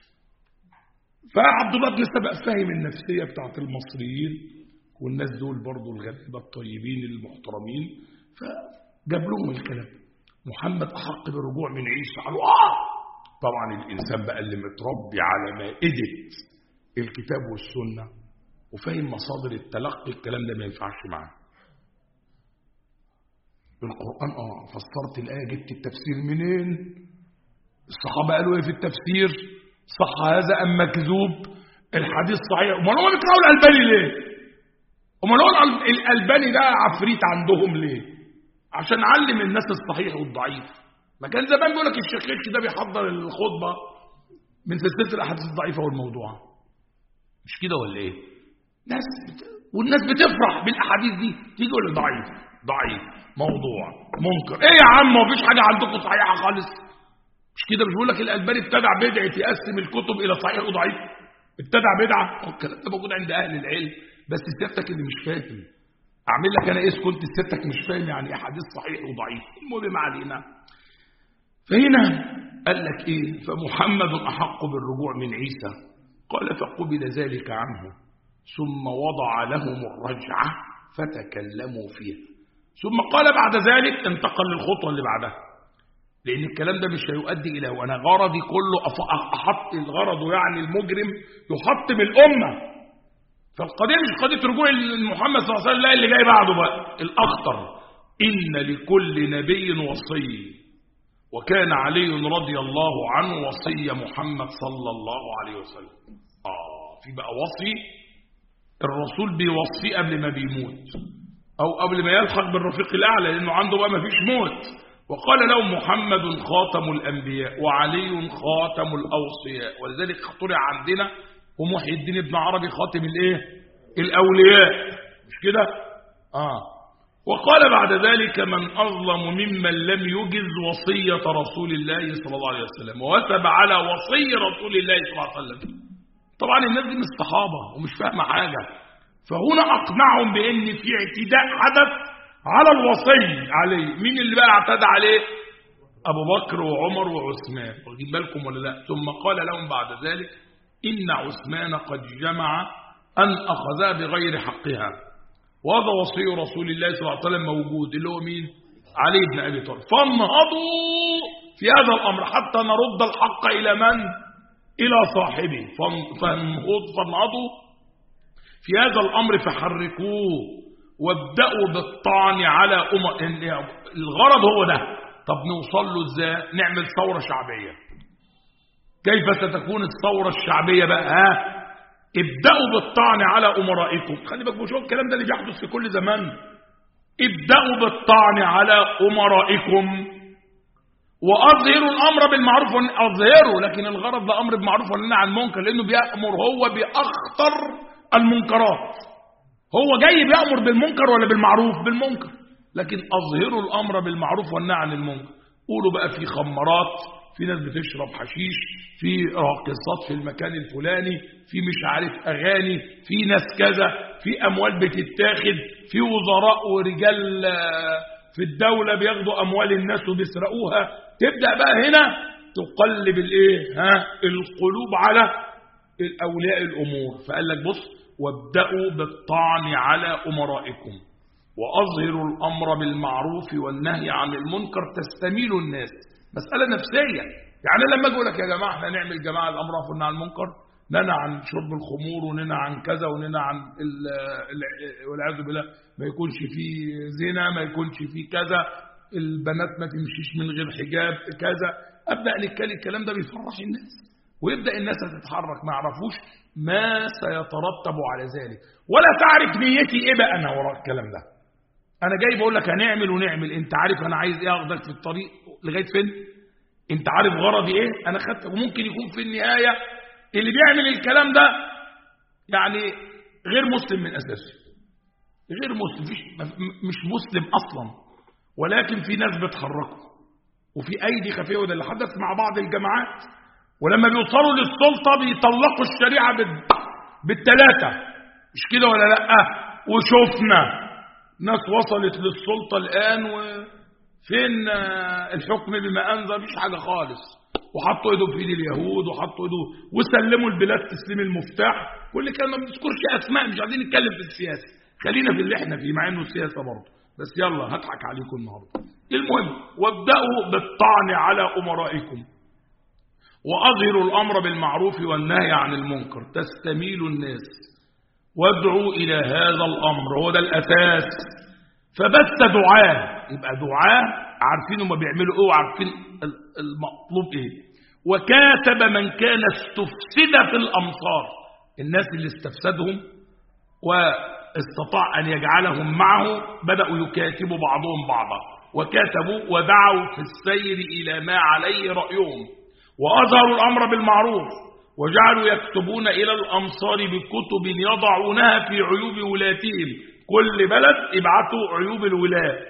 فعبد الله بن سبأ فاهم النفسية بتاعت المصريين والناس دول برضو الغلابة الطيبين المحترمين فجاب لهم الكلام محمد أحق بالرجوع من عيسى قالوا آه طبعا الإنسان بقى اللي متربي على مائدة الكتاب والسنة وفاهم مصادر التلقي الكلام ده ما ينفعش معاه بالقرآن اه فسرت الآية جبت التفسير منين الصحابة قالوا ايه في التفسير صح هذا أم مكذوب الحديث صحيح امال هم بيقرأوا الألباني ليه امال هو الألباني ده عفريت عندهم ليه عشان علم الناس الصحيح والضعيف ما كان زمان بيقول لك الشيخ ده بيحضر الخطبة من سلسلة الأحاديث الضعيفة والموضوعة مش كده ولا ايه ناس بت... والناس بتفرح بالأحاديث دي تيجي ولا ضعيف ضعيف موضوع منكر ايه يا عم مفيش حاجة عندكم صحيحة خالص مش كده مش بقول لك الألباني ابتدع بدعة يقسم الكتب إلى صحيح وضعيف ابتدع بدعة الكلام ده موجود عند أهل العلم بس سيادتك اللي مش فاهم أعمل لك أنا إيه كنت سيادتك مش فاهم يعني أحاديث صحيح وضعيف المهم ما علينا فهنا قال لك إيه فمحمد أحق بالرجوع من عيسى قال فقبل ذلك عنه ثم وضع لهم الرجعة فتكلموا فيها ثم قال بعد ذلك انتقل للخطوة اللي بعدها لأن الكلام ده مش هيؤدي إلى وأنا غرضي كله أحط الغرض يعني المجرم يحطم الأمة فالقضية مش قضية رجوع محمد صلى الله عليه وسلم لا اللي جاي بعده بقى الأخطر إن لكل نبي وصي وكان علي رضي الله عنه وصي محمد صلى الله عليه وسلم آه في بقى وصي الرسول بيوصي قبل ما بيموت أو قبل ما يلحق بالرفيق الأعلى لأنه عنده بقى ما فيش موت وقال له محمد خاتم الأنبياء وعلي خاتم الأوصياء ولذلك اخترع عندنا ومحي الدين ابن عربي خاتم الايه الأولياء مش كده آه وقال بعد ذلك من أظلم ممن لم يجز وصية رسول الله صلى الله عليه وسلم ووثب على وصي رسول الله صلى الله عليه وسلم طبعا الناس دي مش صحابة ومش فاهمة حاجة فهنا أقنعهم بأن في اعتداء حدث على الوصي عليه مين اللي بقى اعتدى عليه أبو بكر وعمر وعثمان واخدين بالكم ولا لا ثم قال لهم بعد ذلك إن عثمان قد جمع أن أخذها بغير حقها وهذا وصي رسول الله صلى الله عليه وسلم موجود اللي هو مين علي بن أبي طالب فانهضوا في هذا الأمر حتى نرد الحق إلى من إلى صاحبه فانهض فانهضوا في هذا الأمر فحركوه وابدأوا بالطعن على أمر الغرض هو ده طب نوصل له ازاي نعمل ثورة شعبية كيف ستكون الثورة الشعبية بقى ها ابدأوا بالطعن على أمرائكم خلي بالكم شوف الكلام ده اللي بيحدث في كل زمان ابدأوا بالطعن على أمرائكم وأظهروا الأمر بالمعروف أظهروا لكن الغرض ده أمر بالمعروف والنهي عن المنكر لأنه بيأمر هو بأخطر المنكرات هو جاي بيأمر بالمنكر ولا بالمعروف بالمنكر لكن أظهروا الأمر بالمعروف والنهي عن المنكر قولوا بقى في خمرات في ناس بتشرب حشيش في راقصات في المكان الفلاني في مش عارف أغاني في ناس كذا في أموال بتتاخد في وزراء ورجال في الدولة بياخدوا أموال الناس وبيسرقوها تبدأ بقى هنا تقلب الايه ها القلوب على الأولياء الأمور فقال لك بص وابدأوا بالطعن على أمرائكم وأظهروا الأمر بالمعروف والنهي عن المنكر تستميل الناس مسألة نفسية يعني لما أقول لك يا جماعة احنا نعمل جماعة الأمر والنهي عن المنكر ننهى عن شرب الخمور وننهى عن كذا وننهى عن والعياذ بالله ما يكونش فيه زنا ما يكونش فيه كذا البنات ما تمشيش من غير حجاب كذا أبدأ نتكلم الكلام ده بيفرح الناس ويبدأ الناس تتحرك ما يعرفوش ما سيترتب على ذلك ولا تعرف نيتي ايه بقى انا وراء الكلام ده انا جاي بقول لك هنعمل ونعمل انت عارف انا عايز ايه اخدك في الطريق لغايه فين انت عارف غرضي ايه انا خدت وممكن يكون في النهايه اللي بيعمل الكلام ده يعني غير مسلم من اساسه غير مسلم مش مسلم اصلا ولكن في ناس بتحركه وفي ايدي خفيه وده اللي حدث مع بعض الجماعات ولما بيوصلوا للسلطة بيطلقوا الشريعة بالثلاثة مش كده ولا لا وشفنا ناس وصلت للسلطة الآن وفين الحكم بما أنزل مش حاجة خالص وحطوا ايدهم في ايد اليهود وحطوا ايدهم وسلموا البلاد تسليم المفتاح كل كلام ما بنذكرش اسماء مش عايزين نتكلم في السياسه خلينا في اللي احنا فيه مع انه السياسه برضه بس يلا هضحك عليكم النهارده المهم وابداوا بالطعن على امرائكم وأظهروا الأمر بالمعروف والنهي عن المنكر تستميل الناس وادعوا إلى هذا الأمر هو ده الأساس فبث دعاه يبقى دعاه عارفين هم بيعملوا ايه وعارفين المطلوب ايه وكاتب من كان استفسد في الأمصار الناس اللي استفسدهم واستطاع أن يجعلهم معه بدأوا يكاتبوا بعضهم بعضا وكتبوا ودعوا في السير إلى ما عليه رأيهم وأظهروا الأمر بالمعروف وجعلوا يكتبون إلى الأمصار بكتب يضعونها في عيوب ولاتهم كل بلد ابعثوا عيوب الولاة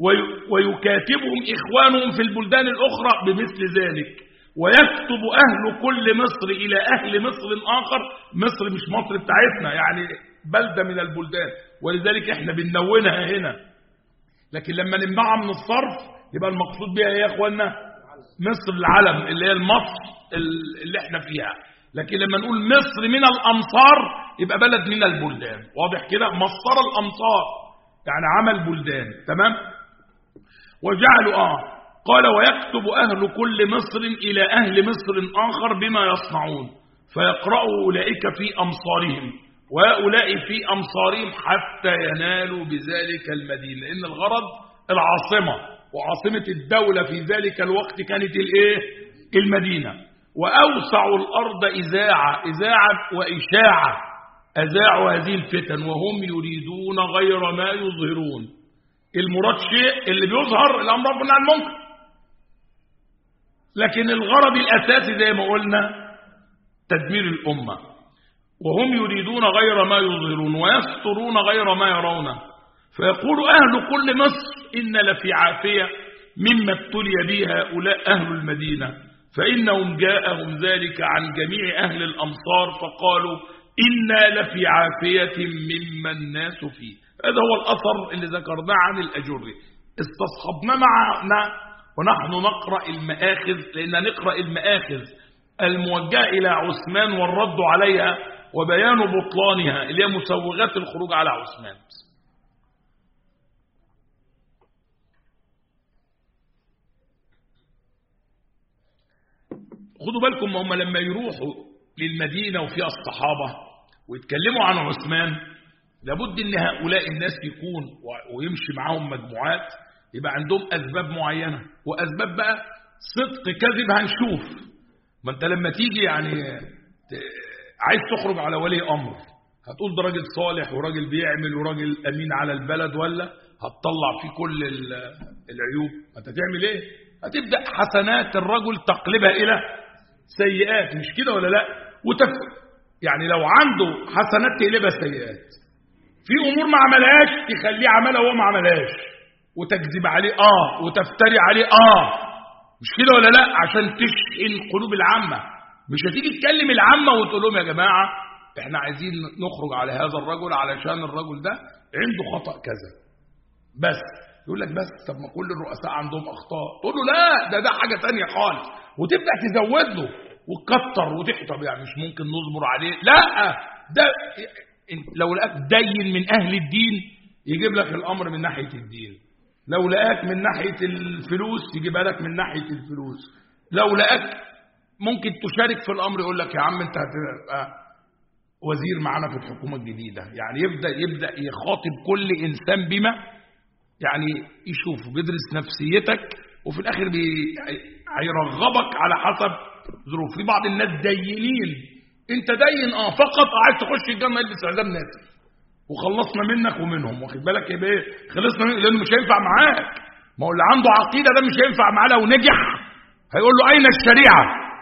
ويكاتبهم إخوانهم في البلدان الأخرى بمثل ذلك ويكتب أهل كل مصر إلى أهل مصر آخر مصر مش مصر بتاعتنا يعني بلدة من البلدان ولذلك احنا بننونها هنا لكن لما نمنعها من الصرف يبقى المقصود بها يا اخوانا مصر العلم اللي هي المصر اللي احنا فيها لكن لما نقول مصر من الأمصار يبقى بلد من البلدان واضح كده مصر الأمصار يعني عمل بلدان تمام وجعلوا آه قال ويكتب أهل كل مصر إلى أهل مصر آخر بما يصنعون فيقرأوا أولئك في أمصارهم وهؤلاء في أمصارهم حتى ينالوا بذلك المدينة لأن الغرض العاصمة وعاصمة الدولة في ذلك الوقت كانت الايه المدينة وأوسعوا الأرض إذاعة إذاعة وإشاعة أذاعوا هذه الفتن وهم يريدون غير ما يظهرون المراد شيء اللي بيظهر الأمر ربنا عن المنكر لكن الغرض الأساسي زي ما قلنا تدمير الأمة وهم يريدون غير ما يظهرون ويسترون غير ما يرون فيقول أهل كل مصر إن لفي عافية مما ابتلي به هؤلاء أهل المدينة فإنهم جاءهم ذلك عن جميع أهل الأمصار فقالوا إنا لفي عافية مما الناس فيه هذا هو الأثر اللي ذكرناه عن الأجري استصحبنا معنا ونحن نقرأ المآخذ لأن نقرأ المآخذ الموجهة إلى عثمان والرد عليها وبيان بطلانها اللي هي مسوغات الخروج على عثمان خدوا بالكم هم لما يروحوا للمدينة وفيها الصحابة ويتكلموا عن عثمان لابد ان هؤلاء الناس يكون ويمشي معاهم مجموعات يبقى عندهم اسباب معينة واسباب بقى صدق كذب هنشوف ما انت لما تيجي يعني عايز تخرج على ولي امر هتقول ده راجل صالح وراجل بيعمل وراجل امين على البلد ولا هتطلع فيه كل العيوب انت تعمل ايه هتبدا حسنات الرجل تقلبها الى سيئات مش كده ولا لا وتف يعني لو عنده حسنات تقلبها سيئات في امور ما عملهاش تخليه عملها وهو ما عملهاش وتكذب عليه اه وتفتري عليه اه مش كده ولا لا عشان تشحن قلوب العامه مش هتيجي تكلم العامه وتقول لهم يا جماعه احنا عايزين نخرج على هذا الرجل علشان الرجل ده عنده خطا كذا بس يقول لك بس طب ما كل الرؤساء عندهم اخطاء تقول له لا ده ده حاجه ثانيه خالص وتبدا تزود له وتكتر وتحطب يعني مش ممكن نصبر عليه لا ده لو لقاك دين من اهل الدين يجيب لك الامر من ناحيه الدين لو لقاك من ناحيه الفلوس يجيبها لك من ناحيه الفلوس لو لقاك ممكن تشارك في الامر يقول لك يا عم انت هتبقى وزير معانا في الحكومه الجديده يعني يبدا يبدا يخاطب كل انسان بما يعني يشوف بيدرس نفسيتك وفي الاخر بي... هيرغبك على حسب ظروف في بعض الناس دينين انت دين اه فقط عايز تخش الجنه البس عزام ناسف وخلصنا منك ومنهم واخد بالك يبقى ايه خلصنا منك لانه مش هينفع معاك ما هو اللي عنده عقيده ده مش هينفع معاه لو نجح هيقول له اين الشريعه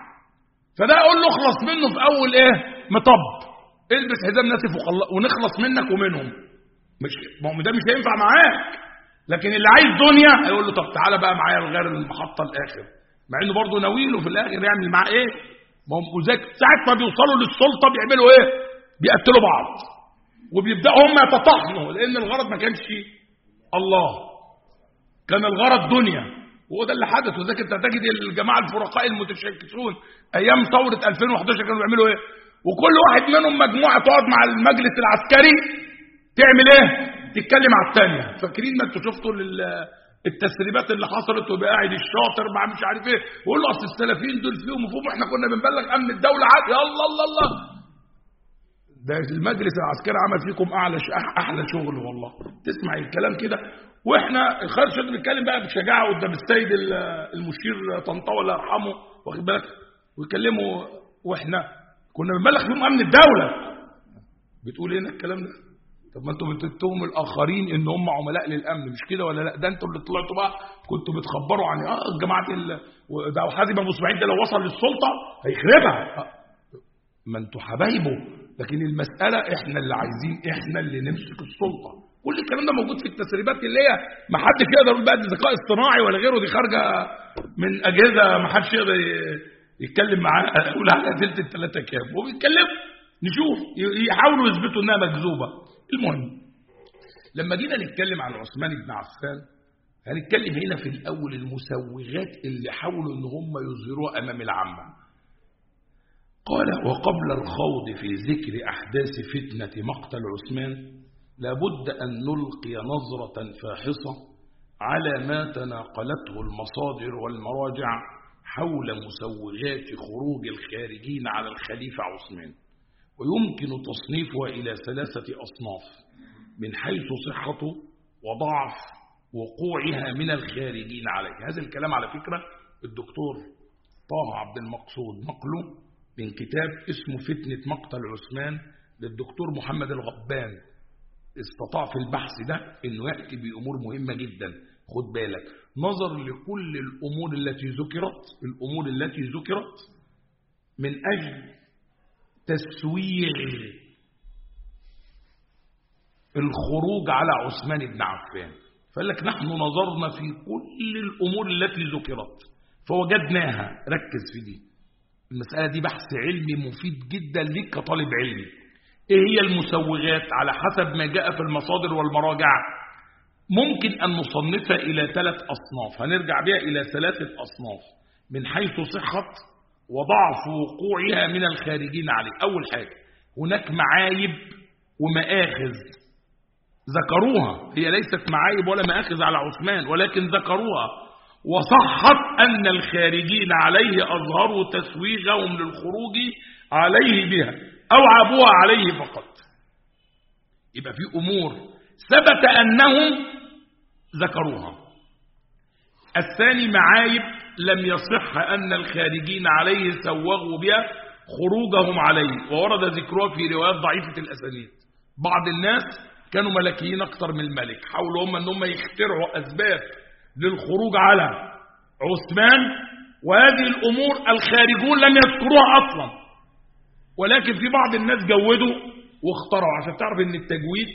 فده اقول له اخلص منه في اول ايه مطب البس حزام ناسف ونخلص منك ومنهم مش ما هو ده مش هينفع معاك لكن اللي عايز دنيا هيقول له طب تعالى بقى معايا لغير المحطه الاخر مع انه برضه ناويله في الاخر يعمل معاه ايه ما هم وزاك ساعه ما بيوصلوا للسلطه بيعملوا ايه بيقتلوا بعض وبيبداوا هم يتطحنوا لان الغرض ما كانش الله كان الغرض دنيا وهو ده اللي حدث وذاك انت تجد الجماعه الفرقاء المتشكسون ايام ثوره 2011 كانوا بيعملوا ايه وكل واحد منهم مجموعه تقعد مع المجلس العسكري تعمل ايه تتكلم على الثانيه فاكرين ما انتوا شفتوا التسريبات اللي حصلت وبقى قاعد الشاطر مع مش عارف ايه ويقول له اصل السلفيين دول فيهم مفهوم احنا كنا بنبلغ امن الدوله عادي الله الله الله ده المجلس العسكري عمل فيكم اعلى احلى شغل والله تسمع الكلام كده واحنا الخالد شد بيتكلم بقى بشجاعه قدام السيد المشير طنطاوي الله يرحمه واخد بالك ويكلموا واحنا كنا بنبلغ فيهم امن الدوله بتقول ايه الكلام ده طب ما انتوا بتتهموا الاخرين ان هم عملاء للامن مش كده ولا لا ده انتوا اللي طلعتوا بقى كنتوا بتخبروا عن اه جماعه ال... ده حازم ابو اسماعيل ده لو وصل للسلطه هيخربها آه. ما انتوا حبايبه لكن المساله احنا اللي عايزين احنا اللي نمسك السلطه كل الكلام ده موجود في التسريبات اللي هي ما حدش يقدر يقول بقى ذكاء اصطناعي ولا غيره دي خارجه من اجهزه ما حدش يقدر يتكلم معاه يقول على تلت الثلاثه كام وبيتكلموا نشوف يحاولوا يثبتوا انها مكذوبه المهم لما جينا نتكلم عن عثمان بن عفان هنتكلم هنا في الأول المسوغات اللي حاولوا ان هم يظهروها أمام العامة قال وقبل الخوض في ذكر أحداث فتنة مقتل عثمان لابد أن نلقي نظرة فاحصة على ما تناقلته المصادر والمراجع حول مسوغات خروج الخارجين على الخليفة عثمان ويمكن تصنيفها إلى ثلاثة أصناف من حيث صحته وضعف وقوعها من الخارجين عليه هذا الكلام على فكرة الدكتور طه عبد المقصود نقله من كتاب اسمه فتنة مقتل عثمان للدكتور محمد الغبان استطاع في البحث ده انه يأتي بأمور مهمة جدا خد بالك نظر لكل الأمور التي ذكرت الأمور التي ذكرت من أجل تسويغ الخروج على عثمان بن عفان فقال لك نحن نظرنا في كل الأمور التي ذكرت فوجدناها ركز في دي المسألة دي بحث علمي مفيد جدا ليك كطالب علمي ايه هي المسوغات على حسب ما جاء في المصادر والمراجع ممكن أن نصنفها إلى ثلاث أصناف هنرجع بها إلى ثلاثة أصناف من حيث صحة وضعف وقوعها من الخارجين عليه أول حاجة هناك معايب ومآخذ ذكروها هي ليست معايب ولا مآخذ على عثمان ولكن ذكروها وصحت أن الخارجين عليه أظهروا تسويغهم للخروج عليه بها أو عابوها عليه فقط يبقى في أمور ثبت أنهم ذكروها الثاني معايب لم يصح أن الخارجين عليه سوغوا بها خروجهم عليه وورد ذكرها في روايات ضعيفة الأسانيد بعض الناس كانوا ملكيين أكثر من الملك حاولوا هم أنهم يخترعوا أسباب للخروج على عثمان وهذه الأمور الخارجون لم يذكروها أصلا ولكن في بعض الناس جودوا واخترعوا عشان تعرف ان التجويد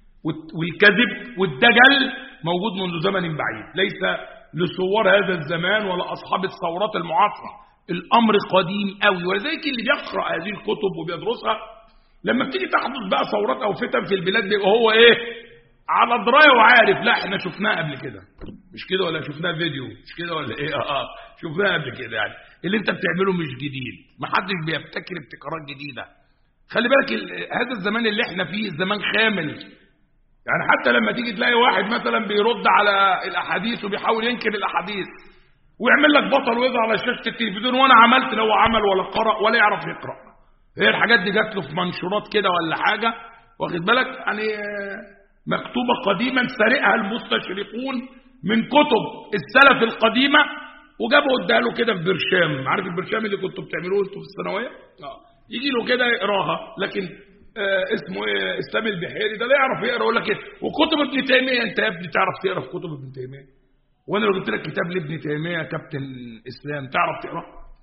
والكذب والدجل موجود منذ زمن بعيد ليس لثوار هذا الزمان ولا أصحاب الثورات المعاصرة الأمر قديم قوي ولذلك اللي بيقرأ هذه الكتب وبيدرسها لما بتيجي تحدث بقى ثورات أو فتن في البلاد بيبقى هو إيه على درايه وعارف لا احنا شفناه قبل كده مش كده ولا شفناه فيديو مش كده ولا ايه اه شفناه قبل كده يعني اللي انت بتعمله مش جديد ما حدش بيبتكر ابتكارات جديده خلي بالك هذا الزمان اللي احنا فيه زمان خامل يعني حتى لما تيجي تلاقي واحد مثلا بيرد على الاحاديث وبيحاول ينكر الاحاديث ويعمل لك بطل ويظهر على شاشه التلفزيون وانا عملت لو عمل ولا قرأ ولا يعرف يقرأ هي الحاجات دي جات له في منشورات كده ولا حاجه واخد بالك يعني مكتوبة قديما سرقها المستشرقون من كتب السلف القديمة وجابوا اداها له كده في برشام عارف البرشام اللي كنتوا بتعملوه انتوا في الثانويه اه يجي له كده يقراها لكن آه اسمه ايه اسلام البحيري ده لا يعرف يقرا يقول لك ايه وكتب ابن تيميه انت يا ابني تعرف تقرا في كتب ابن تيميه وانا لو جبت لك كتاب لابن تيميه كابتن اسلام تعرف تقرا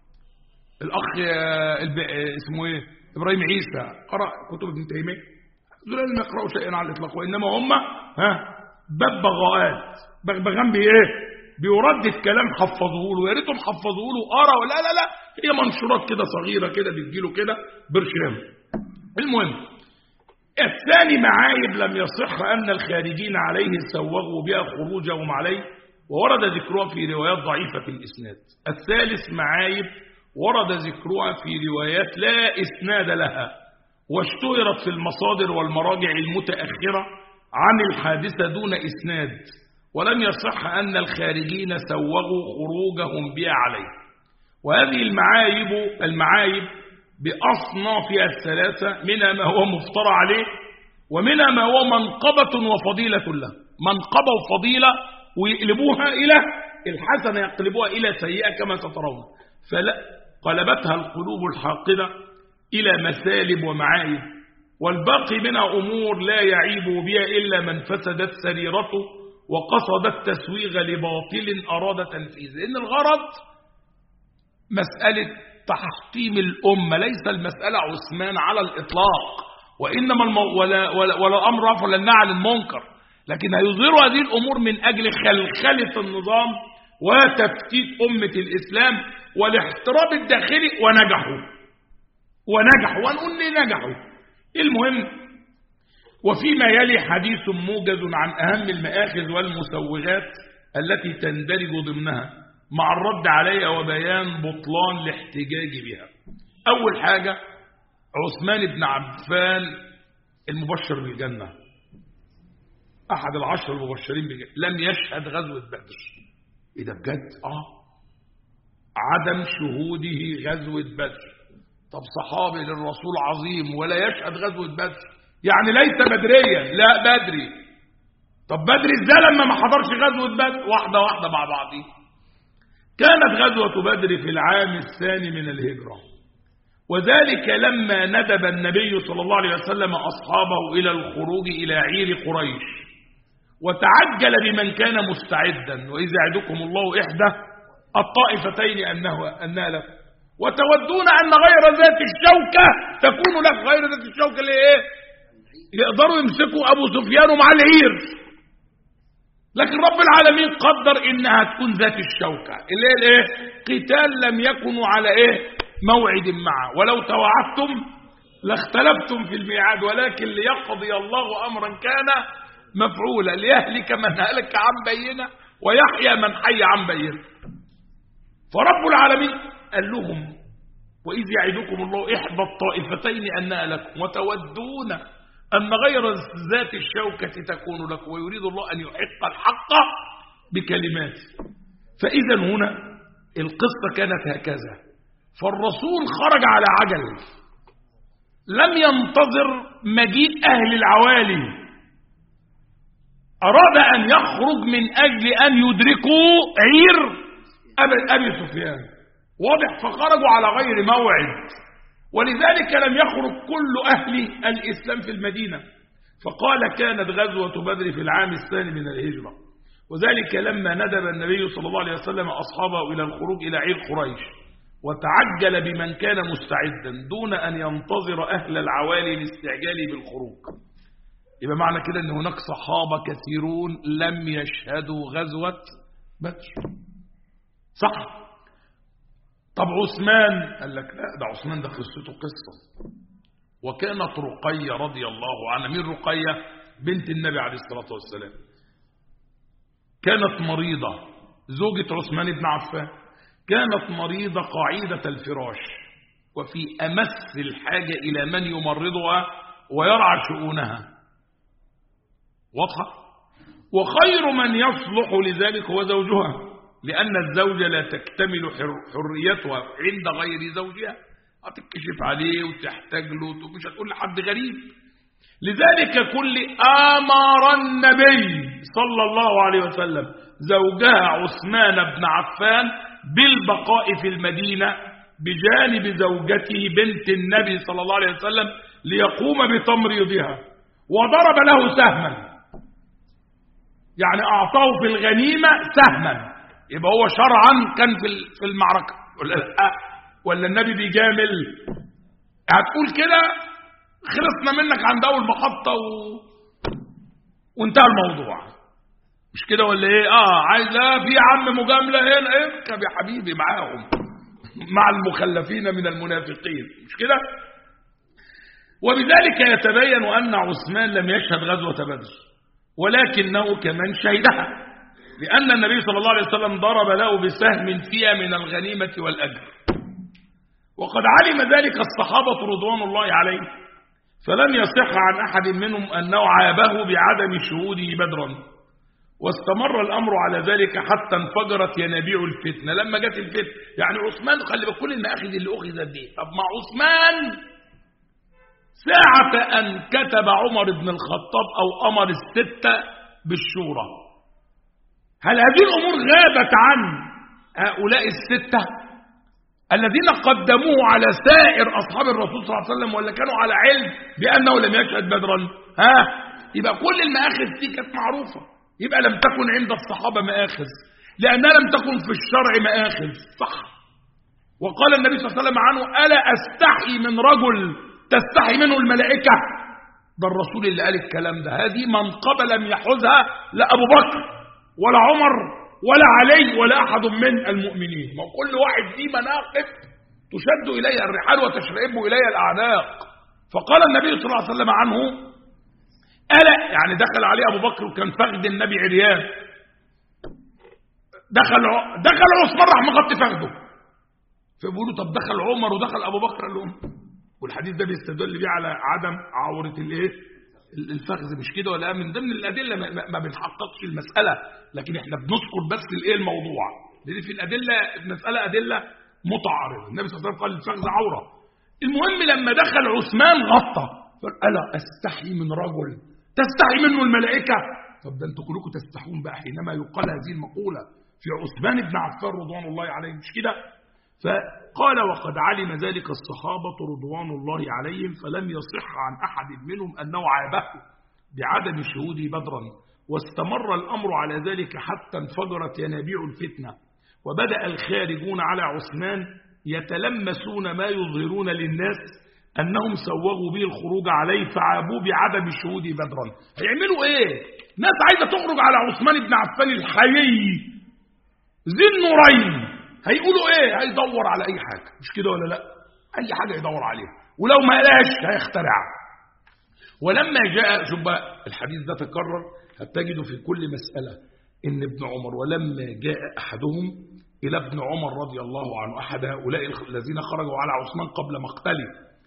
الاخ الب... اسمه ايه ابراهيم عيسى قرا كتب ابن تيميه دول لم يقرأوا شيئا على الإطلاق وإنما هم ها ببغاءات بغبغان بإيه بيردد كلام حفظوه له يا ريتهم حفظوه له قرا ولا لا لا هي منشورات كده صغيرة كده بتجيله كده برشام المهم الثاني معايب لم يصح أن الخارجين عليه سوغوا بها خروجهم عليه وورد ذكرها في روايات ضعيفة في الإسناد الثالث معايب ورد ذكرها في روايات لا إسناد لها واشتهرت في المصادر والمراجع المتأخرة عن الحادثة دون إسناد ولم يصح أن الخارجين سوغوا خروجهم بها عليه وهذه المعايب المعايب بأصنافها الثلاثة منها ما هو مفترى عليه ومنها ما هو منقبة وفضيلة له منقبة وفضيلة ويقلبوها إلى الحسنة يقلبوها إلى سيئة كما سترون فلا قلبتها القلوب الحاقدة إلى مسالب ومعايب والباقي منها أمور لا يعيب بها إلا من فسدت سريرته وقصد التسويغ لباطل أراد تنفيذه إن الغرض مسألة تحطيم الأمة ليس المسألة عثمان على الإطلاق وإنما المو... ولا, ولا, ولا أمر رفع ولا النهي عن المنكر لكن هيظهروا هذه الأمور من أجل خلخلة النظام وتفتيت أمة الإسلام والاحتراب الداخلي ونجحوا ونجحوا ونقول ليه نجحوا المهم وفيما يلي حديث موجز عن أهم المآخذ والمسوغات التي تندرج ضمنها مع الرد عليها وبيان بطلان الاحتجاج بها أول حاجة عثمان بن عفان المبشر بالجنة أحد العشر المبشرين بالجنة لم يشهد غزوة بدر إيه ده بجد؟ آه عدم شهوده غزوة بدر طب صحابي للرسول عظيم ولا يشهد غزوة بدر يعني ليس بدريا لا بدري طب بدري ازاي لما ما حضرش غزوة بدر واحدة واحدة مع بعضيه كانت غزوة بدر في العام الثاني من الهجرة وذلك لما ندب النبي صلى الله عليه وسلم أصحابه إلى الخروج إلى عير قريش وتعجل بمن كان مستعدا وإذا يعدكم الله إحدى الطائفتين أنه أنها لك وتودون أن غير ذات الشوكة تكون لك غير ذات الشوكة اللي إيه يقدروا يمسكوا أبو سفيان مع العير لكن رب العالمين قدر إنها تكون ذات الشوكة اللي هي الإيه قتال لم يكونوا على إيه موعد معه ولو توعدتم لاختلفتم في الميعاد ولكن ليقضي الله أمرا كان مفعولا ليهلك من هلك عن بينه ويحيى من حي عن بينه فرب العالمين قال لهم وإذ يعدكم الله إحدى الطائفتين أنها لكم وتودون أن غير ذات الشوكة تكون لكم ويريد الله أن يحق الحق بكلماته فإذا هنا القصة كانت هكذا فالرسول خرج على عجل لم ينتظر مجيء أهل العوالي أراد أن يخرج من أجل أن يدركوا عير أبي, أبي سفيان واضح فخرجوا على غير موعد ولذلك لم يخرج كل أهل الإسلام في المدينة فقال كانت غزوة بدر في العام الثاني من الهجرة وذلك لما ندب النبي صلى الله عليه وسلم أصحابه إلى الخروج إلى عير قريش وتعجل بمن كان مستعدا دون أن ينتظر أهل العوالي لاستعجال بالخروج يبقى معنى كده أن هناك صحابة كثيرون لم يشهدوا غزوة بدر صح طب عثمان قال لك لا ده عثمان ده قصته قصة وكانت رقية رضي الله عنها مين رقية بنت النبي عليه الصلاة والسلام كانت مريضة زوجة عثمان بن عفان كانت مريضة قاعدة الفراش وفي أمس الحاجة إلى من يمرضها ويرعى شؤونها واضحة وخير من يصلح لذلك هو زوجها لأن الزوجة لا تكتمل حريتها عند غير زوجها هتكشف عليه وتحتاج له مش هتقول لحد غريب لذلك كل أمر النبي صلى الله عليه وسلم زوجها عثمان بن عفان بالبقاء في المدينة بجانب زوجته بنت النبي صلى الله عليه وسلم ليقوم بتمريضها وضرب له سهما يعني أعطاه في الغنيمة سهما يبقى هو شرعا كان في في المعركة ولا لا ولا النبي بيجامل هتقول كده خلصنا منك عند أول محطة و... وانتهى الموضوع مش كده ولا ايه اه عايز لا في عم مجاملة هنا اركب يا حبيبي معاهم مع المخلفين من المنافقين مش كده وبذلك يتبين أن عثمان لم يشهد غزوة بدر ولكنه كمان شهدها لأن النبي صلى الله عليه وسلم ضرب له بسهم فيها من الغنيمة والأجر وقد علم ذلك الصحابة رضوان الله عليه فلم يصح عن أحد منهم أنه عابه بعدم شهوده بدرا واستمر الأمر على ذلك حتى انفجرت ينابيع الفتنة لما جت الفتنة يعني عثمان خلي بالك كل المآخذ اللي أخذت دي طب مع عثمان ساعة أن كتب عمر بن الخطاب أو أمر الستة بالشورى هل هذه الأمور غابت عن هؤلاء الستة الذين قدموه على سائر أصحاب الرسول صلى الله عليه وسلم ولا كانوا على علم بأنه لم يشهد بدرا ها يبقى كل المآخذ دي كانت معروفة يبقى لم تكن عند الصحابة مآخذ لأنها لم تكن في الشرع مآخذ صح وقال النبي صلى الله عليه وسلم عنه ألا أستحي من رجل تستحي منه الملائكة ده الرسول اللي قال الكلام ده هذه منقبة لم يحوزها لا أبو بكر ولا عمر ولا علي ولا أحد من المؤمنين ما كل واحد فيه مناقب تشد إليها الرحال وتشرئب إليها الأعناق فقال النبي صلى الله عليه وسلم عنه ألا يعني دخل عليه أبو بكر وكان فخذ النبي عريان دخل ع- دخل عثمان راح مغطي فخده فبيقولوا طب دخل عمر ودخل ابو بكر قال لهم والحديث ده بيستدل بيه على عدم عوره الايه الفخذ مش كده ولا من ضمن الادله ما, ما- ما بنحققش المساله لكن احنا بنذكر بس الايه الموضوع لان في الادله المساله ادله متعارضه النبي صلى الله عليه وسلم قال الفخذ عوره المهم لما دخل عثمان غطى قال الا استحي من رجل تستحي منه الملائكه طب ده انتوا كلكم تستحون بقى حينما يقال هذه المقوله في عثمان بن عفان رضوان الله عليه مش كده فقال وقد علم ذلك الصحابة رضوان الله عليهم فلم يصح عن أحد منهم أنه عابه بعدم شهوده بدرا واستمر الأمر على ذلك حتى انفجرت ينابيع الفتنة وبدأ الخارجون على عثمان يتلمسون ما يظهرون للناس أنهم سوغوا به الخروج عليه فعابوه بعدم شهوده بدرا هيعملوا إيه؟ ناس عايزة تخرج على عثمان بن عفان الحيي ذي النورين هيقولوا ايه هيدور على اي حاجه مش كده ولا لا اي حاجه يدور عليها ولو ما لقاش هيخترع ولما جاء شوف بقى الحديث ده تكرر هتجده في كل مساله ان ابن عمر ولما جاء احدهم الى ابن عمر رضي الله عنه احد هؤلاء الذين خرجوا على عثمان قبل مقتله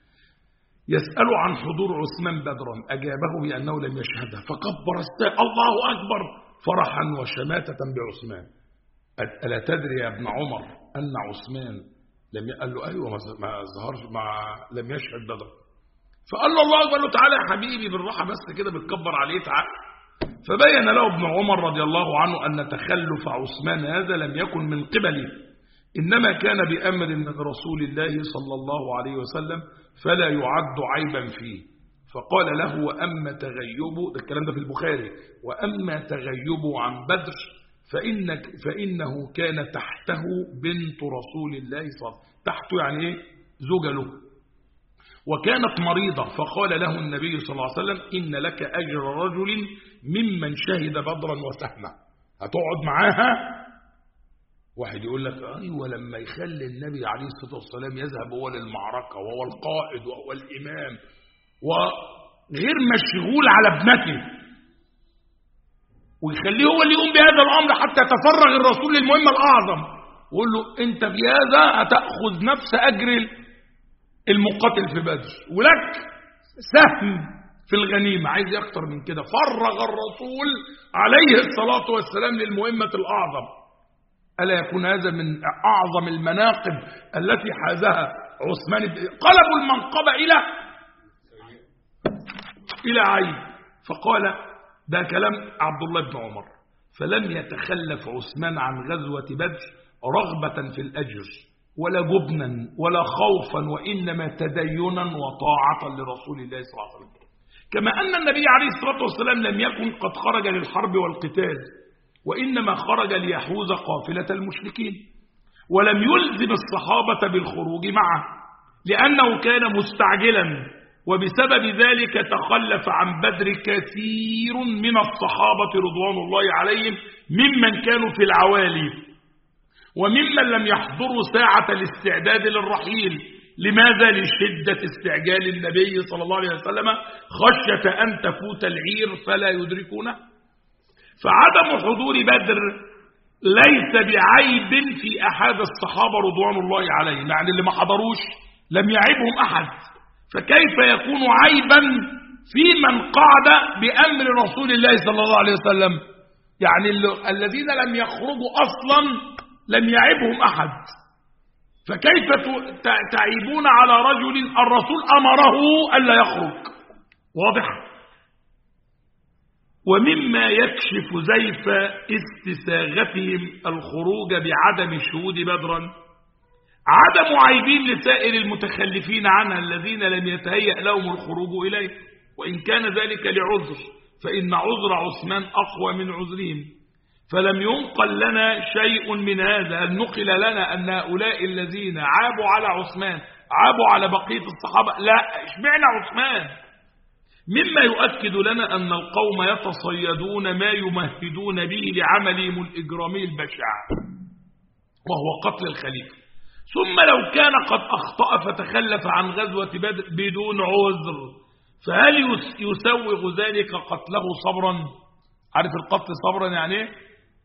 يسأل عن حضور عثمان بدرا أجابه بأنه لم يشهده فكبر الساء الله أكبر فرحا وشماتة بعثمان ألا تدري يا ابن عمر أن عثمان لم ي... قال له أيوة ما ز- ما ظهرش ما لم يشهد بدر فقال له الله قال له تعالى يا حبيبي بالراحة بس كده بتكبر عليه تعالى فبين له ابن عمر رضي الله عنه أن تخلف عثمان هذا لم يكن من قبله إنما كان بأمر من رسول الله صلى الله عليه وسلم فلا يعد عيبا فيه فقال له وأما تغيبه ده الكلام ده في البخاري وأما تغيبه عن بدر فإنك فإنه كان تحته بنت رسول الله صلى الله عليه وسلم تحته يعني إيه زوجة له وكانت مريضة فقال له النبي صلى الله عليه وسلم إن لك أجر رجل ممن شهد بدرا وسهمه هتقعد معاها واحد يقول لك أيوة لما يخلي النبي عليه الصلاة والسلام يذهب هو للمعركة وهو القائد وهو الإمام وغير مشغول على ابنته ويخليه هو اللي يقوم بهذا الأمر حتى يتفرغ الرسول للمهمة الأعظم ويقول له أنت بهذا هتأخذ نفس أجر المقاتل في بدر ولك سهم في الغنيمة عايز أكتر من كده فرغ الرسول عليه الصلاة والسلام للمهمة الأعظم ألا يكون هذا من أعظم المناقب التي حازها عثمان بن قلبوا المنقبة إلى إلى عين فقال ده كلام عبد الله بن عمر فلم يتخلف عثمان عن غزوة بدر رغبة في الأجر ولا جبنا ولا خوفا وإنما تدينا وطاعة لرسول الله صلى الله عليه وسلم كما أن النبي عليه الصلاة والسلام لم يكن قد خرج للحرب والقتال وإنما خرج ليحوز قافلة المشركين ولم يلزم الصحابة بالخروج معه لأنه كان مستعجلا وبسبب ذلك تخلف عن بدر كثير من الصحابة رضوان الله عليهم ممن كانوا في العوالي وممن لم يحضروا ساعة الاستعداد للرحيل لماذا لشدة استعجال النبي صلى الله عليه وسلم خشية أن تفوت العير فلا يدركونه فعدم حضور بدر ليس بعيب في أحد الصحابة رضوان الله عليهم يعني اللي ما حضروش لم يعيبهم أحد فكيف يكون عيبا في من قعد بأمر رسول الله صلى الله عليه وسلم يعني ال- الذين لم يخرجوا أصلا لم يعيبهم أحد فكيف ت- ت- تعيبون على رجل الرسول أمره ألا يخرج واضح ومما يكشف زيف استساغتهم الخروج بعدم شهود بدرا عدم عيبين لسائر المتخلفين عنها الذين لم يتهيأ لهم الخروج إليه وإن كان ذلك لعذر فإن عذر عثمان أقوى من عذرهم فلم ينقل لنا شيء من هذا هل نقل لنا أن هؤلاء الذين عابوا على عثمان عابوا على بقية الصحابة لا اشمعنى عثمان مما يؤكد لنا أن القوم يتصيدون ما يمهدون به لعملهم الإجرامي البشع وهو قتل الخليفة ثم لو كان قد أخطأ فتخلف عن غزوة بدر بدون عذر فهل يس- يسوغ ذلك قتله صبرا عارف القتل صبرا يعني ايه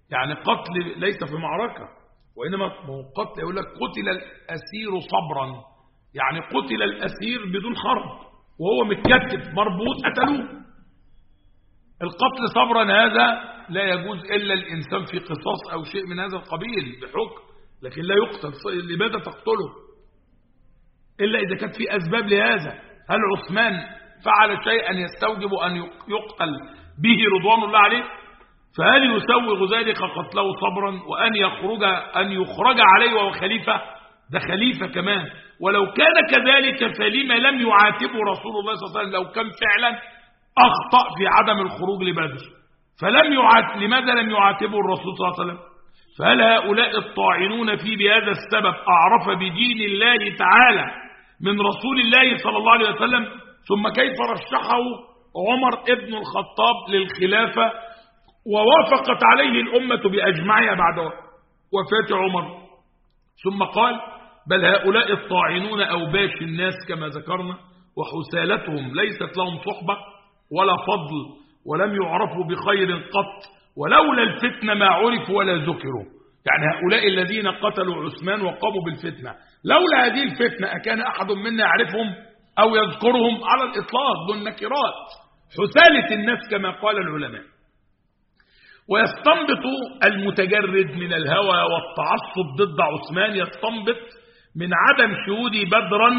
يعني قتل ليس في معركة وإنما هو قتل يقول لك قتل الأسير صبرا يعني قتل الأسير بدون حرب وهو متكتف مربوط قتلوه القتل صبرا هذا لا يجوز إلا الإنسان في قصاص أو شيء من هذا القبيل بحكم لكن لا يقتل لماذا تقتله إلا إذا كانت في أسباب لهذا هل عثمان فعل شيئا يستوجب أن يقتل به رضوان الله عليه فهل يسوغ ذلك قتله صبرا وأن يخرج أن يخرج عليه وهو خليفة ده خليفة كمان ولو كان كذلك فلما لم يعاتبه رسول الله صلى الله عليه وسلم لو كان فعلا أخطأ في عدم الخروج لبدر فلم يعاتب لماذا لم يعاتبه الرسول صلى الله عليه وسلم فهل هؤلاء الطاعنون فيه بهذا السبب أعرف بدين الله تعالى من رسول الله صلى الله عليه وسلم ثم كيف رشحه عمر ابن الخطاب للخلافة ووافقت عليه الأمة بأجمعها بعد وفاة عمر ثم قال بل هؤلاء الطاعنون أوباش الناس كما ذكرنا وحسالتهم ليست لهم صحبة ولا فضل ولم يعرفوا بخير قط ولولا الفتنة ما عرفوا ولا ذكروا يعني هؤلاء الذين قتلوا عثمان وقاموا بالفتنة لولا هذه الفتنة أكان أحد منا يعرفهم أو يذكرهم على الإطلاق دون نكرات حسالة الناس كما قال العلماء ويستنبط المتجرد من الهوى والتعصب ضد عثمان يستنبط من عدم شهود بدرا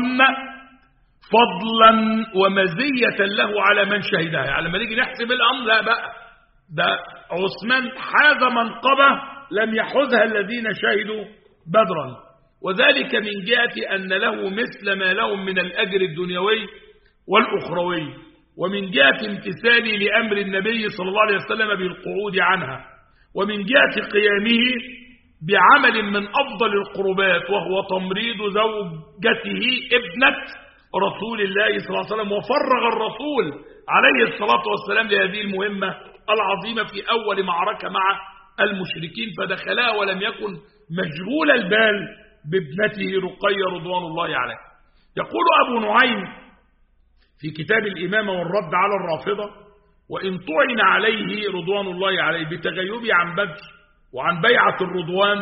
فضلا ومزية له على من شهدها يعني لما نيجي نحسب الأمر لا بقى ده عثمان حاز منقبة لم يحوزها الذين شهدوا بدرا وذلك من جهة أن له مثل ما لهم من الأجر الدنيوي والأخروي ومن جهة امتثاله لأمر النبي صلى الله عليه وسلم بالقعود عنها ومن جهة قيامه بعمل من أفضل القربات وهو تمريض زوجته ابنة رسول الله صلى الله عليه وسلم وفرغ الرسول عليه الصلاة والسلام لهذه المهمة العظيمة في أول معركة مع المشركين فدخلها ولم يكن مشغول البال بابنته رقية رضوان الله عليه يقول أبو نعيم في كتاب الإمامة والرد على الرافضة وإن طعن عليه رضوان الله عليه بتغيبه عن بدر وعن بيعة الرضوان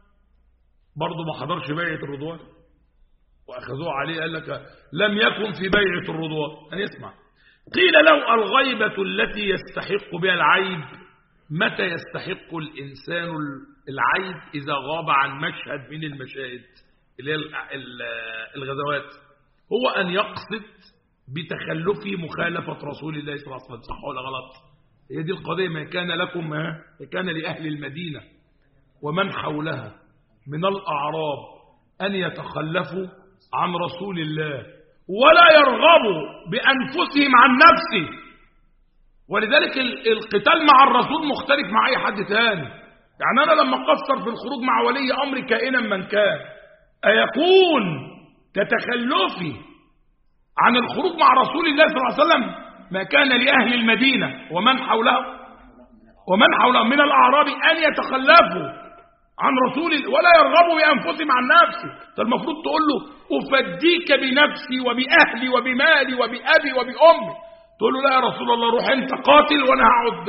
برضه ما حضرش بيعة الرضوان وأخذوه عليه قال لك لم يكن في بيعة الرضوان أن يسمع قيل له الغيبة التي يستحق بها العيب متى يستحق الإنسان العيب إذا غاب عن مشهد من المشاهد اللي هي الغزوات هو أن يقصد بتخلفه مخالفة رسول الله صلى الله عليه وسلم صح ولا غلط هي دي القضية ما كان لكم ما كان لأهل المدينة ومن حولها من الأعراب أن يتخلفوا عن رسول الله ولا يرغبوا بأنفسهم عن نفسه ولذلك القتال مع الرسول مختلف مع أي حد تاني يعني أنا لما قصر في الخروج مع ولي أمر كائنا من كان أيكون كتخلفي عن الخروج مع رسول الله صلى الله عليه وسلم ما كان لأهل المدينة ومن حوله ومن حوله من الأعراب أن يتخلفوا عن رسول ولا يرغبوا بأنفسهم عن نفسه فالمفروض تقول له أفديك بنفسي وبأهلي وبمالي وبأبي وبأمي تقول له لا يا رسول الله روح أنت قاتل وأنا هقعد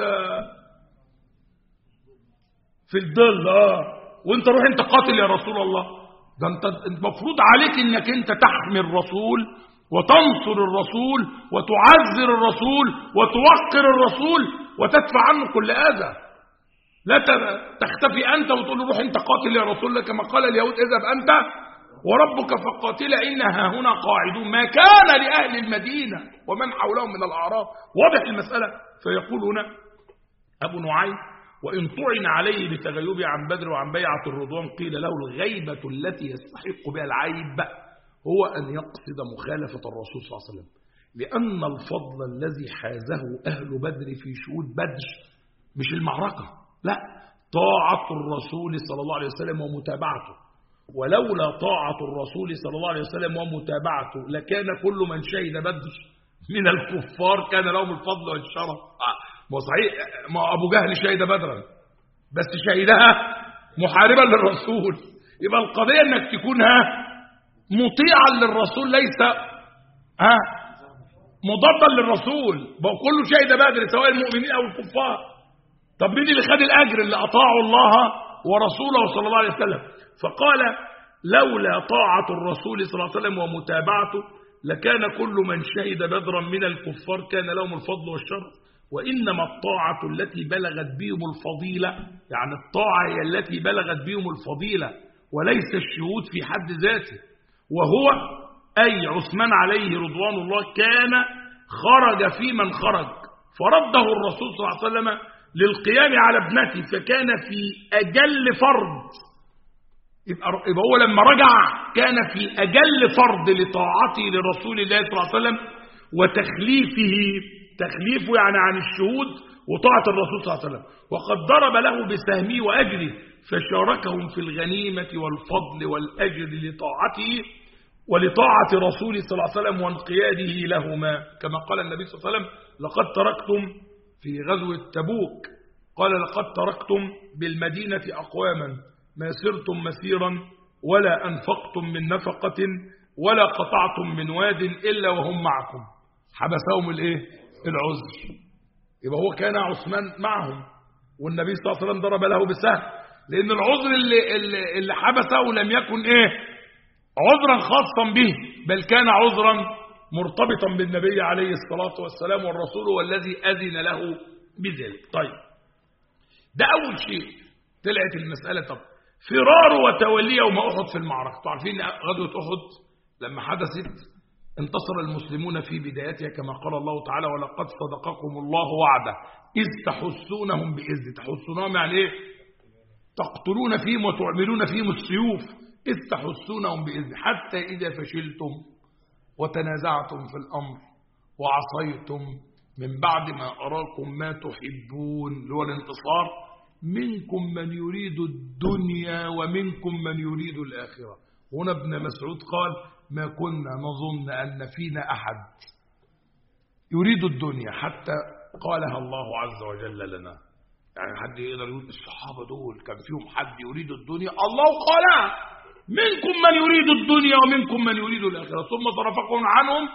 في الظل اه وانت روح انت قاتل يا رسول الله ده انت المفروض عليك انك انت تحمي الرسول وتنصر الرسول وتعزر الرسول وتوقر الرسول وتدفع عنه كل اذى لا تختفي انت وتقول له روح انت قاتل يا رسول الله كما قال اليهود اذهب انت وربك فقاتل انها هنا قاعدون ما كان لاهل المدينه ومن حولهم من الاعراب واضح المساله فيقول هنا ابو نعيم وإن طعن عليه بتغيبه عن بدر وعن بيعة الرضوان قيل له الغيبة التي يستحق بها العيب هو أن يقصد مخالفة الرسول صلى الله عليه وسلم لأن الفضل الذي حازه أهل بدر في شهود بدر مش المعركة لا طاعة الرسول صلى الله عليه وسلم ومتابعته ولولا طاعة الرسول صلى الله عليه وسلم ومتابعته لكان كل من شهد بدر من الكفار كان لهم الفضل والشرف ما صحيح ما أبو جهل شهد بدرا بس شهدها محاربا للرسول يبقى القضية انك تكون ها مطيعا للرسول ليس ها مضادا للرسول كله شهد بدر سواء المؤمنين او الكفار طب مين اللي خد الأجر اللي أطاعوا الله ورسوله صلى الله عليه وسلم فقال لولا طاعة الرسول صلى الله عليه وسلم ومتابعته لكان كل من شهد بدرا من الكفار كان لهم الفضل والشرف وإنما الطاعة التي بلغت بهم الفضيلة يعني الطاعة هي التي بلغت بهم الفضيلة وليس الشهود في حد ذاته وهو أي عثمان عليه رضوان الله كان خرج في من خرج فرده الرسول صلى الله عليه وسلم للقيام على ابنته فكان في أجل فرض يبقى يبقى هو لما رجع كان في أجل فرض لطاعته لرسول الله صلى الله عليه وسلم وتخليفه تخليفه يعني عن الشهود وطاعة الرسول صلى الله عليه وسلم وقد ضرب له بسهمه وأجره فشاركهم في الغنيمة والفضل والأجر لطاعته ولطاعة رسول صلى الله عليه وسلم وانقياده لهما كما قال النبي صلى الله عليه وسلم لقد تركتم في غزوة تبوك قال لقد تركتم بالمدينة أقواما ما سرتم مسيرا ولا أنفقتم من نفقة ولا قطعتم من واد إلا وهم معكم حبسهم الايه العذر يبقى هو كان عثمان معهم والنبي صلى الله عليه وسلم ضرب له بسهم لأن العذر اللي, اللي, اللي حبسه لم يكن إيه عذرا خاصا به بل كان عذرا مرتبطا بالنبي عليه الصلاة والسلام والرسول والذي أذن له بذلك طيب ده أول شيء طلعت المسألة طب فرار وتولي يوم أحد في المعركة تعرفين غزوة أحد لما حدثت انتصر المسلمون في بدايتها كما قال الله تعالى ولقد صدقكم الله وعده إذ تحسونهم بإذن تحسونهم يعني إيه تقتلون فيهم وتعملون فيهم السيوف إذ تحسونهم بإذن حتى إذا فشلتم وتنازعتم في الأمر وعصيتم من بعد ما أراكم ما تحبون اللي هو الانتصار منكم من يريد الدنيا ومنكم من يريد الآخرة هنا ابن مسعود قال ما كنا نظن أن فينا أحد يريد الدنيا حتى قالها الله عز وجل لنا يعني حد يقدر يقول الصحابة دول كان فيهم حد يريد الدنيا الله قالها منكم من يريد الدنيا ومنكم من يريد الآخرة ثم صرفكم عنهم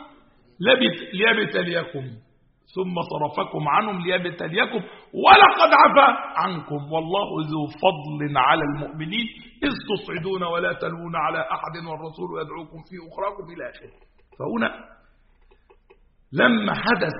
ليبتليكم ثم صرفكم عنهم ليبتليكم ولقد عفا عنكم والله ذو فضل على المؤمنين إذ تصعدون ولا تلوون على أحد والرسول يدعوكم في أخراكم إلى آخره فهنا لما حدث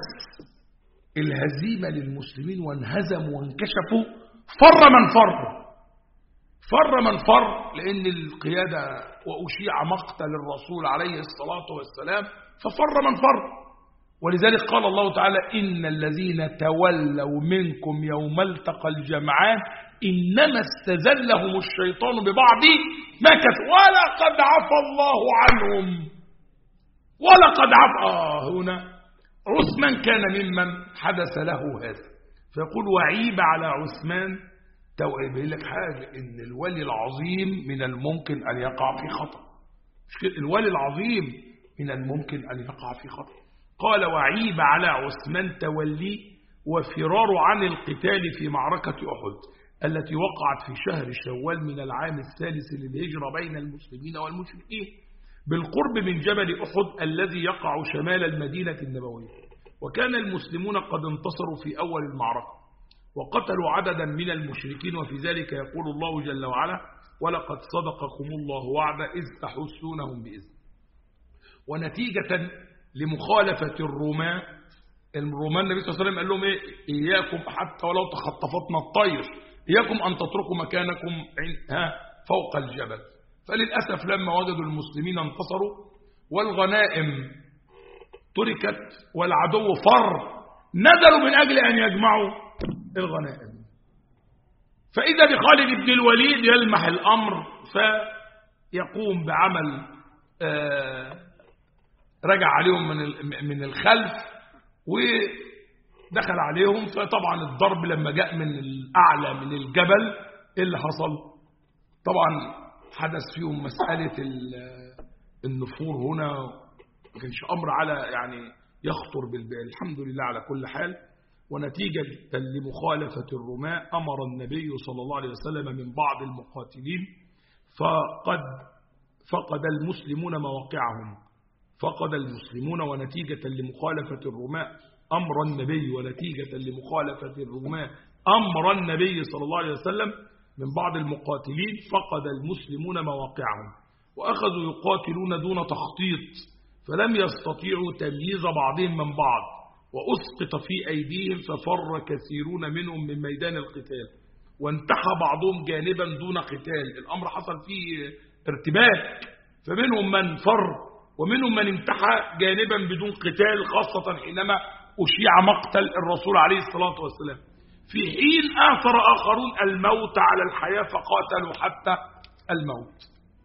الهزيمة للمسلمين وانهزموا وانكشفوا فر من فر فر من فر لأن القيادة وأشيع مقتل الرسول عليه الصلاة والسلام ففر من فر ولذلك قال الله تعالى إن الذين تولوا منكم يوم التقى الجمعان إنما استزلهم الشيطان ببعض ما كسبوا ولقد عفى الله عنهم ولقد عفى آه هنا عثمان كان ممن حدث له هذا فيقول وعيب على عثمان توعيب لك حاجة إن الولي العظيم من الممكن أن يقع في خطأ مش كده الولي العظيم من الممكن أن يقع في خطأ قال وعيب على عثمان تولي وفرار عن القتال في معركة أحد التي وقعت في شهر شوال من العام الثالث للهجرة بين المسلمين والمشركين بالقرب من جبل أحد الذي يقع شمال المدينة النبوية وكان المسلمون قد انتصروا في أول المعركة وقتلوا عددا من المشركين وفي ذلك يقول الله جل وعلا ولقد صدقكم الله وعدا إذ تحسونهم بإذن ونتيجة لمخالفة الرومان الرومان النبي صلى الله عليه وسلم قال لهم إيه إياكم حتى ولو تخطفتنا الطير إياكم أن تتركوا مكانكم ها فوق الجبل فللأسف لما وجدوا المسلمين انتصروا والغنائم تركت والعدو فر نزلوا من أجل أن يجمعوا الغنائم فإذا بخالد بن الوليد يلمح الأمر فيقوم بعمل آه رجع عليهم من من الخلف ودخل عليهم فطبعا الضرب لما جاء من الأعلى من الجبل إيه اللي حصل طبعا حدث فيهم مسألة النفور هنا ما كانش أمر على يعني يخطر بالبال الحمد لله على كل حال ونتيجة لمخالفة الرماة أمر النبي صلى الله عليه وسلم من بعض المقاتلين فقد فقد المسلمون مواقعهم فقد المسلمون ونتيجة لمخالفة الرماة أمر النبي ونتيجة لمخالفة الرماة أمر النبي صلى الله عليه وسلم من بعض المقاتلين فقد المسلمون مواقعهم وأخذوا يقاتلون دون تخطيط فلم يستطيعوا تمييز بعضهم من بعض وأسقط في أيديهم ففر كثيرون منهم من ميدان القتال وانتحى بعضهم جانبا دون قتال الأمر حصل فيه ارتباك فمنهم من فر ومنهم من انتحى جانبا بدون قتال خاصة حينما أشيع مقتل الرسول عليه الصلاة والسلام في حين آثر آخرون الموت على الحياة فقاتلوا حتى الموت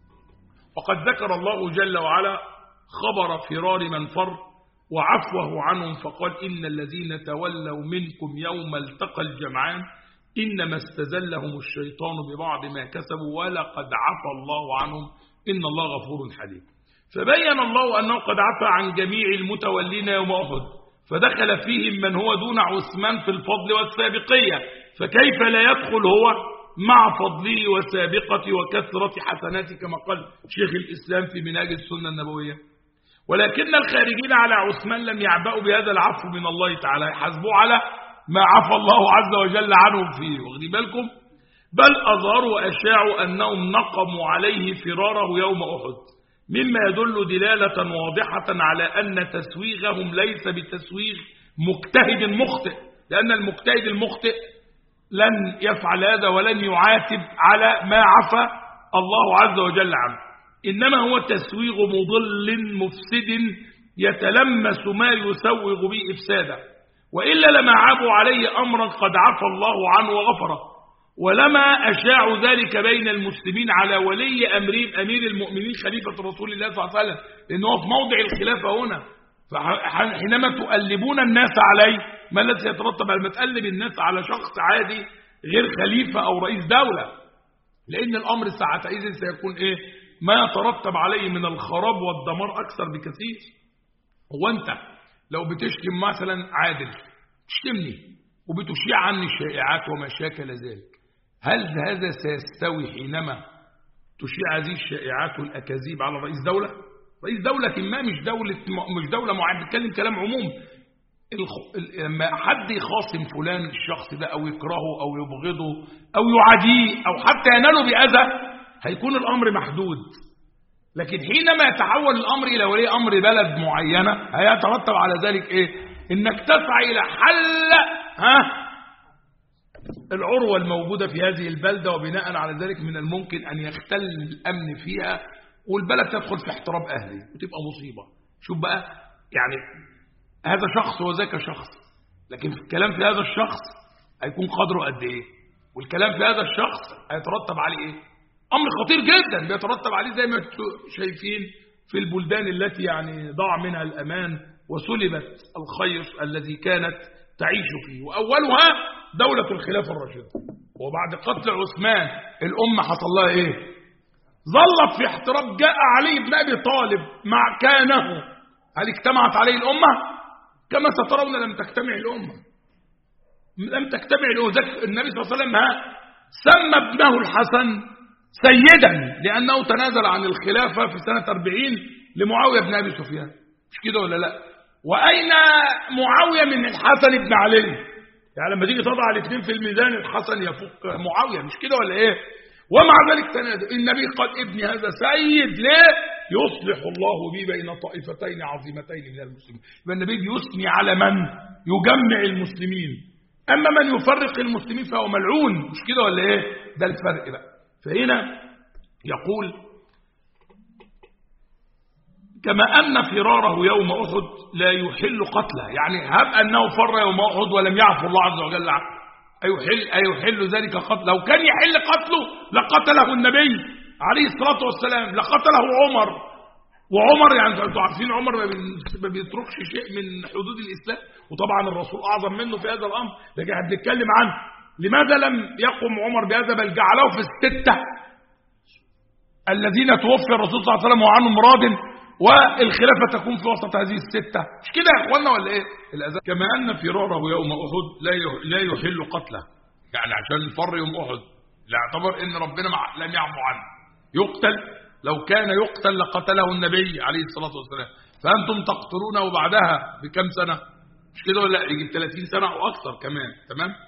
وقد ذكر الله جل وعلا خبر فرار من فر وعفوه عنهم فقال إن الذين تولوا منكم يوم التقى الجمعان إنما استزلهم الشيطان ببعض ما كسبوا ولقد عفى الله عنهم إن الله غفور حليم فبين الله أنه قد عفى عن جميع المتولين يوم أحد فدخل فيهم من هو دون عثمان في الفضل والسابقية فكيف لا يدخل هو مع فضله وسابقته وكثرة حسناته كما قال شيخ الإسلام في منهاج السنة النبوية ولكن الخارجين على عثمان لم يعبأوا بهذا العفو من الله تعالى يحاسبوه على ما عفى الله عز وجل عنهم فيه واخدين بالكم بل أظهروا وأشاعوا أنهم نقموا عليه فراره يوم أحد مما يدل دلالة واضحة على أن تسويغهم ليس بتسويغ مجتهد مخطئ لأن المجتهد المخطئ لن يفعل هذا ولن يعاتب على ما عفى الله عز وجل عنه إنما هو تسويغ مضل مفسد يتلمس ما يسوغ به إفساده وإلا لما عابوا عليه أمرا قد عفى الله عنه وغفره ولما أشاعوا ذلك بين المسلمين على ولي أمرهم أمير المؤمنين خليفة رسول الله صلى الله عليه وسلم لأنه في موضع الخلافة هنا فحينما تؤلبون الناس عليه ما الذي سيترتب على ما تقلب الناس على شخص عادي غير خليفة أو رئيس دولة لأن الأمر ساعتئذ سيكون إيه ما يترتب عليه من الخراب والدمار أكثر بكثير هو أنت لو بتشتم مثلا عادل تشتمني وبتشيع عني الشائعات وما شاكل ذلك هل هذا سيستوي حينما تشيع هذه الشائعات والأكاذيب على رئيس دولة رئيس دولة ما مش دولة مش دولة معينة بتكلم كلام عموم لما حد يخاصم فلان الشخص ده أو يكرهه أو يبغضه أو يعاديه أو حتى يناله بأذى هيكون الأمر محدود لكن حينما يتحول الأمر إلى ولي أمر بلد معينة هيترتب على ذلك إيه إنك تسعى إلى حل ها العروة الموجودة في هذه البلدة وبناء على ذلك من الممكن أن يختل الأمن فيها والبلد تدخل في احتراب أهلي وتبقى مصيبة شوف بقى يعني هذا شخص وذاك شخص لكن الكلام في هذا الشخص هيكون قدره قد إيه والكلام في هذا الشخص هيترتب عليه إيه أمر خطير جدا بيترتب عليه زي ما شايفين في البلدان التي يعني ضاع منها الأمان وسلبت الخير الذي كانت تعيش فيه وأولها دولة الخلافة الراشدة وبعد قتل عثمان الأمة حصل لها إيه ظلت في احتراب جاء علي بن أبي طالب مع كانه هل اجتمعت عليه الأمة كما سترون لم تجتمع الأمة لم تجتمع الأمة النبي صلى الله عليه وسلم سمى ابنه الحسن سيدا لأنه تنازل عن الخلافة في سنة 40 لمعاوية بن أبي سفيان مش كده ولا لا وأين معاوية من الحسن بن علي يعني لما تيجي تضع الاثنين في الميزان الحسن يفوق معاوية مش كده ولا ايه ومع ذلك تنازل النبي قال ابني هذا سيد ليه يصلح الله بي بين طائفتين عظيمتين من المسلمين يبقى النبي بيثني على من يجمع المسلمين أما من يفرق المسلمين فهو ملعون مش كده ولا ايه ده الفرق بقى فهنا يقول كما أن فراره يوم أحد لا يحل قتله يعني هب أنه فر يوم أحد ولم يعفو الله عز وجل عنه أيحل, أيحل ذلك قتل لو كان يحل قتله لقتله النبي عليه الصلاة والسلام لقتله عمر وعمر يعني انتوا عارفين عمر ما بيتركش شيء من حدود الإسلام وطبعا الرسول أعظم منه في هذا الأمر لكن احنا بنتكلم عنه لماذا لم يقم عمر بهذا بل جعله في الستة الذين توفي الرسول صلى الله عليه وسلم وعنهم راض والخلافة تكون في وسط هذه الستة مش كده يا اخوانا ولا ايه الأذان كما أن فراره يوم أحد لا يحل قتله يعني عشان الفر يوم أحد لا يعتبر ان ربنا لم يعفو عنه يقتل لو كان يقتل لقتله النبي عليه الصلاة والسلام فأنتم تقتلونه بعدها بكم سنة مش كده ولا يجي 30 سنة أو أكثر كمان تمام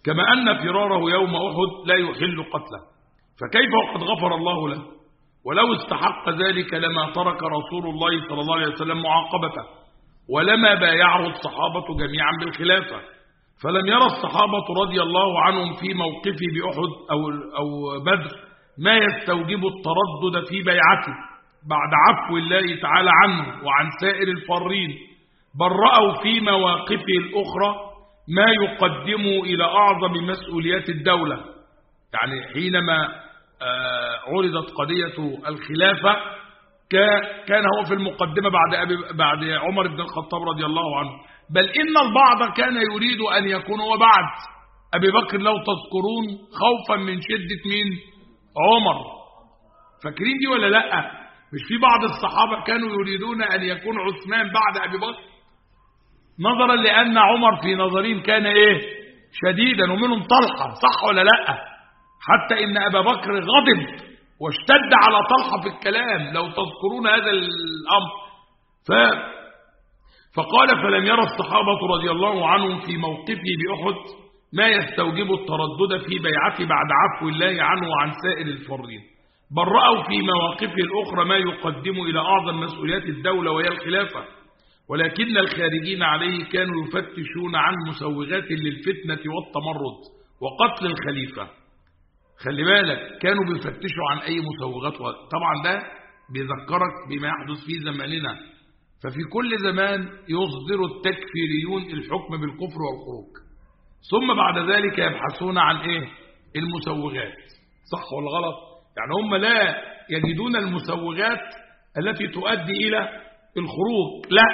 كما أن فراره يوم أحد لا يحل قتله فكيف وقد غفر الله له ولو استحق ذلك لما ترك رسول الله صلى الله عليه وسلم معاقبته ولما بايعه الصحابة جميعا بالخلافة فلم يرى الصحابة رضي الله عنهم في موقفه بأحد أو, أو بدر ما يستوجب التردد في بيعته بعد عفو الله تعالى عنه وعن سائر الفارين بل رأوا في مواقفه الأخرى ما يقدم إلى أعظم مسؤوليات الدولة يعني حينما عرضت قضية الخلافة كان هو في المقدمة بعد, أبي بعد عمر بن الخطاب رضي الله عنه بل إن البعض كان يريد أن يكون هو بعد أبي بكر لو تذكرون خوفا من شدة مين عمر فاكرين دي ولا لا مش في بعض الصحابة كانوا يريدون أن يكون عثمان بعد أبي بكر نظرا لأن عمر في نظرين كان إيه شديدا ومنهم طلحة صح ولا لا حتى إن أبا بكر غضب واشتد على طلحة في الكلام لو تذكرون هذا الأمر ف فقال فلم يرى الصحابة رضي الله عنهم في موقفه بأحد ما يستوجب التردد في بيعته بعد عفو الله عنه وعن سائر الفرين بل رأوا في مواقفه الأخرى ما يقدم إلى أعظم مسؤوليات الدولة وهي الخلافة ولكن الخارجين عليه كانوا يفتشون عن مسوغات للفتنة والتمرد وقتل الخليفة خلي بالك كانوا بيفتشوا عن أي مسوغات طبعا ده بيذكرك بما يحدث في زماننا ففي كل زمان يصدر التكفيريون الحكم بالكفر والخروج ثم بعد ذلك يبحثون عن ايه المسوغات صح ولا غلط يعني هم لا يجدون المسوغات التي تؤدي الى الخروج لا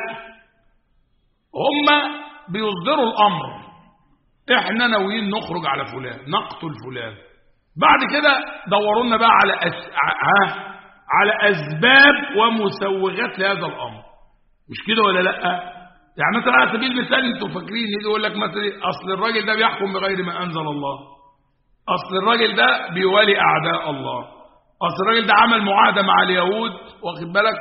هم بيصدروا الامر احنا ناويين نخرج على فلان نقتل فلان بعد كده دوروا لنا بقى على أس... ها على اسباب ومسوغات لهذا الامر مش كده ولا لا يعني مثلا على سبيل المثال انتوا فاكرين يقول لك مثلا اصل الراجل ده بيحكم بغير ما انزل الله اصل الراجل ده بيوالي اعداء الله اصل الراجل ده عمل معاهده مع اليهود واخد بالك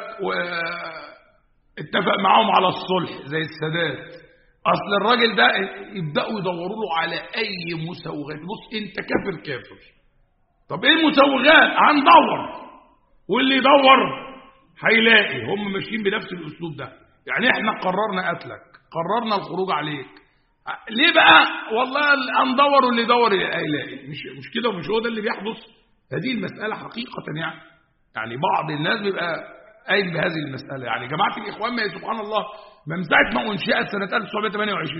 واتفق معاهم على الصلح زي السادات اصل الراجل ده يبداوا يدوروا له على اي مسوغات بص انت كافر كافر طب ايه المسوغات هندور واللي يدور هيلاقي هم ماشيين بنفس الاسلوب ده يعني احنا قررنا قتلك قررنا الخروج عليك ليه بقى والله هندور واللي يدور هيلاقي مش مش كده ومش هو ده اللي بيحدث هذه المساله حقيقه يعني يعني بعض الناس بيبقى قايل بهذه المساله يعني جماعه الاخوان ما سبحان الله من ساعه ما انشئت سنه 1928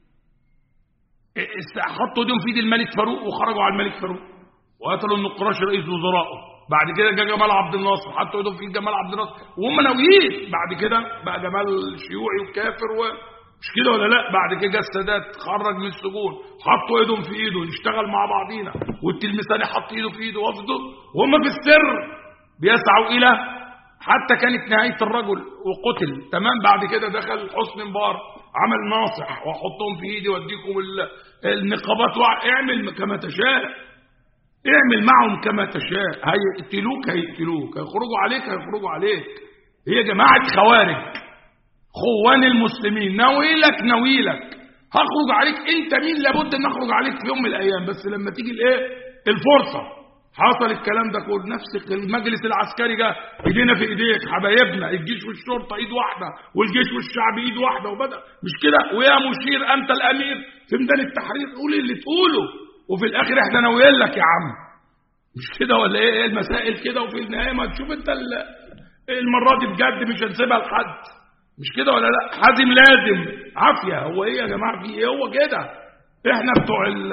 حطوا ايديهم في ايد الملك فاروق وخرجوا على الملك فاروق وقتلوا النقراش رئيس وزرائه بعد كده جه جمال عبد الناصر حطوا ايدهم في ايد جمال عبد الناصر وهم ناويين بعد كده بقى جمال شيوعي وكافر و مش كده ولا لا بعد كده جه السادات خرج من السجون حطوا ايدهم في ايده نشتغل مع بعضينا والتلمساني حط ايده في ايده وافده وهم في السر بيسعوا الى حتى كانت نهايه الرجل وقتل تمام بعد كده دخل حسني مبارك عمل ناصح واحطهم في ايدي واديكم النقابات اعمل كما تشاء اعمل معهم كما تشاء هيقتلوك هيقتلوك هيخرجوا عليك هيخرجوا عليك هي جماعة خوارج خوان المسلمين ناويلك ناويلك هخرج عليك انت مين لابد ان اخرج عليك في يوم من الايام بس لما تيجي الايه الفرصة حصل الكلام ده كله نفس المجلس العسكري جه ايدينا في ايديك حبايبنا الجيش والشرطه ايد واحده والجيش والشعب ايد واحده وبدا مش كده ويا مشير انت الامير في ميدان التحرير قول اللي تقوله وفي الاخر احنا ناويين لك يا عم مش كده ولا ايه المسائل كده وفي النهايه ما تشوف انت المره دي بجد مش هنسيبها لحد مش كده ولا لا حازم لازم عافيه هو ايه يا جماعه في ايه هو كده احنا بتوع ال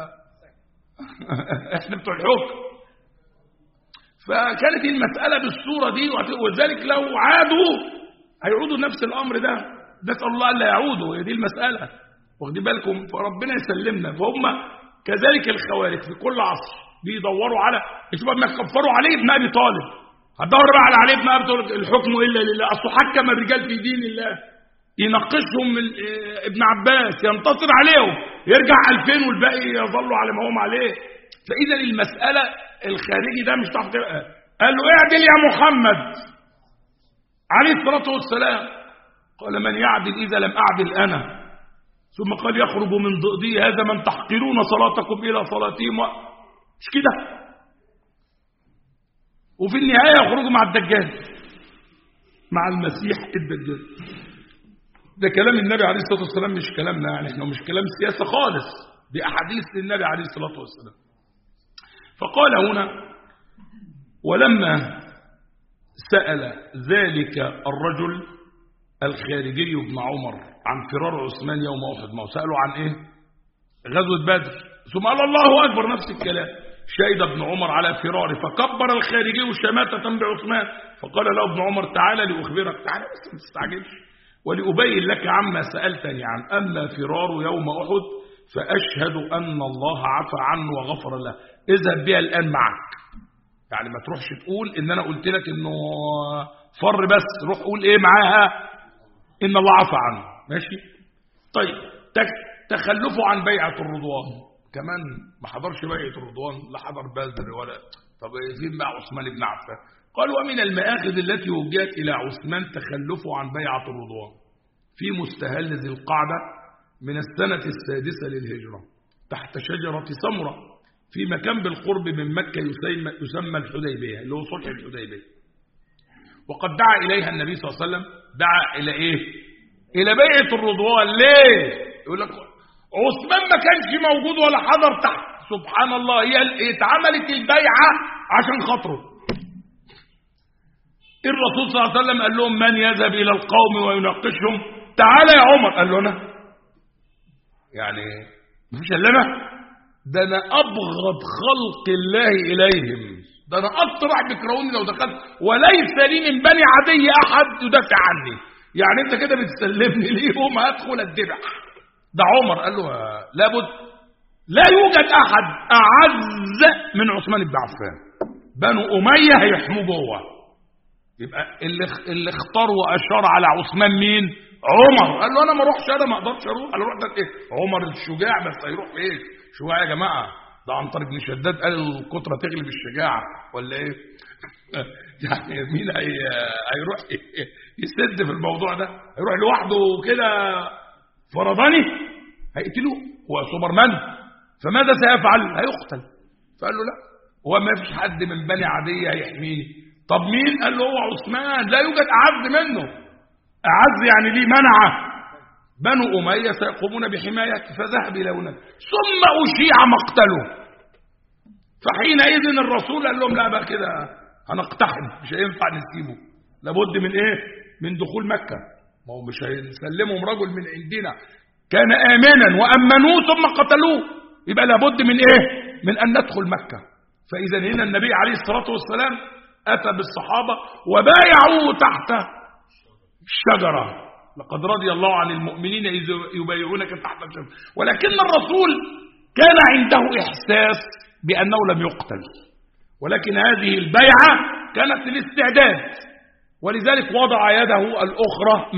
احنا بتوع الحكم فكانت المساله بالصوره دي ولذلك لو عادوا هيعودوا نفس الامر ده نسال الله الا يعودوا هي دي المساله واخدين بالكم فربنا يسلمنا فهم كذلك الخوارج في كل عصر بيدوروا على شوف ما كفروا علي ابن ابي طالب هتدور بقى على علي ابن ابي طالب الحكم الا لله اصل حكم الرجال في دين الله يناقشهم ابن عباس ينتصر عليهم يرجع 2000 والباقي يظلوا على ما هم عليه فاذا المساله الخارجي ده مش تعرف قال له اعدل يا محمد عليه الصلاه والسلام قال من يعدل اذا لم اعدل انا ثم قال يخرج من ضئضي هذا من تحقرون صلاتكم إلى صلاتهم و- مش كده وفي النهاية يخرجوا مع الدجال مع المسيح الدجال ده كلام النبي عليه الصلاة والسلام مش كلامنا يعني احنا مش كلام سياسة خالص دي أحاديث للنبي عليه الصلاة والسلام فقال هنا ولما سأل ذلك الرجل الخارجي بن عمر عن فرار عثمان يوم أحد ما هو سألوا عن إيه غزوة بدر ثم قال الله أكبر نفس الكلام شهد ابن عمر على فراره فكبر الخارجي شماتة بعثمان فقال له ابن عمر تعالى لأخبرك تعالى بس ما تستعجلش ولأبين لك عما سألتني عن أما فرار يوم أحد فأشهد أن الله عفى عنه وغفر له اذهب بها الآن معك يعني ما تروحش تقول ان انا قلت لك انه فر بس روح قول ايه معاها ان الله عفى عنه ماشي طيب تك- تخلفه عن بيعة الرضوان كمان ما حضرش بيعة الرضوان لا حضر بدر ولا طب فين بقى عثمان بن عفان قال ومن المآخذ التي وجهت إلى عثمان تخلفه عن بيعة الرضوان في مستهل ذي القعدة من السنة السادسة للهجرة تحت شجرة سمرة في مكان بالقرب من مكة يسمى, يسمى الحديبية اللي هو صلح الحديبية وقد دعا إليها النبي صلى الله عليه وسلم دعا إلى إيه إلى بيعة الرضوان ليه يقول لك عثمان ما كانش موجود ولا حضر تحت سبحان الله هي اتعملت البيعة عشان خاطره الرسول صلى الله عليه وسلم قال لهم من يذهب إلى القوم ويناقشهم تعالى يا عمر قال له أنا يعني مفيش إلا أنا ده أنا أبغض خلق الله إليهم ده أنا أكتر واحد بيكرهوني لو دخلت وليس لي من بني عدي أحد يدافع عني يعني أنت كده بتسلمني ليهم هدخل الدبح ده عمر قال له لابد لا يوجد أحد أعز من عثمان بن عفان بنو أمية هيحموه جوه يبقى اللي اللي اختار واشار على عثمان مين عمر قال له انا ما اروحش انا ما اقدرش اروح انا رحت ايه عمر الشجاع بس هيروح ايه شجاع يا جماعه ده عنتر بن شداد قال الكتره تغلب الشجاعه ولا ايه يعني مين هي هيروح يسد في الموضوع ده هيروح لوحده كده فرضاني هيقتلوه هو سوبرمان فماذا سيفعل هيقتل فقال له لا هو ما فيش حد من بني عاديه هيحميني طب مين قال له هو عثمان لا يوجد أعز منه أعز يعني ليه منعه بنو أمية سيقومون بحمايته فذهب إلى هناك ثم أشيع مقتله فحينئذ الرسول قال لهم لا بقى كده هنقتحم مش هينفع نسيبه لابد من ايه من دخول مكة ما هو مش هنسلمهم رجل من عندنا كان آمنا وأمنوه ثم قتلوه يبقى لابد من ايه من أن ندخل مكة فإذا هنا النبي عليه الصلاة والسلام أتى بالصحابة وبايعوه تحت الشجرة لقد رضي الله عن المؤمنين إذ يبايعونك تحت الشجرة ولكن الرسول كان عنده إحساس بأنه لم يقتل ولكن هذه البيعة كانت للاستعداد ولذلك وضع يده الأخرى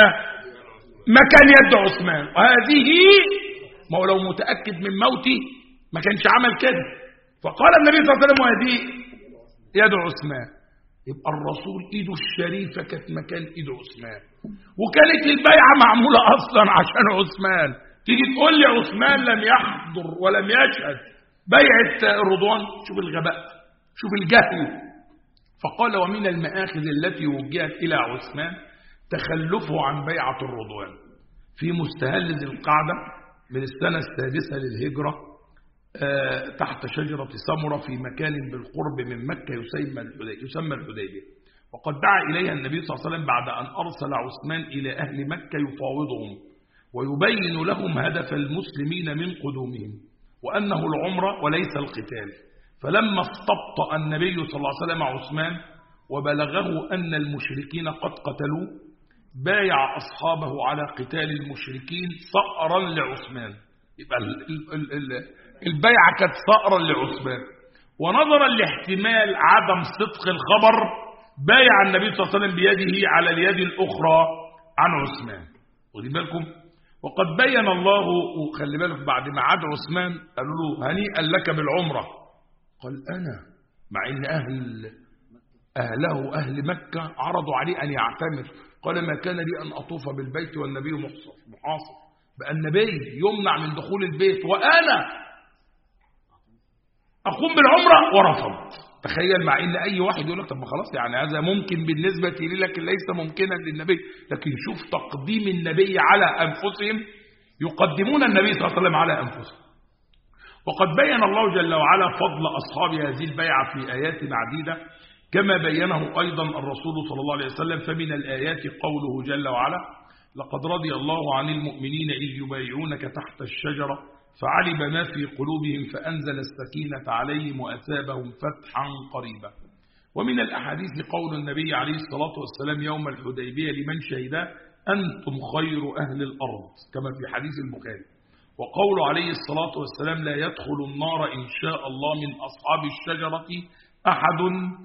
مكان يد عثمان وهذه ما هو لو متأكد من موتي ما كانش عمل كده فقال النبي صلى الله عليه وسلم وهذه يد عثمان يبقى الرسول ايده الشريفة كانت مكان ايد عثمان وكانت البيعة معمولة اصلا عشان عثمان تيجي تقول لي عثمان لم يحضر ولم يشهد بيعة الرضوان شوف الغباء شوف الجهل فقال ومن المآخذ التي وجهت إلى عثمان تخلفه عن بيعة الرضوان في مستهل ذي القعدة من السنة السادسة للهجرة تحت شجرة سمرة في مكان بالقرب من مكة يسمى الحديبية يسمى الحديبية وقد دعا إليها النبي صلى الله عليه وسلم بعد أن أرسل عثمان إلى أهل مكة يفاوضهم ويبين لهم هدف المسلمين من قدومهم وأنه العمرة وليس القتال فلما استبطأ النبي صلى الله عليه وسلم عثمان وبلغه أن المشركين قد قتلوه بايع أصحابه على قتال المشركين صأرا لعثمان يبقى البيعة كانت صأرا لعثمان ونظرا لاحتمال عدم صدق الخبر بايع النبي صلى الله عليه وسلم بيده على اليد الأخرى عن عثمان واخدين بالكم وقد بين الله وخلي بالك بعد ما عاد عثمان قالوا له هنيئا لك بالعمرة قال أنا مع أن أهل أهله أهل مكة عرضوا عليه أن يعتمر قال ما كان لي أن أطوف بالبيت والنبي محاصر بقى النبي يمنع من دخول البيت وأنا أقوم بالعمرة ورفض تخيل مع ان اي واحد يقول لك طب ما خلاص يعني هذا ممكن بالنسبه لي لكن ليس ممكنا للنبي لكن شوف تقديم النبي على انفسهم يقدمون النبي صلى الله عليه وسلم على انفسهم وقد بين الله جل وعلا فضل اصحاب هذه البيعه في ايات عديده كما بينه ايضا الرسول صلى الله عليه وسلم فمن الايات قوله جل وعلا لقد رضي الله عن المؤمنين اذ يبايعونك تحت الشجره فعلم ما في قلوبهم فأنزل السكينة عليهم وأثابهم فتحا قريبا ومن الأحاديث قول النبي عليه الصلاة والسلام يوم الحديبية لمن شهد أنتم خير أهل الأرض كما في حديث البخاري وقول عليه الصلاة والسلام لا يدخل النار إن شاء الله من أصحاب الشجرة أحد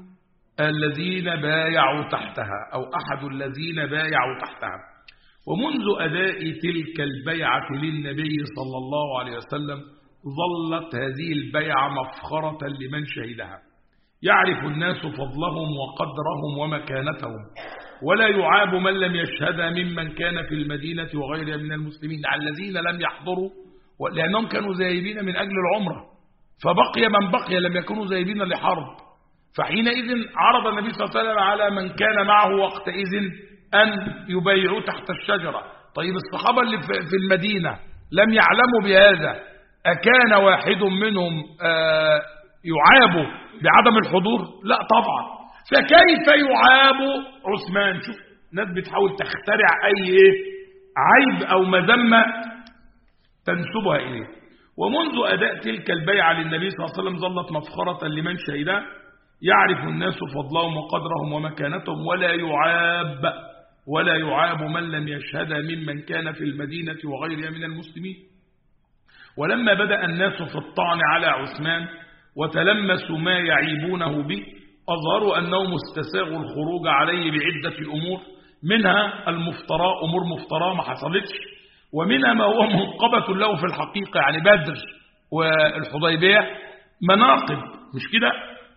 الذين بايعوا تحتها أو أحد الذين بايعوا تحتها ومنذ أداء تلك البيعة للنبي صلى الله عليه وسلم ظلت هذه البيعة مفخرة لمن شهدها يعرف الناس فضلهم وقدرهم ومكانتهم ولا يعاب من لم يشهدها ممن كان في المدينة وغيرها من المسلمين الذين لم يحضروا لأنهم كانوا ذاهبين من أجل العمرة فبقي من بقي لم يكونوا ذاهبين لحرب فحينئذ عرض النبي صلى الله عليه وسلم على من كان معه وقتئذ أن يبايعوا تحت الشجرة طيب الصحابة اللي في المدينة لم يعلموا بهذا أكان واحد منهم يعاب بعدم الحضور لا طبعا فكيف يعاب عثمان شوف ناس بتحاول تخترع أي إيه عيب أو مذمة تنسبها إليه ومنذ أداء تلك البيعة للنبي صلى الله عليه وسلم ظلت مفخرة لمن شهدها يعرف الناس فضلهم وقدرهم ومكانتهم ولا يعاب ولا يعاب من لم يشهد ممن كان في المدينة وغيرها من المسلمين ولما بدأ الناس في الطعن على عثمان وتلمسوا ما يعيبونه به أظهروا أنهم استساغوا الخروج عليه بعدة أمور منها المفتراء أمور مفتراء ما حصلتش ومنها ما هو منقبة له في الحقيقة يعني بدر والحضيبية مناقب مش كده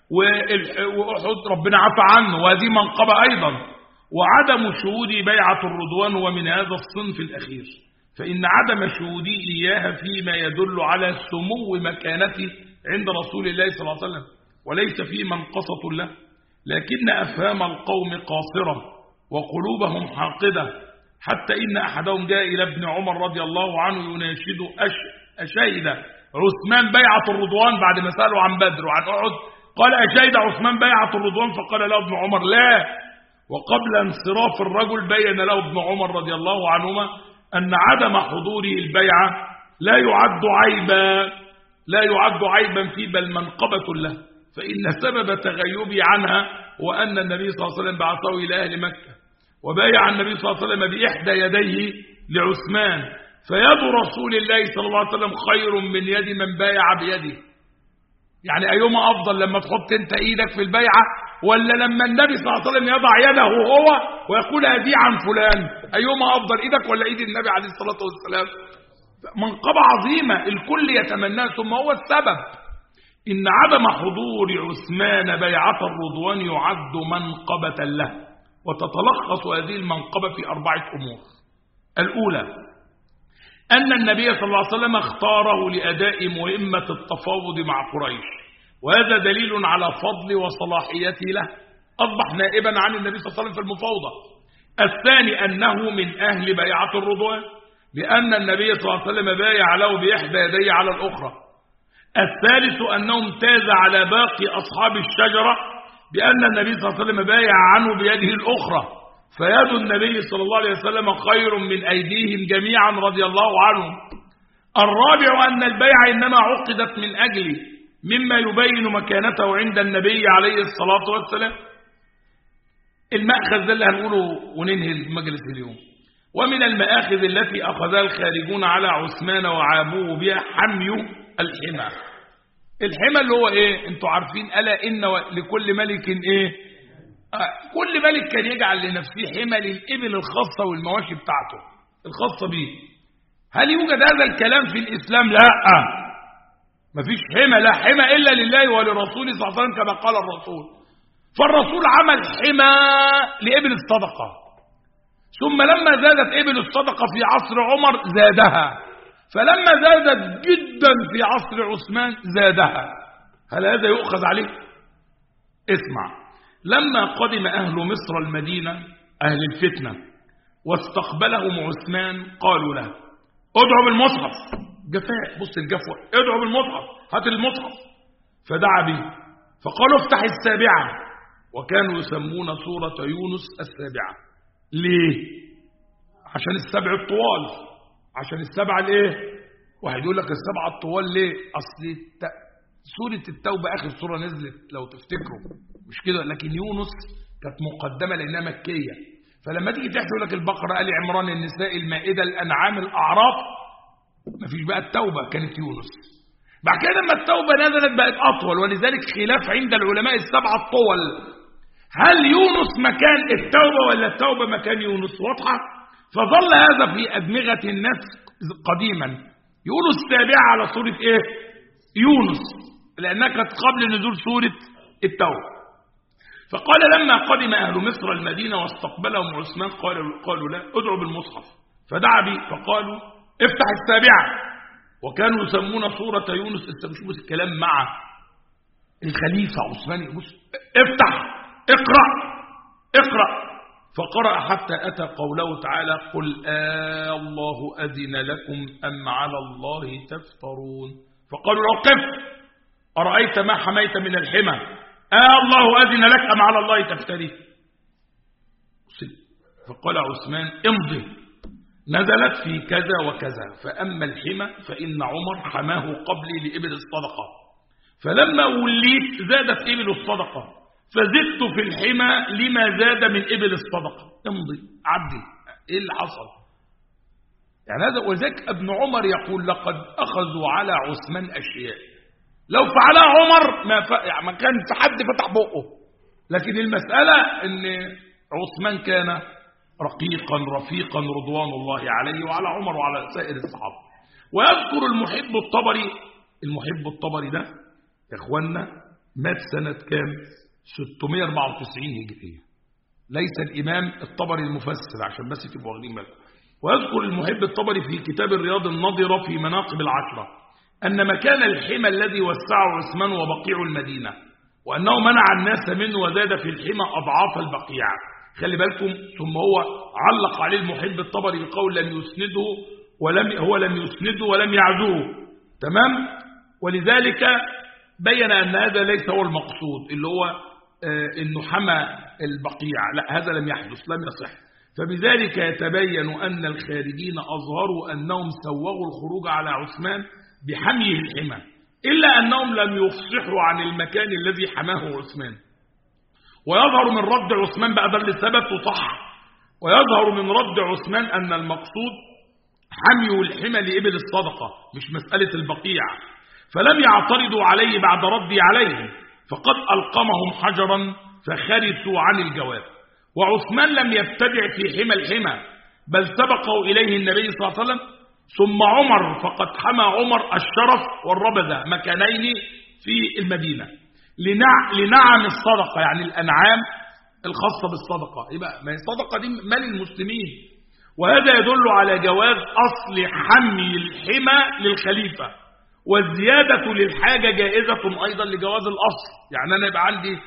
وأحد ربنا عفى عنه وهذه منقبة أيضا وعدم شهود بيعة الرضوان هو من هذا الصنف الأخير فإن عدم شهودي إياها فيما يدل على سمو مكانته عند رسول الله صلى الله عليه وسلم وليس فيه منقصة له لكن أفهام القوم قاصرة وقلوبهم حاقدة حتى إن أحدهم جاء إلى ابن عمر رضي الله عنه يناشد أش... أشهد عثمان بيعة الرضوان بعد ما سألوا عن بدر وعن أحد قال أشهد عثمان بيعة الرضوان فقال له ابن عمر لا وقبل انصراف الرجل بين له ابن عمر رضي الله عنهما أن عدم حضوره البيعة لا يعد عيبا لا يعد عيبا فيه بل منقبة له فإن سبب تغيبي عنها وأن النبي صلى الله عليه وسلم بعثه إلى أهل مكة وبايع النبي صلى الله عليه وسلم بإحدى يديه لعثمان فيد رسول الله صلى الله عليه وسلم خير من يد من بايع بيده يعني أيهما أفضل لما تحط أنت إيدك في البيعة ولا لما النبي صلى الله عليه وسلم يضع يده هو ويقول هذه عن فلان أيهما أفضل إيدك ولا إيد النبي عليه الصلاة والسلام منقبة عظيمة الكل يتمناها ثم هو السبب إن عدم حضور عثمان بيعة الرضوان يعد منقبة له وتتلخص هذه المنقبة في أربعة أمور الأولى أن النبي صلى الله عليه وسلم اختاره لأداء مهمة التفاوض مع قريش وهذا دليل على فضل وصلاحيته له أصبح نائبا عن النبي صلى الله عليه وسلم في المفاوضة الثاني أنه من أهل بيعة الرضوان لأن النبي صلى الله عليه وسلم بايع له بإحدى يديه على الأخرى الثالث أنه امتاز على باقي أصحاب الشجرة بأن النبي صلى الله عليه وسلم بايع عنه بيده الأخرى فيد النبي صلى الله عليه وسلم خير من أيديهم جميعا رضي الله عنهم الرابع أن البيع إنما عقدت من أجل مما يبين مكانته عند النبي عليه الصلاة والسلام المأخذ ده اللي هنقوله وننهي المجلس اليوم ومن المآخذ التي أخذها الخارجون على عثمان وعابوه بها حمي الحمى الحمى اللي هو ايه انتوا عارفين ألا إن لكل ملك ايه آه كل ملك كان يجعل لنفسه حمى للإبل الخاصة والمواشي بتاعته الخاصة به هل يوجد هذا الكلام في الإسلام لا مفيش حمى لا حمى إلا لله ولرسوله صلى الله عليه وسلم كما قال الرسول فالرسول عمل حمى لإبل الصدقة ثم لما زادت إبل الصدقة في عصر عمر زادها فلما زادت جدا في عصر عثمان زادها هل هذا يؤخذ عليه اسمع لما قدم أهل مصر المدينة أهل الفتنة واستقبلهم عثمان قالوا له ادعوا بالمصحف جفاء بص الجفوة ادعوا بالمصحف هات المصحف فدعا به فقالوا افتح السابعة وكانوا يسمون سورة يونس السابعة ليه عشان السبع الطوال عشان السبعة الايه واحد يقول لك السبعة الطوال ليه اصل الت... سورة التوبة اخر سورة نزلت لو تفتكروا مش كده لكن يونس كانت مقدمة لانها مكية فلما تيجي تحكي يقول لك البقرة آل عمران النساء المائدة الأنعام الأعراف مفيش بقى التوبة كانت يونس بعد كده لما التوبة نزلت بقت أطول ولذلك خلاف عند العلماء السبعة الطول هل يونس مكان التوبة ولا التوبة مكان يونس واضحة فظل هذا في أدمغة الناس قديما يقولوا السابعة على سورة إيه يونس لأنها كانت قبل نزول سورة التوبة فقال لما قدم أهل مصر المدينة واستقبلهم عثمان قالوا, قالوا لا ادعوا بالمصحف فدعا به فقالوا افتح السابعة وكانوا يسمون سورة يونس استمشوا الكلام مع الخليفة عثمان بص افتح اقرأ اقرأ فقرأ حتى أتى قوله تعالى قل آه الله أذن لكم أم على الله تفترون فقالوا له قف أرأيت ما حميت من الحمى آه الله أذن لك أم على الله تفتري فقال عثمان امضي نزلت في كذا وكذا فأما الحمى فإن عمر حماه قبلي لإبل الصدقة فلما وليت زادت إبل الصدقة فزدت في الحمى لما زاد من إبل الصدقة امضي عدي إيه اللي حصل يعني هذا وذلك ابن عمر يقول لقد أخذوا على عثمان أشياء لو فعلها عمر ما, ف... يعني ما كان في حد فتح بقه لكن المسألة ان عثمان كان رقيقا رفيقا رضوان الله عليه وعلى عمر وعلى سائر الصحابة ويذكر المحب الطبري المحب الطبري ده يا اخوانا مات سنة كام 694 هجرية ليس الإمام الطبري المفسر عشان بس تبقوا واخدين بالكم ويذكر المحب الطبري في كتاب الرياض النضرة في مناقب العشرة أن مكان الحمى الذي وسعه عثمان وبقيع المدينة وأنه منع الناس منه وزاد في الحمى أضعاف البقيع خلي بالكم ثم هو علق عليه المحب الطبري بقول لم يسنده ولم هو لم يسنده ولم يعزوه تمام ولذلك بين أن هذا ليس هو المقصود اللي هو آه انه حمى البقيع لا هذا لم يحدث لم يصح فبذلك يتبين أن الخارجين أظهروا أنهم سوغوا الخروج على عثمان بحميه الحمى إلا أنهم لم يفصحوا عن المكان الذي حماه عثمان ويظهر من رد عثمان بقى ده اللي ثبت وصح ويظهر من رد عثمان أن المقصود حمي الحمى لإبل الصدقة مش مسألة البقيع فلم يعترضوا عليه بعد ردي عليه فقد ألقمهم حجرا فخرسوا عن الجواب وعثمان لم يبتدع في حمى الحمى بل سبقه إليه النبي صلى الله عليه وسلم ثم عمر فقد حمى عمر الشرف والربذة مكانين في المدينة لنع... لنعم الصدقة يعني الأنعام الخاصة بالصدقة يبقى ما الصدقة دي مال المسلمين وهذا يدل على جواز أصل حمي الحمى للخليفة والزيادة للحاجة جائزة أيضا لجواز الأصل يعني أنا يبقى عندي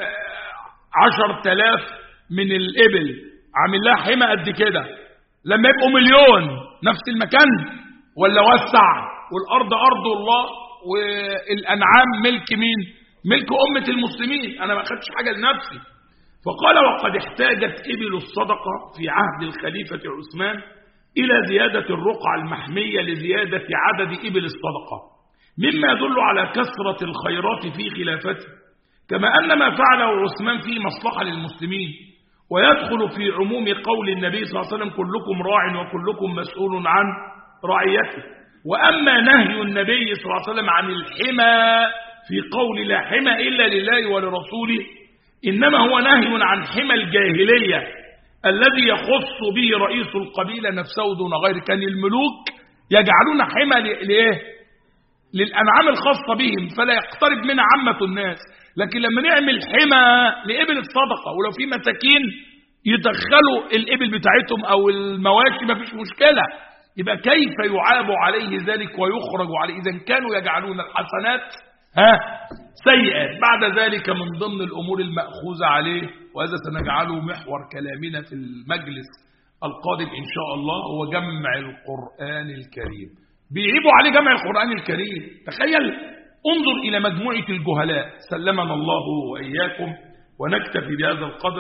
عشر تلاف من الإبل عامل لها حمى قد كده لما يبقوا مليون نفس المكان ولا وسع والأرض أرض الله والأنعام ملك مين ملك أمة المسلمين أنا ما أخدش حاجة لنفسي فقال وقد احتاجت إبل الصدقة في عهد الخليفة عثمان إلى زيادة الرقعة المحمية لزيادة عدد إبل الصدقة مما يدل على كثرة الخيرات في خلافته كما أن ما فعله عثمان فيه مصلحة للمسلمين ويدخل في عموم قول النبي صلى الله عليه وسلم كلكم راع وكلكم مسؤول عن رعيته وأما نهي النبي صلى الله عليه وسلم عن الحمى في قول لا حمى إلا لله ولرسوله إنما هو نهي عن حمى الجاهلية الذي يخص به رئيس القبيلة نفسه دون غير كان الملوك يجعلون حمى لإيه للأنعام الخاصة بهم فلا يقترب منها عامة الناس لكن لما نعمل حمى لإبل الصدقة ولو في مساكين يدخلوا الإبل بتاعتهم أو المواشي ما فيش مشكلة يبقى كيف يعاب عليه ذلك ويخرج عليه إذا كانوا يجعلون الحسنات ها سيئات بعد ذلك من ضمن الأمور المأخوذة عليه وهذا سنجعله محور كلامنا في المجلس القادم إن شاء الله هو جمع القرآن الكريم بيعيبوا عليه جمع القرآن الكريم تخيل انظر إلى مجموعة الجهلاء سلمنا الله وإياكم ونكتفي بهذا القدر